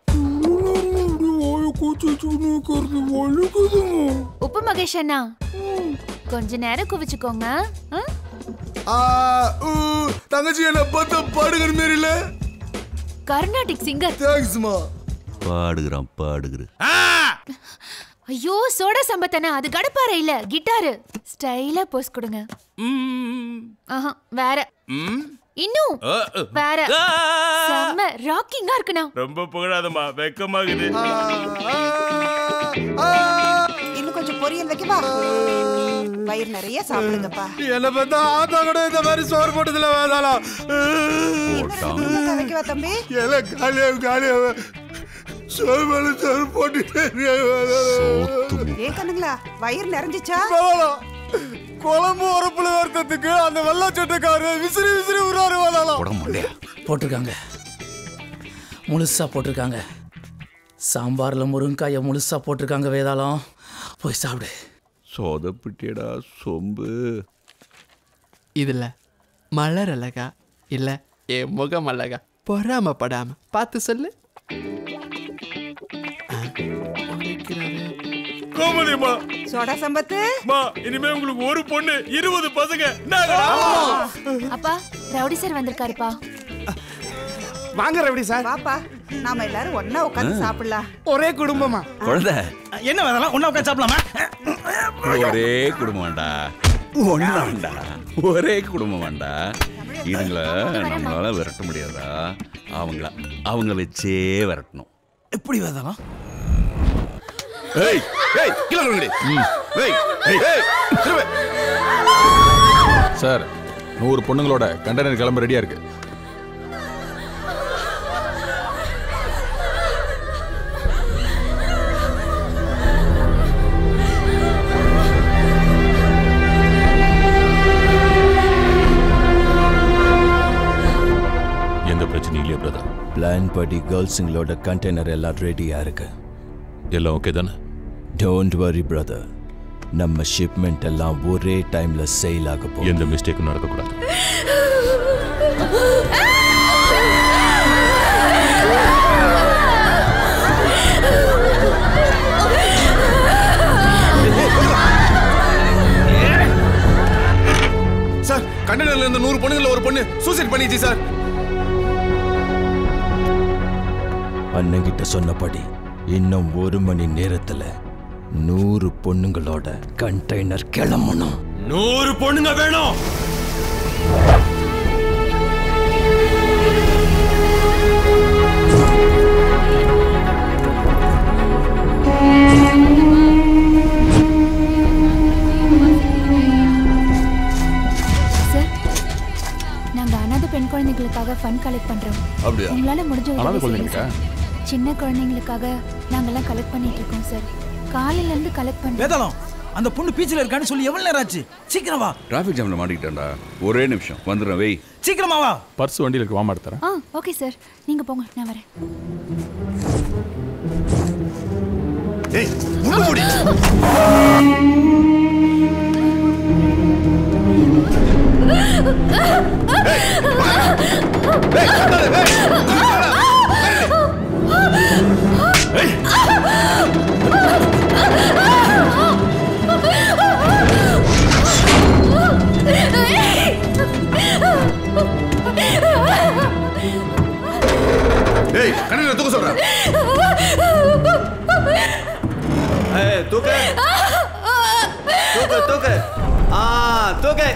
உப்பு மகேஷ் அண்ணா கொஞ்ச நேரம் குவிச்சுக்கோங்க ஆ? ஆ, ஊ, தங்கச்சி என்ன பார்த்தா பாடுகிற மாரி இல்ல கர்நாடிக் சிங்கர் தேங்க்ஸ்மா பாடுகிறான் பாடுகிறேன் ஐயோ சோடா சம்பத்தனா அது கடப்பாறை இல்ல கிட்டாரு ஸ்டைலா போஸ் கொடுங்க ஆஹா வேற இன்னும் அ, அ. வேற ஆ. செம்ம ராக்கிங்கா இருக்குண்ணா ரொம்ப புகழாதம்மா வெக்கமாகுது இன்னும் கொஞ்சம் பொரியல் வைக்கவா வயிறு நிறைய சாப்பிடுங்கப்பா என்ன பார்த்தா ஆத்தா கூட இந்த மாதிரி சோறு போட்டதுல வேதாளம் குருவக்கா வைக்கவா தம்பி எல்லாம் காலியா காலியா சோறு மேல சோறு போட்டுட்டே இருக்காங்க வேதாளம். ஏன் கண்ணுங்களா வயிறு நிறைஞ்சிச்சா வேதாளம், குழம்பு உரப்புல வருத்தத்துக்கு அந்த வெள்ளச்சட்டக்காரு விசிறி விசிறி விடுறாரு வேதாளம் போட்டிருக்காங்க முழுசாக போட்டிருக்காங்க சாம்பாரில் முருங்காயை முழுசாக போட்டிருக்காங்க வேதாளம் போய் சாப்பிடு சொதப்பிட்டியடா சொம்பு இதில் மலர் அழகா இல்லை என் முகம் அழகா பொறாமப்படாம பார்த்து சொல்லு கோமதிமா சோடா சம்பத்து மா இனிமே உங்களுக்கு ஒரு பொண்ணு இருபது பசங்க அப்பா ரவுடி சார் வந்திருக்காருப்பா வாங்க ரவுடி சார் வாப்பா நாம எல்லாரும் ஒண்ணா உட்கார்ந்து ஆ. சாப்பிடலாம் ஒரே குடும்பமா குழந்தை என்ன வேதெல்லாம் ஒண்ணா உட்காந்து சாப்பிடலாமா ஒரே குடும்பம்டா ஒன்றாண்டா ஒரே குடும்பம்டா இதுங்கள நம்மளால விரட்ட முடியாதா அவங்கள அவங்க வச்சே விரட்டணும் எப்படி வேதெல்லாம் ஏய் ஏய் கீழ விழுங்கடி ஏய் ஏய் ஏய் திரும்ப சார் நூறு பொண்ணுங்களோட கண்டெய்னர் கிளம்ப ரெடியா இருக்கு எந்த பிரச்சனையும் இல்லையா பிரதர் பிளான் படி கேர்ள்ஸுங்களோட கண்டெய்னர் எல்லாம் ரெடியா இருக்கு எல்லாம் ஓகே தானே டோன்ட் வரி பிரதர் நம்ம ஷிப்மெண்ட் எல்லாம் ஒரே டைம்ல சேல் ஆக போகுது எந்த மிஸ்டேக்கும் நடக்கக்கூடாது சார் கண்டெய்னர்ல இருந்த நூறு பொண்ணுங்கள ஒரு பொண்ணு சூசைட் பண்ணிச்சு சார் அண்ணங்கிட்ட சொன்னபடி இன்னும் ஒரு மணி நேரத்துல நூறு பொண்ணுங்களோட கண்டெய்னர் கிளம்பணும் நூறு பொண்ணுங்க வேணும் சார் நாங்க அனாதை பெண் குழந்தைகளுக்காக ஃபண்ட் கலெக்ட் பண்றோம் அப்படியா? உங்களால முடிஞ்ச உதவி அனாதை செய்யுங்க குழந்தைங்களுக்கா? சார். சின்ன குழந்தைங்களுக்காக நாங்கெல்லாம் கலெக்ட் பண்ணிட்டு இருக்கோம் சார் காலையில இருந்து கலெக்ட் பண்றோம் வேதாளம் அந்த பொண்ணு பீச்சில் இருக்கான்னு சொல்லி எவ்வளவு நேரம் ஆச்சு சீக்கிரம் வா டிராஃபிக் ஜாம்ல மாட்டிக்கிட்டேன்டா ஒரே நிமிஷம் வந்துடுறேன் வெய் சீக்கிரமா வா பர்ஸ் வண்டியில் இருக்கு வாமா எடுத்துறேன் ஆ ஓகே சார் நீங்க போங்க நான் வரேன் ஏய் முள்ளு மூடி ஏய் கண்ணீரை தூக்க சொல்றேன் ஏய், தூக்கு தூக்கு தூக்கு ஆ தூக்கு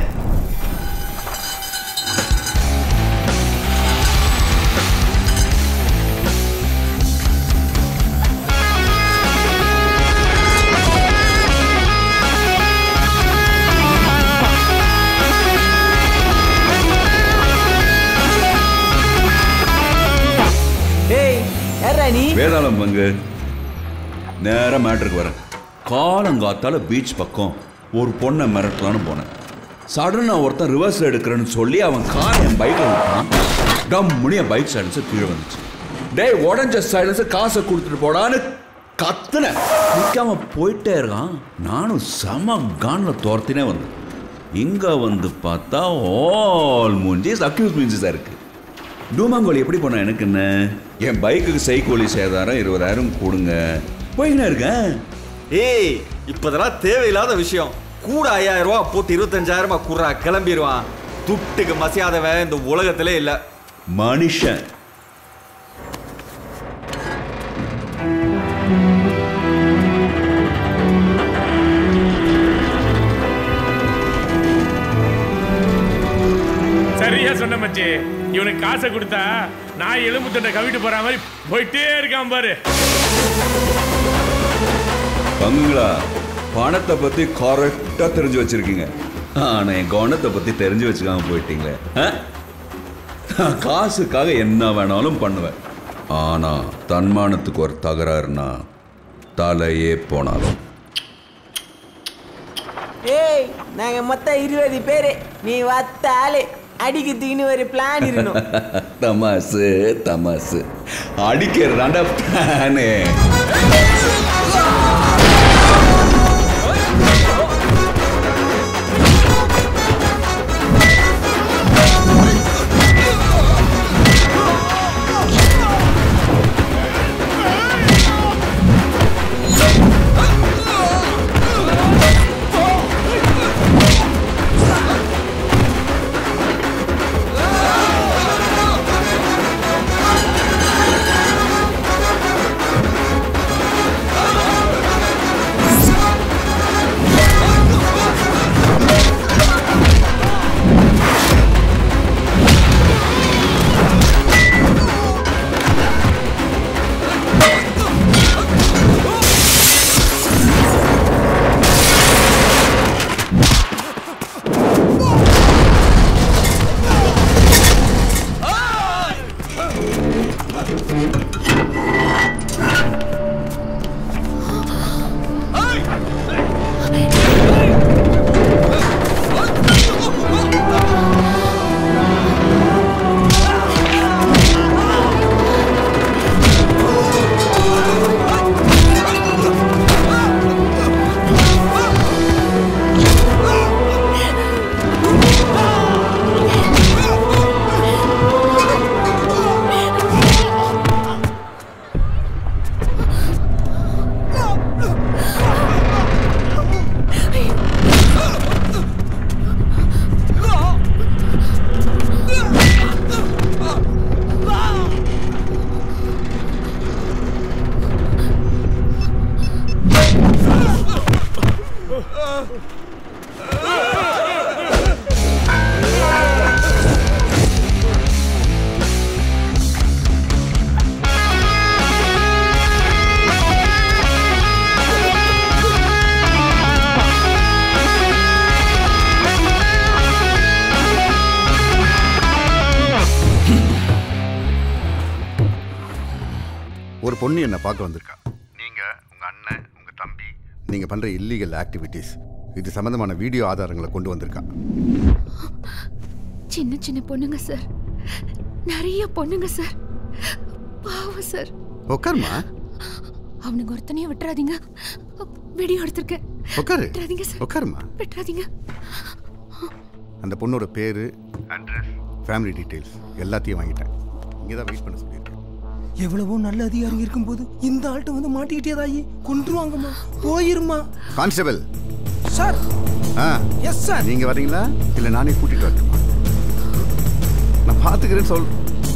டேய் யாரா நீ வேதாளம் பங்கு நேரா மேட்ருக்கு வரேன் காலங்காத்தால பீச் பக்கம் ஒரு பொண்ணை மிரட்டலான்னு போனேன் சடனா ஒருத்தன் ரிவர்ஸ் எடுக்கிறேன்னு சொல்லி அவன் கார் என் பைக்கில் விட்டான் டம்முனி என் பைக் சைலன்ஸை கீழே வந்துச்சு டேய் உடஞ்ச சைலன்ஸை காசை கொடுத்துட்டு போடான்னு கத்துனேன் நிற்காம போயிட்டே இருக்கான் நானும் செம கானில் துரத்தினே வந்தேன் இங்கே வந்து பார்த்தா ஆல் மூஞ்சிஸ் அக்யூஸ் மூஞ்சிஸாக இருக்கு டூமாங்கோலி எப்படி போனா எனக்கு என்ன என் பைக்குக்கு சைக்கோலி சேதாரம் இருபதாயிரம் கொடுங்க போய்கினே இருக்கேன் ஏய் இப்பதெல்லாம் தேவையில்லாத விஷயம் கூட ஐயாயிரம் ரூபா போட்டு இருபத்தஞ்சாயிரமா குறா கிளம்பிடுவான் துட்டுக்கு மசியாதவன் இந்த உலகத்திலே இல்ல மனுஷன் சரியா சொன்ன மச்சி இவனுக்கு காசை கொடுத்தா நான் எலும்பு தொண்டை கவிட்டு போற மாதிரி போயிட்டே இருக்கான் பாரு பங்குங்களா பணத்தை பத்தி கரெக்டா தெரிஞ்சு வச்சிருக்கீங்க ஆனா என் கவனத்தை பத்தி தெரிஞ்சு வச்சுக்காம போயிட்டீங்களே ஆ? நான் காசுக்காக என்ன வேணாலும் பண்ணுவேன் ஆனா தன்மானத்துக்கு ஒரு தகராறுனா தலையே போனாலும் ஏய் நாங்க மொத்தம் இருபது பேரு நீ வத்த ஆளு அடிக்கிறதுக்குன்னு ஒரு பிளான் இருக்கணும் தமாசு தமாசு அடிக்கிறதாண்டா பிளானு ஏய் ஒரு பொண்ணு என்னை பார்க்க வந்திருக்கா நீங்க உங்க அண்ணன் உங்க தம்பி நீங்க பண்ற இல்லீகல் ஆக்டிவிட்டீஸ் இது சம்பந்தமான வீடியோ ஆதாரங்களை கொண்டு வந்திருக்கா சின்ன சின்ன பொண்ணுங்க சார் நிறைய பொண்ணுங்க சார் பாவம் சார் உட்காருமா அவனுங்க ஒருத்தனையும் விட்டுறாதீங்க வீடியோ எடுத்திருக்கேன் உட்காரு விட்டுறாதீங்க சார் உட்காருமா விட்டுறாதீங்க அந்த பொண்ணோட பேரு அட்ரஸ் ஃபேமிலி டீட்டெயில்ஸ் எல்லாத்தையும் வாங்கிட்டேன் இங்கே தான் வெயிட் பண்ண சொல்லியிருக்கேன் எவ்வளவோ நல்ல அதிகாரி இருக்கும்போது இந்த ஆள்கிட்ட வந்து மாட்டிக்கிட்டேதாயி கொன்றுவாங்கம்மா போயிருமா கான்ஸ்டபிள் சார் ஆ எஸ் சார் நீங்க வரீங்களா இல்ல நானே கூட்டிட்டு வரட்டுமா நான் பாத்துக்கிறேன்னு சொல்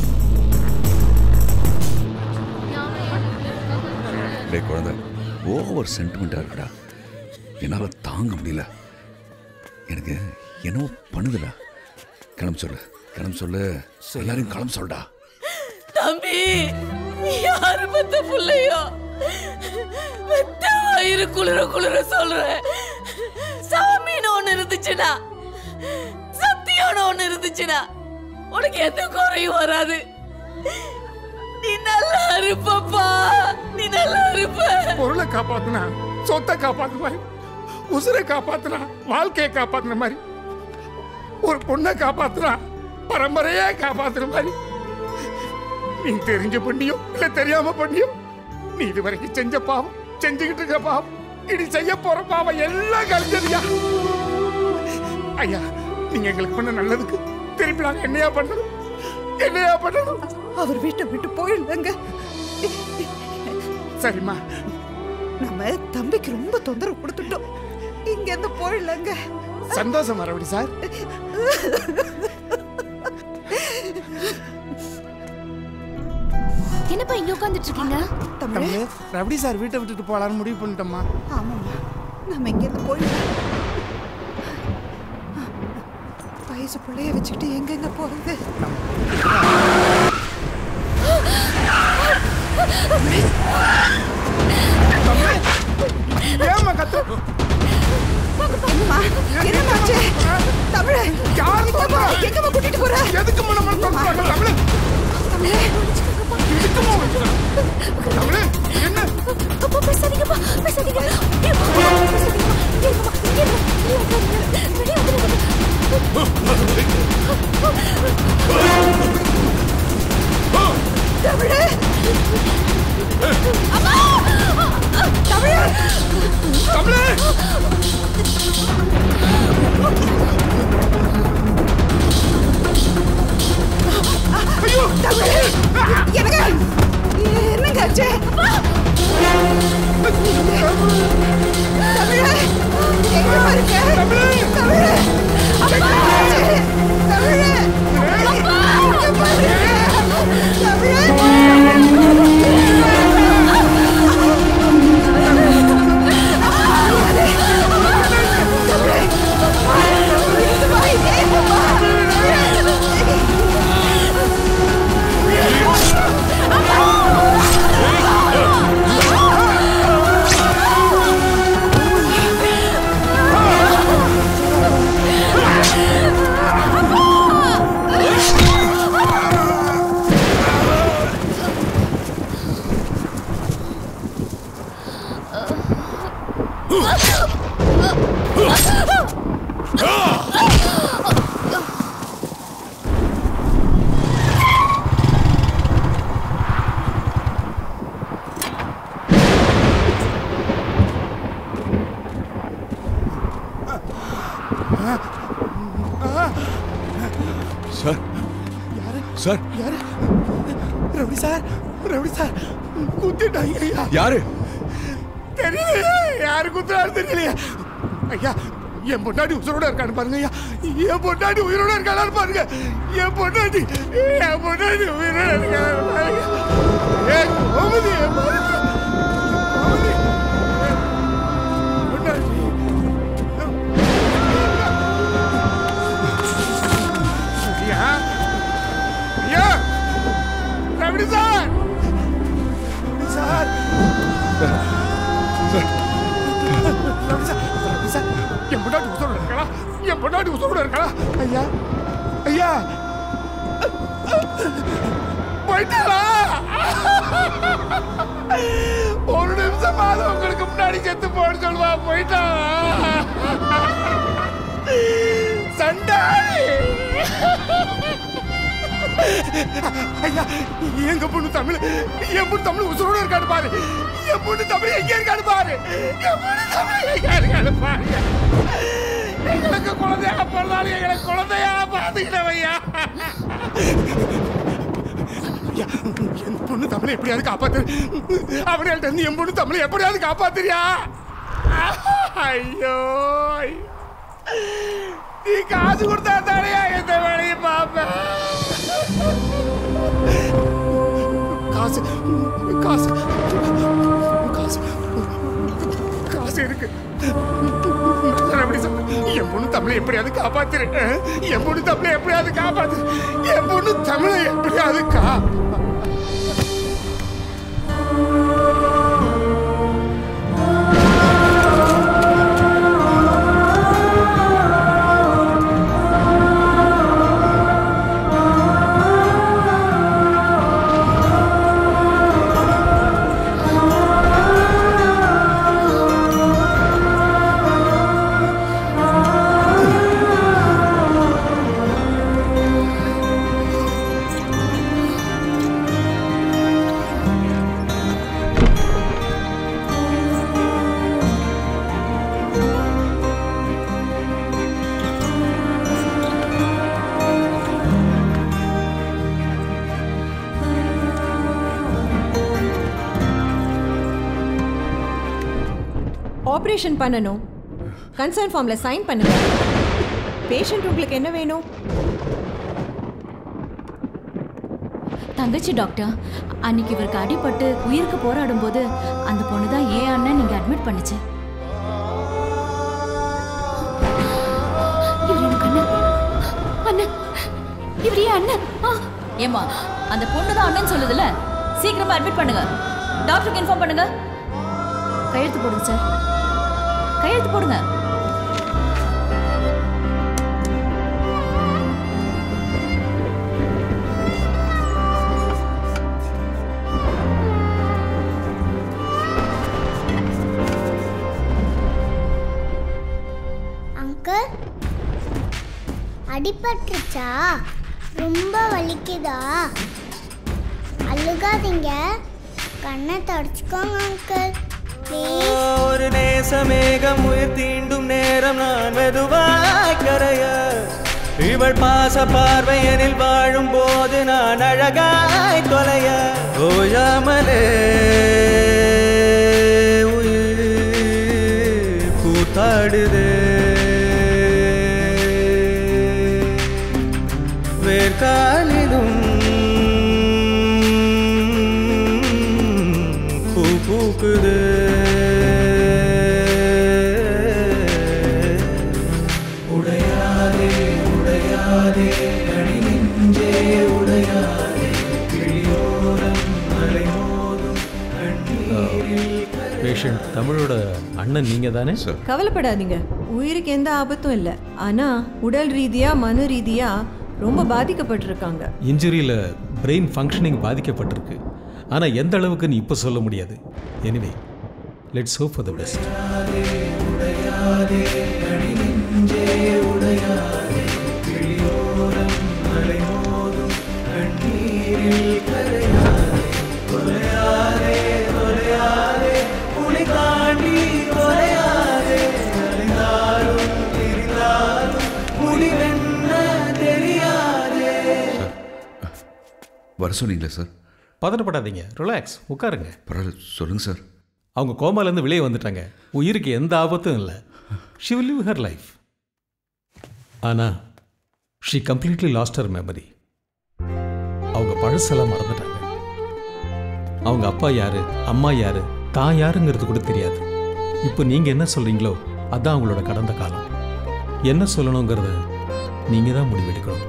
டேய் குழந்தை ஓவர் சென்டிமெண்ட்டாக இருக்குடா என்னால் தாங்க முடியல எனக்கு என்னவோ பண்ணுதுடா கிளம்ப சொல்லு கிளம்ப சொல்லு எல்லாரையும் கிளம்ப சொல்டா தம்பி யாரு பத்த புள்ளையோ பெத்த வயிறு குளிர குளிர சொல்றேன் சாமின்னு ஒண்ணு இருந்துச்சுன்னா சத்தியம்னு ஒண்ணு இருந்துச்சுன்னா உனக்கு எந்த குறையும் வராது நீ நல்லா இருப்பப்பா நீ நல்லா இருப்ப பொருளை காப்பாத்துனா சொத்தை காப்பாத்துன மாதிரி உசுரை காப்பாத்துனா வாழ்க்கையை காப்பாத்துன மாதிரி ஒரு பொண்ணை காப்பாத்துனா பரம்பரையே காப்பாத்துன மாதிரி நீ தெரிஞ்ச பண்ணியோ இல்ல தெரியாம பண்ணியோ நீ இது வரைக்கும் செஞ்ச பாவம் செஞ்சுக்கிட்டு இருக்க பாவம் இனி செய்ய போற பாவம் எல்லாம் கழிஞ்சதுயா ஐயா நீங்க எங்களுக்கு பண்ண நல்லதுக்கு திருப்பி நாங்க என்னையா பண்ணணும் என்னையா பண்ணணும் அவர் வீட்டை விட்டு போயிடலங்க சரிம்மா நம்ம தம்பிக்கு ரொம்ப தொந்தரவு கொடுத்துட்டோம் இங்க இருந்து போயிடலங்க சந்தோஷம் மறுபடி சார் என்னப்பா இங்க உட்காந்துட்டு இருக்கீங்க தம்பி ரபடி சார் வீட்டை விட்டுட்டு போலான்னு முடிவு பண்ணிட்டோம்மா ஆமாம்மா நம்ம இங்க இருந்து போயிடலாம் வயசு பிள்ளைய வச்சுக்கிட்டு எங்கெங்க போறது ஏமா கத்து என்னம்மா என்னமாச்சு தமிழ் யார் எங்கம்மா எங்கம்மா கூட்டிட்டு போற எதுக்கு நம்ம சொல்றாங்க தமிழ் தமிழ் என்ன அப்பா பேசாதீங்கப்பா பேசாதீங்க தமிழ் அம்மா தமிழ் தமிழ் ஐயோ தமிழ் எனக்கு என்னங்க ஆச்சு தமிழ் எங்க பாருங்க தமிழ் தமிழ் அப்பா தமிழ் அப்பா எங்க பாருங்க சார் யாரு சார் யாரு ரவுடி சார் ரவுடி சார் குத்திட்டாங்க ஐயா யாரு தெரியலையே யாரு குத்துறாரு தெரியலையே ஐயா என் பொண்டாட்டி உயிரோட இருக்கான்னு பாருங்க ஐயா என் பொண்டாட்டி உயிரோட இருக்கான்னு பாருங்க என் பொண்டாட்டி என் பொண்டாட்டி உயிரோட இருக்கான்னு பாருங்க ஏ கோமதி என் பொண்டாட்டி. கோமதி. பொண்டாட்டி பொண்டாட்டி உசுரோட இருக்கலாம் என் பொண்டாட்டி உசுரோட இருக்கலாம் ஐயா ஐயா போயிட்டாளா ஒரு நிமிஷமாவது உங்களுக்கு முன்னாடி செத்து போன்னு சொல்லுவா போயிட்டாளா சண்டாளி ஐயா எங்க பொண்ணு தமிழ் என் பொண்ணு தமிழ் உசுரோட இருக்காடு பாரு என் பொண்ணு தமிழ் எங்க இருக்காடு பாரு என் பொண்ணு தமிழ் எங்க இருக்காடு பாரு எங்களுக்கு குழந்தையா பிறந்தாலும் எங்களுக்கு குழந்தையா பாத்துக்கிட்டவையா ஐயா, என் பொண்ணு தமிழை எப்படியாவது காப்பாத்து அவனையிட்ட இருந்து என் பொண்ணு தமிழை எப்படியாவது காப்பாத்துறியா ஐயோ ஐயோ. நீ காசு கொடுத்தா தானையா எந்த வேலையும் பார்ப்பேன் காசு காசு காசு காசு இருக்கு நான் எப்படி சொல்றேன்? என் பொண்ணு தமிழை எப்படியாவது காப்பாத்துரு என் பொண்ணு தமிழை எப்படியாவது காப்பாத்து என் பொண்ணு தமிழை எப்படியாவது கா ஆப்ரேஷன் பண்ணணும் கன்சர்ன் ஃபார்மில் சைன் பண்ணுங்க பேஷண்ட் உங்களுக்கு என்ன வேணும் தங்கச்சி டாக்டர் அன்னைக்கு இவருக்கு அடிபட்டு உயிருக்கு போராடும் போது அந்த பொண்ணு தான் ஏன் அண்ணன் நீங்க அட்மிட் பண்ணுச்சு இவர் எனக்கு அண்ணன் அண்ணன் இவர் ஏன் அண்ணன் ஏமா அந்த பொண்ணு தான் அண்ணன் சொல்லுதுல சீக்கிரமா அட்மிட் பண்ணுங்க டாக்டருக்கு இன்ஃபார்ம் பண்ணுங்க கையெழுத்து போடுங்க சார் கையெழுத்து போடுங்க அங்கிள் அடிபட்டுருச்சா ரொம்ப வலிக்குதா அழுகாதீங்க கண்ணை தொடச்சுக்கோங்க அங்கிள் ப்ளீஸ் ஒரு நேசமேகம் உயிர் தீண்டும் நேரம் நான் மெதுவாய் கரைய இவள் பாச பார்வையனில் வாழும் போது நான் அழகாய் தொலைய ஓயாமலே உயிர் கூத்தாடுதே வேர்காலிலும் பூ பூக்குது உடையாதே உடையாதே அடி நெஞ்சே உடையாதே கிளியோரம் அலைமோதும் பேஷண்ட் தமிழோட அண்ணன் நீங்க தானே சார் கவலைப்படாதீங்க உயிருக்கு எந்த ஆபத்தும் இல்லை ஆனா உடல் ரீதியா மன ரீதியா ரொம்ப பாதிக்கப்பட்டிருக்காங்க இன்ஜுரியில் பிரெயின் ஃபங்க்ஷனிங் பாதிக்கப்பட்டிருக்கு ஆனால் எந்த அளவுக்குன்னு இப்போ சொல்ல முடியாது anyway let's hope for the best உடையாதே அடி நெஞ்சே உடையாதே கிளியோரம் அலைமோதும் கண்ணீரில் கரையாதே தொலையாதே தொலையாதே புலி தாண்டி தொலையாதே அலைந்தாலும் திரிந்தாலும் முடிவென்ன தெரியாதே வர சொன்னீங்களா சார் பதட்டப்படாதீங்க ரிலாக்ஸ் உட்காருங்க பரவாயில்ல சொல்லுங்கள் சார் அவங்க கோமாலேருந்து வெளியே வந்துட்டாங்க உயிருக்கு எந்த ஆபத்தும் இல்லை she will live her life ஆனால் she completely lost her memory அவங்க பழசெல்லாம் மறந்துட்டாங்க அவங்க அப்பா யாரு அம்மா யாரு தான் யாருங்கிறது கூட தெரியாது இப்போ நீங்கள் என்ன சொல்கிறீங்களோ அதான் அவங்களோட கடந்த காலம் என்ன சொல்லணுங்கிறத நீங்கள் தான் முடிவெடுக்கணும்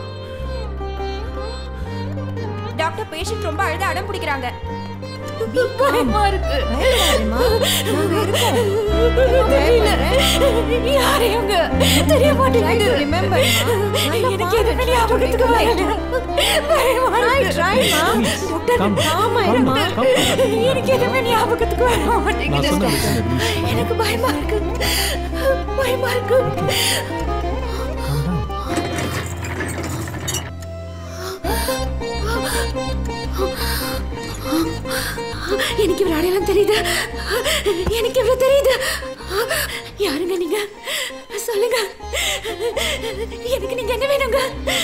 டாக்டர் பேஷண்ட் ரொம்ப அழுத அடம் பிடிக்கிறாங்க பயமா இருக்கு பயப்படாதேம்மா, நாங்க இருக்கோம். தெரியல யாரையுங்க தெரிய மாட்டேங்குது எனக்கு எதுவுமே ஞாபகத்துக்கு வரல பயமா இருக்கு. டாக்டர், ஆமா, டாக்டர். எனக்கு எதுவுமே ஞாபகத்துக்கு வர மாட்டேங்குது எனக்கு பயமா இருக்கு பயமா இருக்கு எனக்கு இவ்வளவு அடையாளம் தெரியுது எனக்கு இவ்வளவு தெரியுது யாருங்க நீங்க சொல்லுங்க எனக்கு நீங்க என்ன வேணுங்க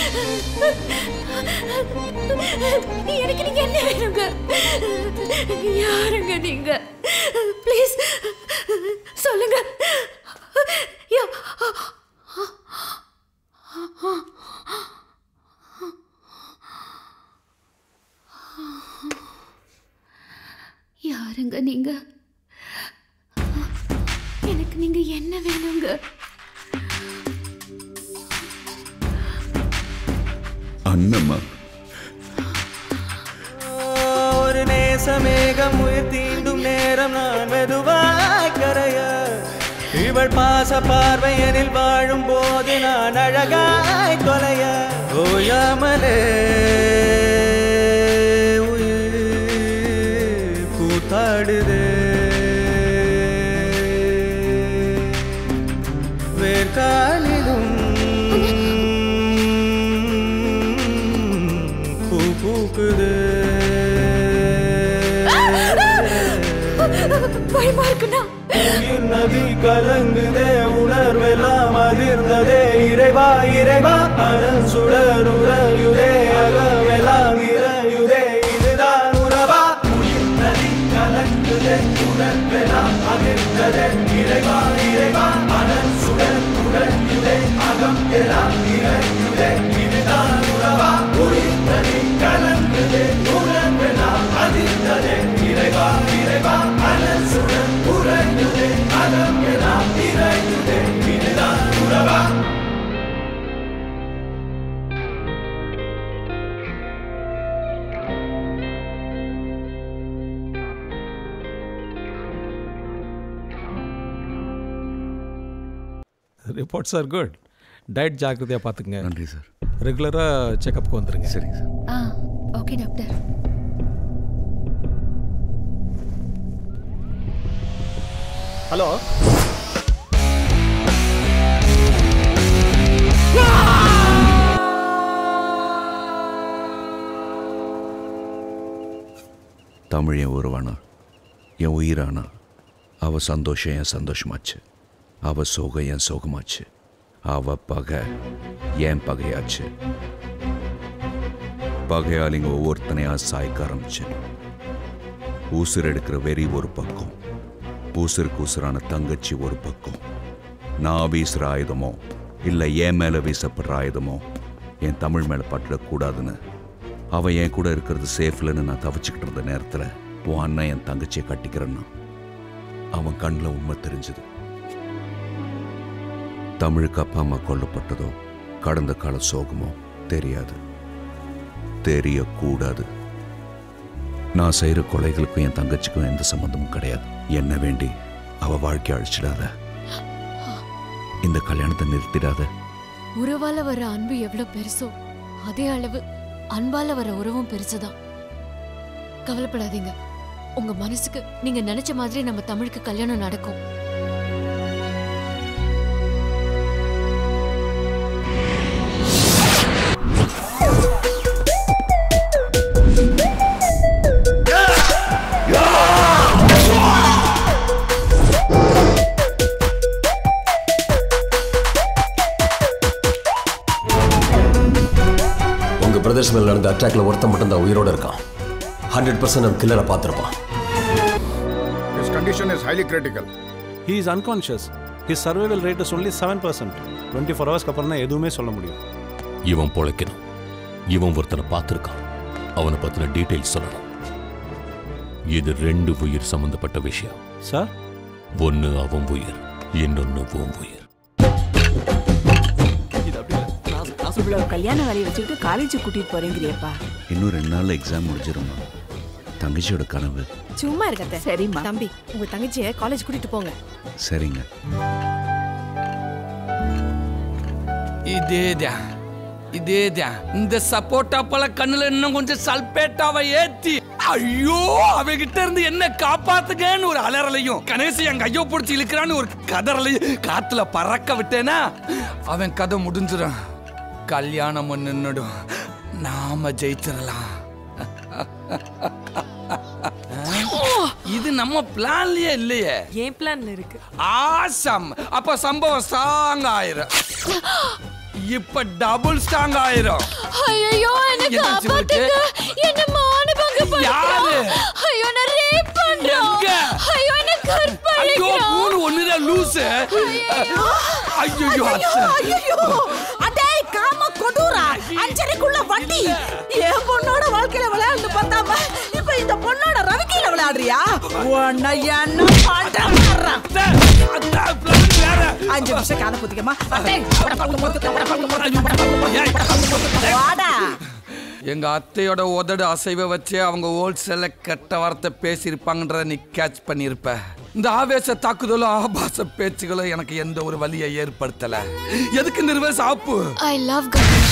எனக்கு நீங்க என்ன வேணுங்க யாருங்க நீங்க ப்ளீஸ் சொல்லுங்க யா- யாருங்க நீங்க எனக்கு நீங்க என்ன வேணுங்க அண்ணம்மா ஒரு நேசமேகம் உயிர் தீண்டும் நேரம் நான் மெதுவாய் கரைய இவள் பாச பார்வையனில் வாழும் போது நான் அழகாய் தொலைய ஓயாமலே உயிர் கூத்தாடுதே வேர்காலிலும் பூ பூக்குது பயமா இருக்குண்ணா உயிர் நதி கலங்குதே உணர்வெல்லாம் அதிர்ந்ததே இறைவா இறைவா அனல் சுடர் உறையுதே அகமெல்லாம் இறையுதே இதுதான் உறவா உயிர் நதி கலங்குதே உணர்வெல்லாம் அதிர்ந்ததே இறைவா இறைவா அனல் சுடர் உறையுதே அகம் எல்லாம் இறையுதே இதுதான் உறவா உயிர் நதி கலங்குதே உணர்வெல்லாம் அதிர்ந்ததே இறைவா இறைவா அனல் சுடர் உறையுதே அகம் எல்லாம் இறையுதே இதுதான் உறவா ரிப்போர்ட்ஸ் ஆர் குட் டயட் ஜாக்கிரதையாக பார்த்துக்குங்க நன்றி சார் ரெகுலராக செக்கப்புக்கு வந்துருங்க சரிங்க சார் ஆ ஓகே டாக்டர் ஹலோ தமிழ் என் உருவானா என் உயிரானா அவ சந்தோஷம் என் சந்தோஷமாச்சு அவ சோகம் என் சோகமாச்சு அவ பகை என் பகையாச்சு பகையாளிங்க ஒவ்வொருத்தனையா சாய்க்க ஆரம்பிச்சு ஊசுர் எடுக்கிற வெறி ஒரு பக்கம் ஊசுருக்கு உசுரான தங்கச்சி ஒரு பக்கம் நான் வீசுற ஆயுதமோ இல்லை என் மேலே வீசப்படுற ஆயுதமோ என் தமிழ் மேலே பட்டுடக்கூடாதுன்னு அவன் என் கூட இருக்கிறது சேஃப்லன்னு நான் தவிச்சுக்கிட்டு இருந்த நேரத்தில் உன் அண்ணன் என் தங்கச்சியை கட்டிக்கிறேன்னா அவன் கண்ணில் உண்மை தெரிஞ்சது தமிழுக்கு அப்பா அம்மா கொல்லப்பட்டதோ கடந்த கால சோகமோ தெரியாது தெரியக்கூடாது நான் செய்கிற கொலைகளுக்கும் என் தங்கச்சிக்கும் எந்த சம்மந்தமும் கிடையாது என்ன வேண்டி அவ வாழ்க்கை அழிச்சிடாத இந்த கல்யாணத்தை நிறுத்திடாத உறவால வர அன்பு எவ்வளவு பெருசோ அதே அளவு அன்பால வர உறவும் பெருசுதான் கவலைப்படாதீங்க உங்க மனசுக்கு நீங்க நினைச்ச மாதிரி நம்ம தமிழுக்கு கல்யாணம் நடக்கும் உங்க பிரதர்ஸ் மேல நடந்த அட்டாக்ல ஒருத்தன் மட்டும் தான் உயிரோட இருக்கான் ஹண்ட்ரட் பர்சன்ட் அந்த கில்லரை பார்த்துருப்பான் His condition is highly critical. He is unconscious his survival rate is only seven percent twenty four ஹவர்ஸ்க்கு அப்புறம் தான் எதுவுமே சொல்ல முடியும் இவன் பொழைக்கணும் இவன் ஒருத்தனை பார்த்துருக்கான் அவனை பத்தின டீட்டெயில்ஸ் சொல்லணும் இது ரெண்டு உயிர் சம்பந்தப்பட்ட விஷயம் சார் ஒன்னு அவன் உயிர் இன்னொன்னு உன் உயிர் இவ்வளவு கல்யாண வேலையை வச்சுக்கிட்டு காலேஜ் கூட்டிட்டு போறேங்கிறியப்பா இன்னும் ரெண்டு நாள்ல எக்ஸாம் முடிஞ்சிருமா தங்கச்சியோட கனவு சும்மா இருக்கத்த சரிம்மா தம்பி உங்க தங்கச்சியை காலேஜ் கூட்டிட்டு போங்க சரிங்க இதேதான் இதேதான் இந்த சப்போட்டா பழ கண்ணுல இன்னும் கொஞ்சம் சல்பேட்டாவை ஏத்தி ஐயோ அவகிட்ட இருந்து என்ன காப்பாத்துங்கன்னு ஒரு அலறலையும் கணேசி என் கையோ பிடிச்சி இழுக்கிறான்னு ஒரு கதறலையும் காத்துல பறக்க விட்டேனா அவன் கதை முடிஞ்சிடும் கல்யாணம் நின்னுடும் நாம ஜெயிச்சிடலாம் இது நம்ம பிளான்லயே இல்லையே ஏன் பிளான்ல இருக்கு ஆசம் அப்ப சம்பவம் ஸ்ட்ராங் ஆயிரும் இப்ப டபுள் ஸ்ட்ராங் ஆயிரும் ஐயோ என்ன என்னாச்சு உனக்கு? காப்பாத்துங்க என்ன மானபங்க யாரு? பண்றோம் ஐயோ நான் ரேப் பண்றோம் எங்க? ஐயோ என்ன ஐயோ கற்பழிக்கிறோம் மூணு ஒண்ணுதான் லூசு ஐயோ ஐயோ அடே காம கொடூரா அஞ்சரைக்குள்ள வண்டி என் பொண்ணோட வாழ்க்கையில விளையாண்டு பார்த்தாம இப்ப இந்த பொண்ணோட ரவிக்கையில விளையாடுறியா உன்னை என்ன பாண்டா அஞ்சு நிமிஷம் காதை குத்திக்கமா வாடா எங்க அத்தையோட உதடு அசைவை வச்சு அவங்க ஹோல்சேல கெட்ட வார்த்தை பேசியிருப்பாங்கன்றத நீ கேட்ச் பண்ணியிருப்ப இந்த ஆவேச தாக்குதலும் ஆபாச பேச்சுகளும் எனக்கு எந்த ஒரு வலியை ஏற்படுத்தல எதுக்கு நிறுவ சாப்பு I love Ganesh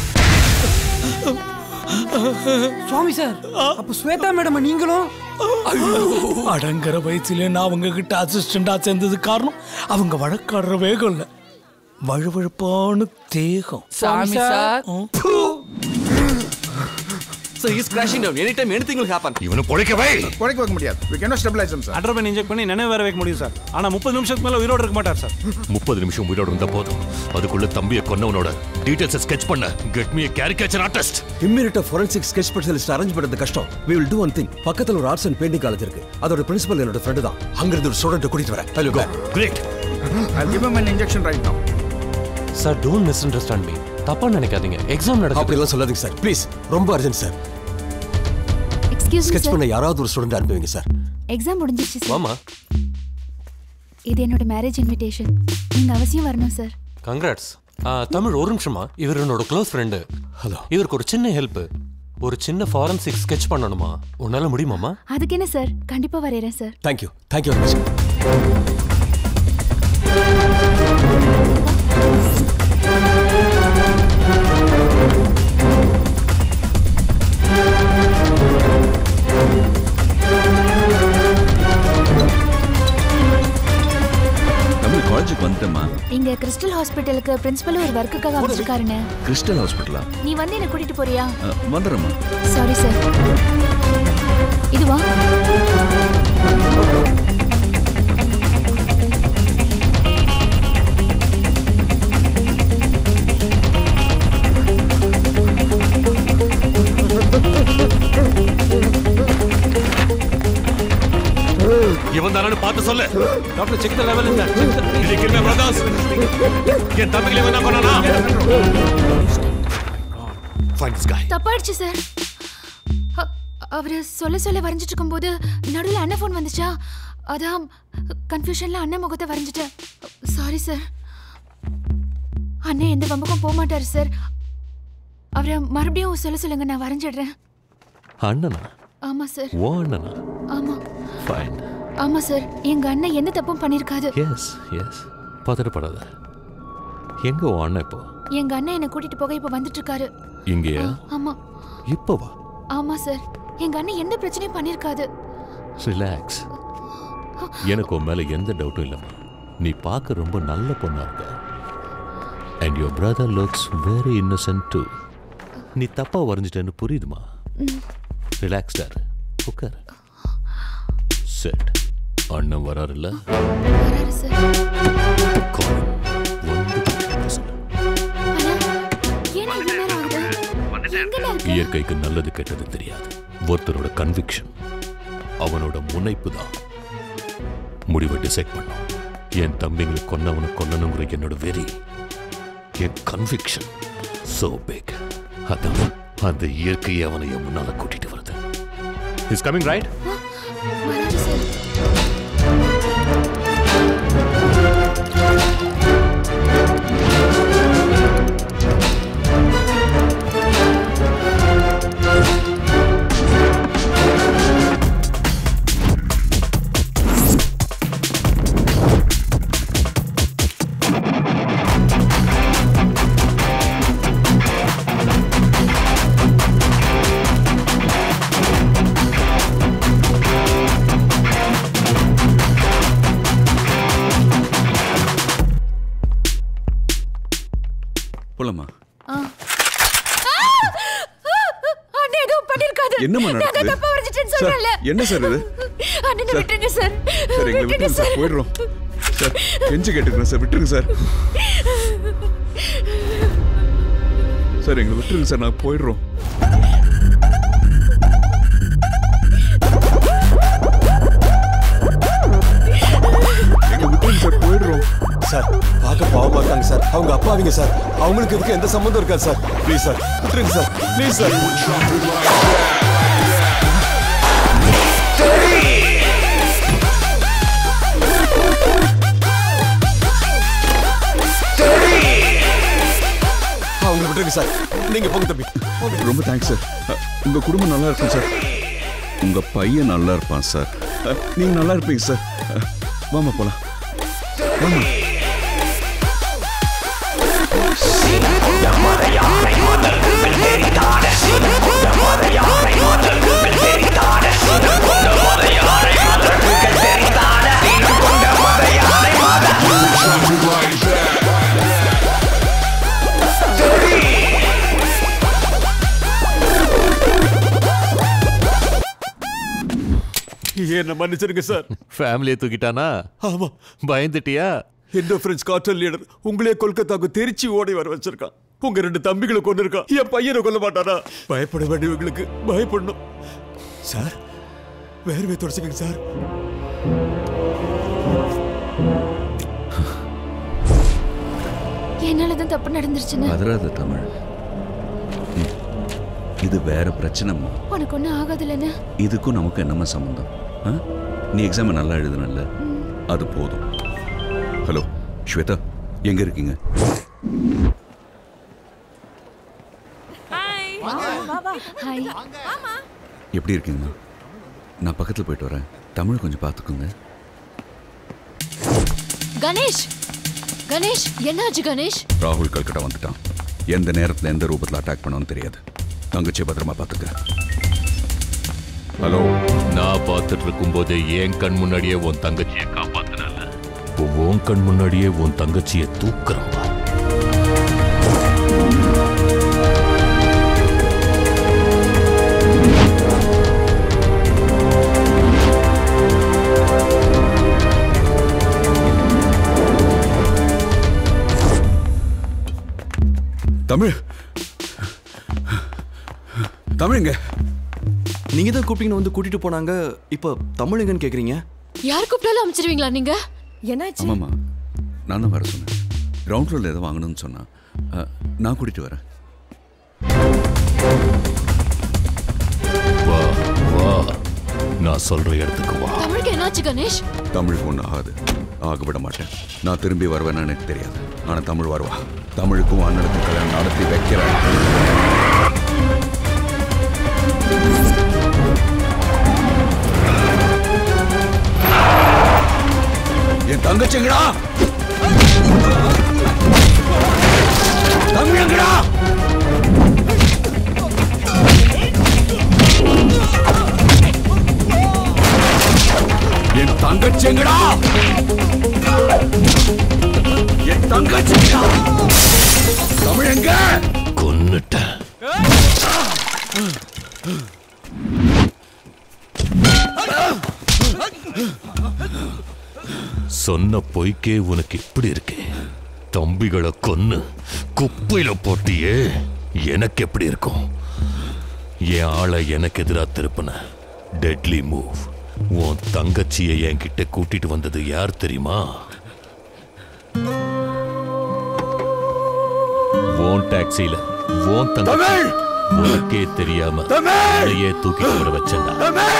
Swami sir அப்ப ஸ்வேதா மேடம் நீங்களும் அடங்குற வயசுல நான் அவங்க கிட்ட அசிஸ்டண்டா சேர்ந்தது காரணம் அவங்க வழக்காடுற வேகம் இல்ல வழுவழுப்பான தேகம் சாமி sir Sir, he's crashing down. Anytime anything will happen. இவனை பொழைக்கவே குறைக்க வைக்க முடியாது we cannot stabilize him sir atropine inject பண்ணி நினைவு வேற வைக்க முடியும் சார் ஆனா முப்பது நிமிஷத்துக்கு மேல உயிரோட இருக்க மாட்டார் சார் முப்பது நிமிஷம் உயிரோட இருந்தா போதும் அதுக்குள்ள தம்பியை கொன்னவனோட டீடைல்ஸ் ஸ்கெட்ச் பண்ண get me caricature artist immediately forensic sketch specialist arrange பண்றது கஷ்டம் we will do one thing பக்கத்துல ஒரு ஆர்ட்ஸ் அண்ட் பெயிண்டிங் காலேஜ் இருக்கு அதோட பிரின்சிபல் என்னோட ஃப்ரெண்டு தான் அங்க இருந்து ஒரு ஸ்டூடெண்ட் கூட்டிட்டு வரேன் I'll go. Great I'll give him an injection right now sir don't misunderstand me தப்பா நினைக்காதீங்க எக்ஸாம் நடக்குது அப்படிலாம் சொல்லாதீங்க சார் ப்ளீஸ் ரொம்ப அர்ஜென்ட் சார் எக்ஸ்கியூஸ் ஸ்கெட்ச் பண்ண யாராவது ஒரு ஸ்டூடெண்ட் அனுப்புவீங்க சார் எக்ஸாம் முடிஞ்சிருச்சு சார் வாமா இது என்னோட மேரேஜ் இன்விடேஷன் நீங்க அவசியம் வரணும் சார் கங்க்ராட்ஸ் தமிழ் ஒரு நிமிஷமா இவர் என்னோட க்ளோஸ் ஃப்ரெண்டு ஹலோ இவருக்கு ஒரு சின்ன ஹெல்ப் ஒரு சின்ன ஃபாரன்சிக் ஸ்கெட்ச் பண்ணணுமா உன்னால முடியுமாமா அதுக்கு என்ன சார் கண்டிப்பா வரையறேன் sir thank you thank you very much Tamil காலேஜுக்கு வந்துட்டேம்மா இங்க கிறிஸ்டல் ஹாஸ்பிட்டலுக்கு பிரின்சிபல் ஒரு ஒர்க்குக்காக அமைச்சிருக்காருன்னு கிறிஸ்டல் ஹாஸ்பிட்டலா நீ வந்து என்ன கூட்டிட்டு போறியா வந்துடுறேம்மா சாரி சார் இதுவா இவன் தானு பார்த்து சொல்லு டாக்டர் செக் த லெவல் இந்த இது கிருமே பிரதர்ஸ் என் தம்பிகளை இவன் தான் கொண்டானா ஃபைன் திஸ் guy தப்பாயிடுச்சு சார் அ- அவரு சொல்ல சொல்ல வரைஞ்சிட்டு இருக்கும்போது நடுவில் அண்ணன் ஃபோன் வந்துச்சா அதான் கன்ஃபியூஷன்ல அண்ணன் முகத்தை வரைஞ்சிட்டேன் சாரி சார் அண்ணன் எந்த வம்புக்கும் போக மாட்டாரு சார் அவரை மறுபடியும் சொல்ல சொல்லுங்க நான் வரைஞ்சிடுறேன் அண்ணனா ஆமா சார் ஓ அண்ணனா ஆமா ஃபைன் ஆமா சார் எங்க அண்ணன் எந்த தப்பும் பண்ணிருக்காது எஸ் எஸ் பதட்டப்படாத எங்க உன் அண்ணன் இப்போ எங்க அண்ணன் என்னை கூட்டிட்டு போக இப்ப வந்துட்டு இருக்காரு இங்கேயா ஆமா இப்போ வா ஆமா சார் எங்க அண்ணன் எந்த பிரச்சனையும் பண்ணிருக்காது ரிலாக்ஸ் எனக்கு உன் மேல எந்த டவுட்டும் இல்லைம்மா நீ பார்க்க ரொம்ப நல்ல பொண்ணா இருக்க and your brother looks very innocent too நீ தப்பா வரைஞ்சிட்டேன்னு புரியுதுமா ம். ரிலாக்ஸ்டார் உட்கார் செட் அண்ணன் வராருல்ல வராரு சார் Call him. வந்து கூப்பிட்டு சொல்லு. ஏன் இவ்வளவு நேரம் ஆகுது எங்கடா இருக்கு இயற்கைக்கு நல்லது கெட்டது தெரியாது ஒருத்தரோட கன்விக்ஷன் அவனோட முனைப்பு தான் முடிவை டிசைட் பண்ணும் என் தம்பிங்களை கொன்னவனை கொல்லணுங்கிற என்னோட வெறி என் கன்விக்ஷன் சோ பிக் அதான் அந்த இயற்கையை அவனை என் முன்னால கூட்டிட்டு வருது இஸ் கமிங் ரைட் வராரு சார் போலாமா ஆ. ஆ! அண்ணே எதுவும் பண்ணிருக்காது என்னம்மா நாங்க நடக்குது? தப்பா வரைஞ்சிட்டேன்னு சார், சொல்றேன்ல என்ன சார் இது? அண்ணனை சார், விட்டுருங்க சார் சார் எங்களை விட்டுருங்க விட்டுருங்க சார் போயிடுறோம் சார் கெஞ்சி கேட்டுக்கிறேன் சார் விட்டுருங்க சார் சார் எங்களை விட்டுருங்க சார் நான் போயிடுறோம் எங்களை விட்டுருங்க சார் போயிடுறோம் சார் பார்க்க பாவமா இருக்காங்க சார் அவங்க அப்பாவிங்க சார் அவங்களுக்கு இதுக்கு எந்த சம்மந்தம் இருக்காது சார் ப்ளீஸ் சார் விட்டுருங்க சார் ப்ளீஸ் சார் அவங்க விட்டுருங்க சார் நீங்க போங்க தம்பி ரொம்ப தேங்க்ஸ் சார் அ, உங்க குடும்பம் நல்லா இருக்கும் சார் உங்க பையன் நல்லா இருப்பான் சார் அ, நீங்க நல்லா இருப்பீங்க சார் அ, வாமா போலாம் வாமா என்ன மன்னிச்சிருங்க சார் ஃபேமிலியை தூக்கிட்டானா ஆமா பயந்துட்டியா எந்த பிரெஞ்சு காற்றல் லீடர் உங்களே கொல்கத்தாக்கு தெரிச்சு ஓடி வர வச்சிருக்கான் உங்க ரெண்டு தம்பிகளை கொண்டு இருக்கான் என் பையனை கொல்ல மாட்டானா பயப்பட வேண்டியவங்களுக்கு பயப்படணும் சார் வேர்வை தொடச்சுக்கங்க சார் என்னாலதான் தப்பு நடந்துருச்சுன்னு பதறாத தமிழ் ம். இது வேற பிரச்சனைம்மா உனக்கு ஒன்றும் ஆகாதுல்லன்னு இதுக்கும் நமக்கு என்னம்மா சம்மந்தம் ஆ? நீ எக்ஸாமை நல்லா எழுதுனல்ல அது போதும் ஹலோ ஸ்வேதா எங்க இருக்கீங்க ஹாய் எப்படி இருக்கீங்கம்மா நான் பக்கத்தில் போயிட்டு வரேன் தமிழ் கொஞ்சம் பார்த்துக்குங்க கணேஷ் கணேஷ் என்னாச்சு கணேஷ் ராகுல் கல்கட்டா வந்துட்டான் எந்த நேரத்தில் எந்த ரூபத்தில் அட்டாக் பண்ணணும்னு தெரியாது தங்கச்சி பத்திரமா பார்த்துக்க ஹலோ நான் பார்த்துட்டு இருக்கும்போதே என் கண் முன்னாடியே உன் தங்கச்சியை காப்பாத்தினல இப்போ உன் கண் முன்னாடியே உன் தங்கச்சியை தூக்குறேன் பார். தமிழ் தமிழ்ங்க நீங்க தான் கூப்பிட்டீங்கன்னு வந்து கூட்டிட்டு போனாங்க இப்போ தமிழ் எங்கன்னு கேக்குறீங்க யார் கூப்பிட்டாலும் அமைச்சிருவீங்களா நீங்க என்னாச்சு ஆமாம்மா நான் தான் வர சொன்னேன் கிரவுண்ட் ஃப்ளோரில் எதோ வாங்கணும்னு சொன்னான் அ, நான் கூட்டிட்டு வரேன் வா வா நான் சொல்ற இடத்துக்கு வா தமிழுக்கு என்னாச்சு கணேஷ் தமிழுக்கு ஒன்றும் ஆகாது ஆக விட மாட்டேன் நான் திரும்பி வருவேன்னு எனக்கு தெரியாது ஆனால் தமிழ் வருவா தமிழுக்கும் அண்ணனுக்கும் கல்யாணம் நடத்தி வைக்கிறேன் என் தங்கச்சிங்கடா தமிழங்கடா என் தங்கச்சிங்கடா என் தங்கச்சிங்கடா தமிழங்க கொன்னுட்டேன் சொன்ன பொய்க்கே உனக்கு இப்படி இருக்கு தம்பிகளை கொன்னு குப்பையில போட்டியே எனக்கு எப்படி இருக்கும் என் ஆளை எனக்கு எதிரா திருப்பின டெட்லி மூவ் உன் தங்கச்சியை என்கிட்ட கூட்டிட்டு வந்தது யார் தெரியுமா உன் டாக்ஸில உன் தங்கச்சி உனக்கே தெரியாம அவளையே தூக்கிட்டு வர வச்சேன்டா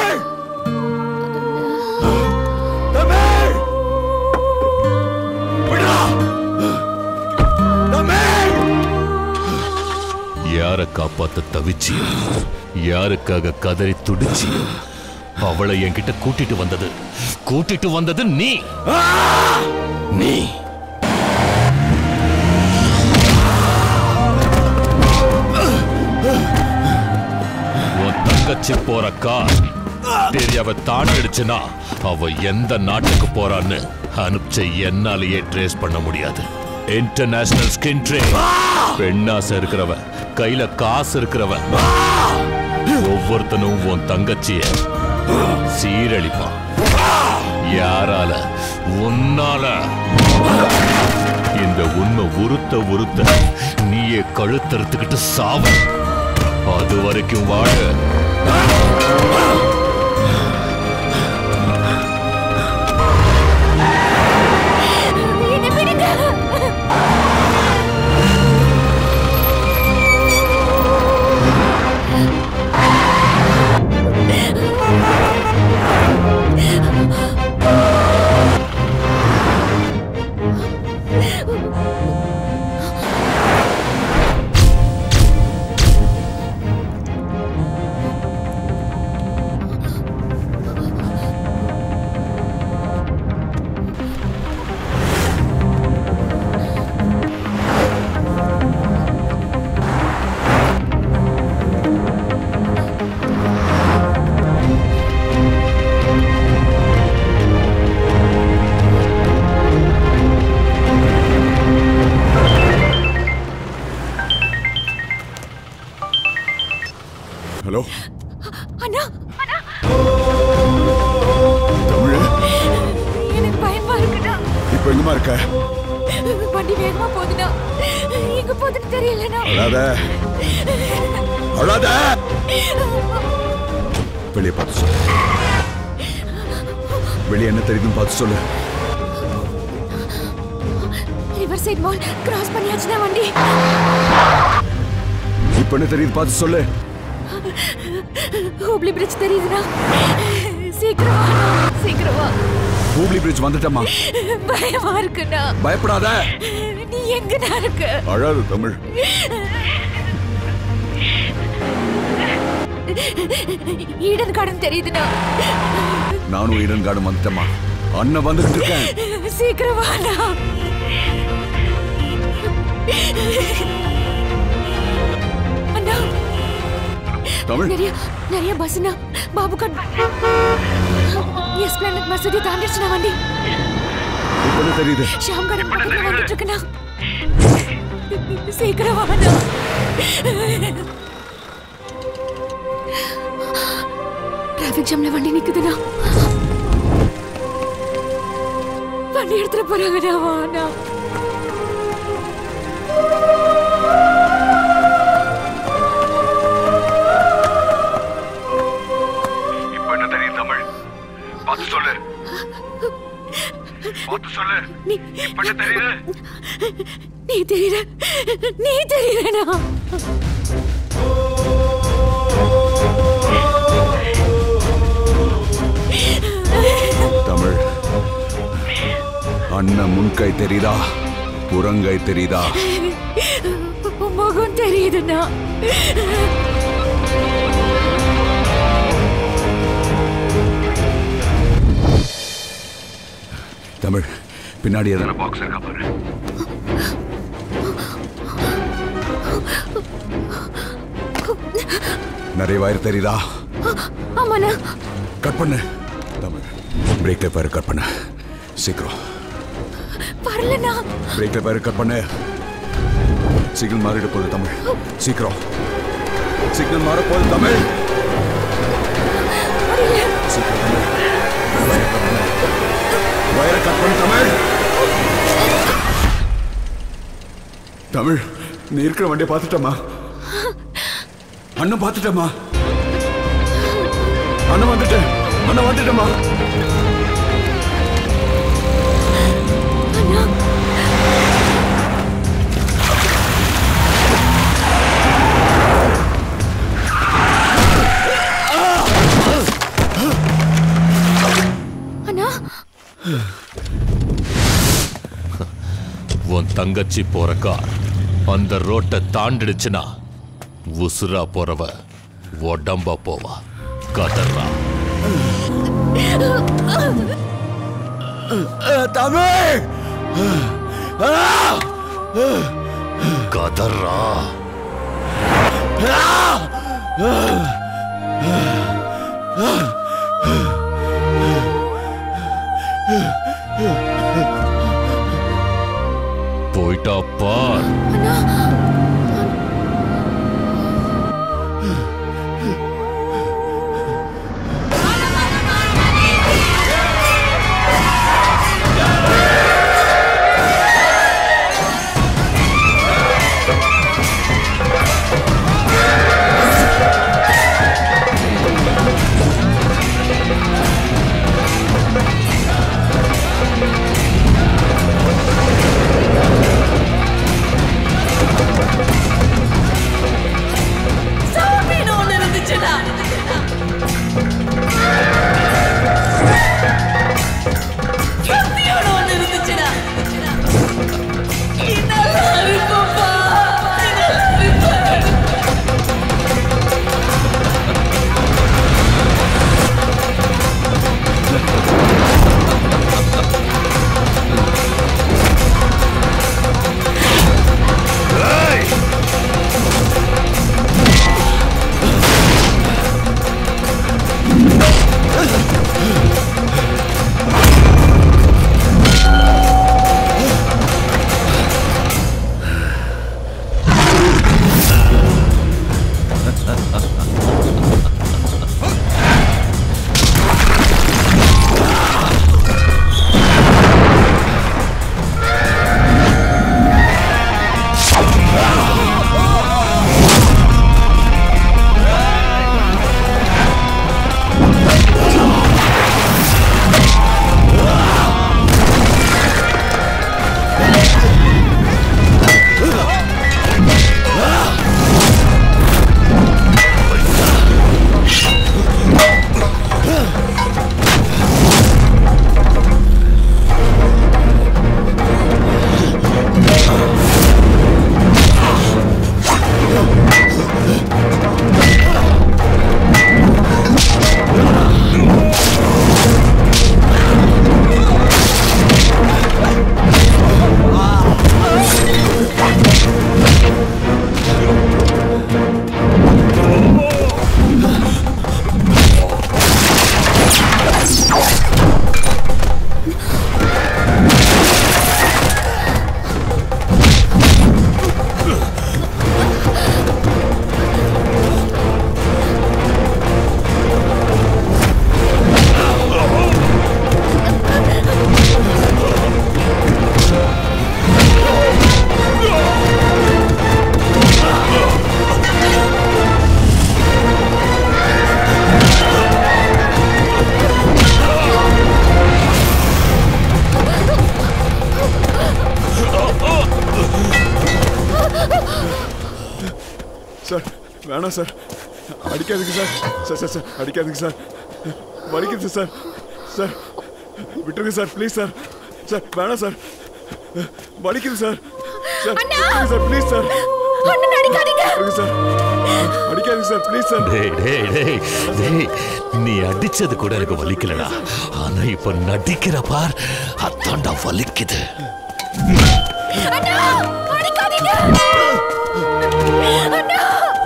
யார காப்பாத்த தவிச்சியோ யாருக்காக கதறி துடிச்சியோ அவளை என்கிட்ட கூட்டிட்டு வந்தது கூட்டிட்டு வந்தது நீ நீ உன் தங்கச்சி போற கார் தெரியாவ தாண்டிடுச்சுன்னா அவ எந்த நாட்டுக்கு போறான்னு அனுப்பிச்ச என்னாலேயே ட்ரேஸ் பண்ண முடியாது இன்டர்நேஷனல் ஸ்கின் ட்ரேட் பெண்ணாசை இருக்கிறவன் கையில காசு இருக்கிறவன் ஒவ்வொருத்தனும் உன் தங்கச்சிய சீரழிப்பான் யாரால உன்னால இந்த உண்மை உருத்த உருத்த நீயே கழுத்தறுத்துக்கிட்டு சாவ அது வரைக்கும் வாழ ஹலோ அண்ணா அண்ணா தமிழ் எனக்கு பயமா இருக்குண்ணா இப்போ எங்கம்மா இருக்க வண்டி வேகமா போகுதுண்ணா எங்க போகுதுன்னு தெரியலண்ணா அழாத அழாத வெளியே பார்த்து சொல்லு வெளியே என்ன தெரியுதுன்னு பார்த்து சொல்லு ரிவர் சைட் மால் கிராஸ் பண்ணியாச்சுண்ணா வண்டி இப்போ என்ன தெரியுது பார்த்து சொல்லு ஹூப்ளி பிரிட்ஜ் தெரியுதுண்ணா சீக்கிரம் வா சீக்கிரம் வா ஹூப்ளி பிரிட்ஜ் வந்துட்டம்மா பயமா இருக்குண்ணா பயப்படாத நீ எங்கண்ணா இருக்க அழாது தமிழ் ஈடன் கார்டன் தெரியுதுண்ணா நானும் ஈடன் கார்டன் வந்துட்டேம்மா அண்ணன் வந்துகிட்டு இருக்கேன் சீக்கிரம் வாண்ணா அண்ணா தமிழ் நிறைய நிறைய பஸ்னா பாபு காட் எஸ் பிளானட் மசூதி தாண்டிடுச்சுண்ணா வண்டி இப்போ என்ன தெரியுது ஷாம் கார்டன் பக்கத்துல வந்துட்டு இருக்குண்ணா சீக்கிரம் வாண்ணா டிராஃபிக் ஜாம்ல வண்டி நிக்குதுண்ணா வண்டி எடுத்துட்டு போறாங்கண்ணா வாண்ணா இப்போ என்ன தெரியும் தமிழ் பார்த்து சொல்லு பார்த்து சொல்லு நீ இப்போ என்ன தெரியுது நீ தெரியல நீ தெரியலண்ணா தமிழ் அண்ணன் முன்கை தெரியுதா புறங்கை தெரியுதா முகம் தெரியுதுண்ணா தமிழ் பின்னாடி எதனா பாக்ஸ் இருக்கா பாரு நிறைய வயர் தெரியுதா ஆமாண்ணா கட் பண்ணு தமிழ் பிரேக்ல பேர் கட் பண்ணு சீக்கிரம் வரலண்ணா பிரேக்ல பேர் கட் பண்ணு சிக்னல் மாறிட போகுது தமிழ் சீக்கிரம் சிக்னல் மாற போகுது தமிழ் சீக்கிரம் தமிழ் வயரை cut பண்ணு. வயரை கட் பண்ணு தமிழ் தமிழ் நீ இருக்கிற வண்டியை பார்த்துட்டமா அண்ணன் பார்த்துட்டமா அண்ணன் வந்துட்டேன் அண்ணன் வந்துட்டமா அண்ணா உன் தங்கச்சி போற கார் அந்த ரோட்டை தாண்டிடுச்சுன்னா உசுரா போறவ உடம்பா போவா கதறா தமிழ் கதறா போயிட்டு ரைட்டா பார் சாமின்னு ஒண்ணு இருந்துச்சுடா சக்தியோட ஒண்ணு இருந்துச்சுடா இதெல்லாம் இருக்குப்பா இதெல்லாம் இருக்கு சார் வேணாம் சார் அடிக்காதுங்க சார் சார் சார் சார் அடிக்காதுங்க சார் வலிக்குது சார் சார் விட்டுருங்க சார் ப்ளீஸ் சார் சார் வேணாம் சார் வலிக்குது சார் சார் விட்டுருங்க சார் ப்ளீஸ் சார் விட்டுருங்க சார் அடிக்காதுங்க சார் ப்ளீஸ் சார் டேய் டேய் டேய் டேய் நீ அடிச்சது கூட எனக்கு வலிக்கலடா ஆனா இப்ப நடிக்கிற பார் அதான்டா வலிக்குது அண்ணா அடிக்காதீங்க அண்ணா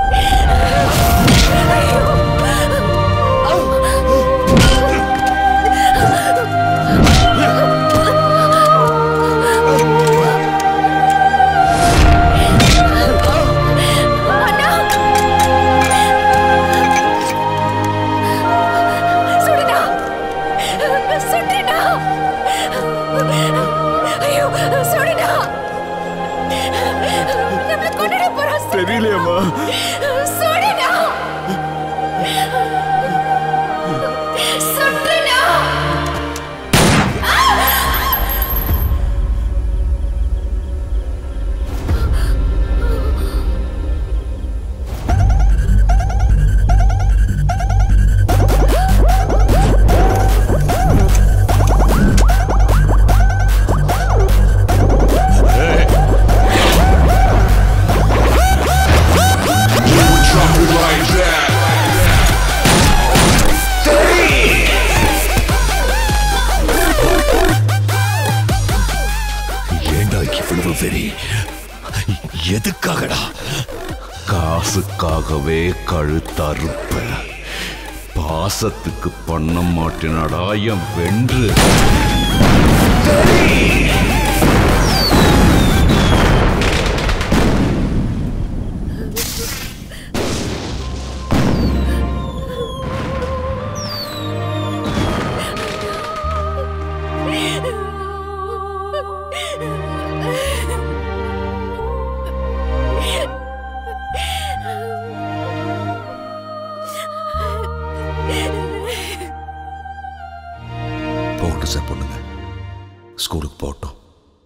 சுடுடா சுடுடா ஐயோ சுடுடா நம்மள கொண்டுட போறோம் தெரியலையம்மா சுடுடா சுடுடா ஏண்டா இவ்வளவு வெறி எதுக்காகடா காசுக்காகவே கழுத்தறுப்ப பாசத்துக்கு பண்ண மாட்டேனடா என் வென்று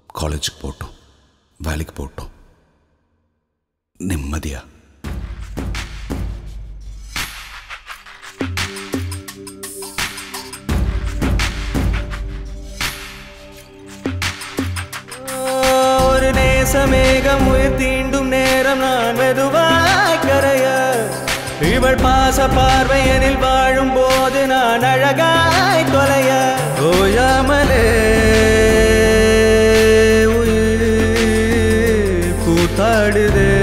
காலேஜுக்கு போகட்டும் வேலைக்கு போகட்டும் நிம்மதியா ஒரு நேசமேகம் உயிர் தீண்டும் நேரம் நான் மெதுவாய் கரைய இவள் பாச பார்வையனில் வாழும் போது நான் அழகாய் தொலைய ஓயாமலே உயிர் கூத்தாடுதே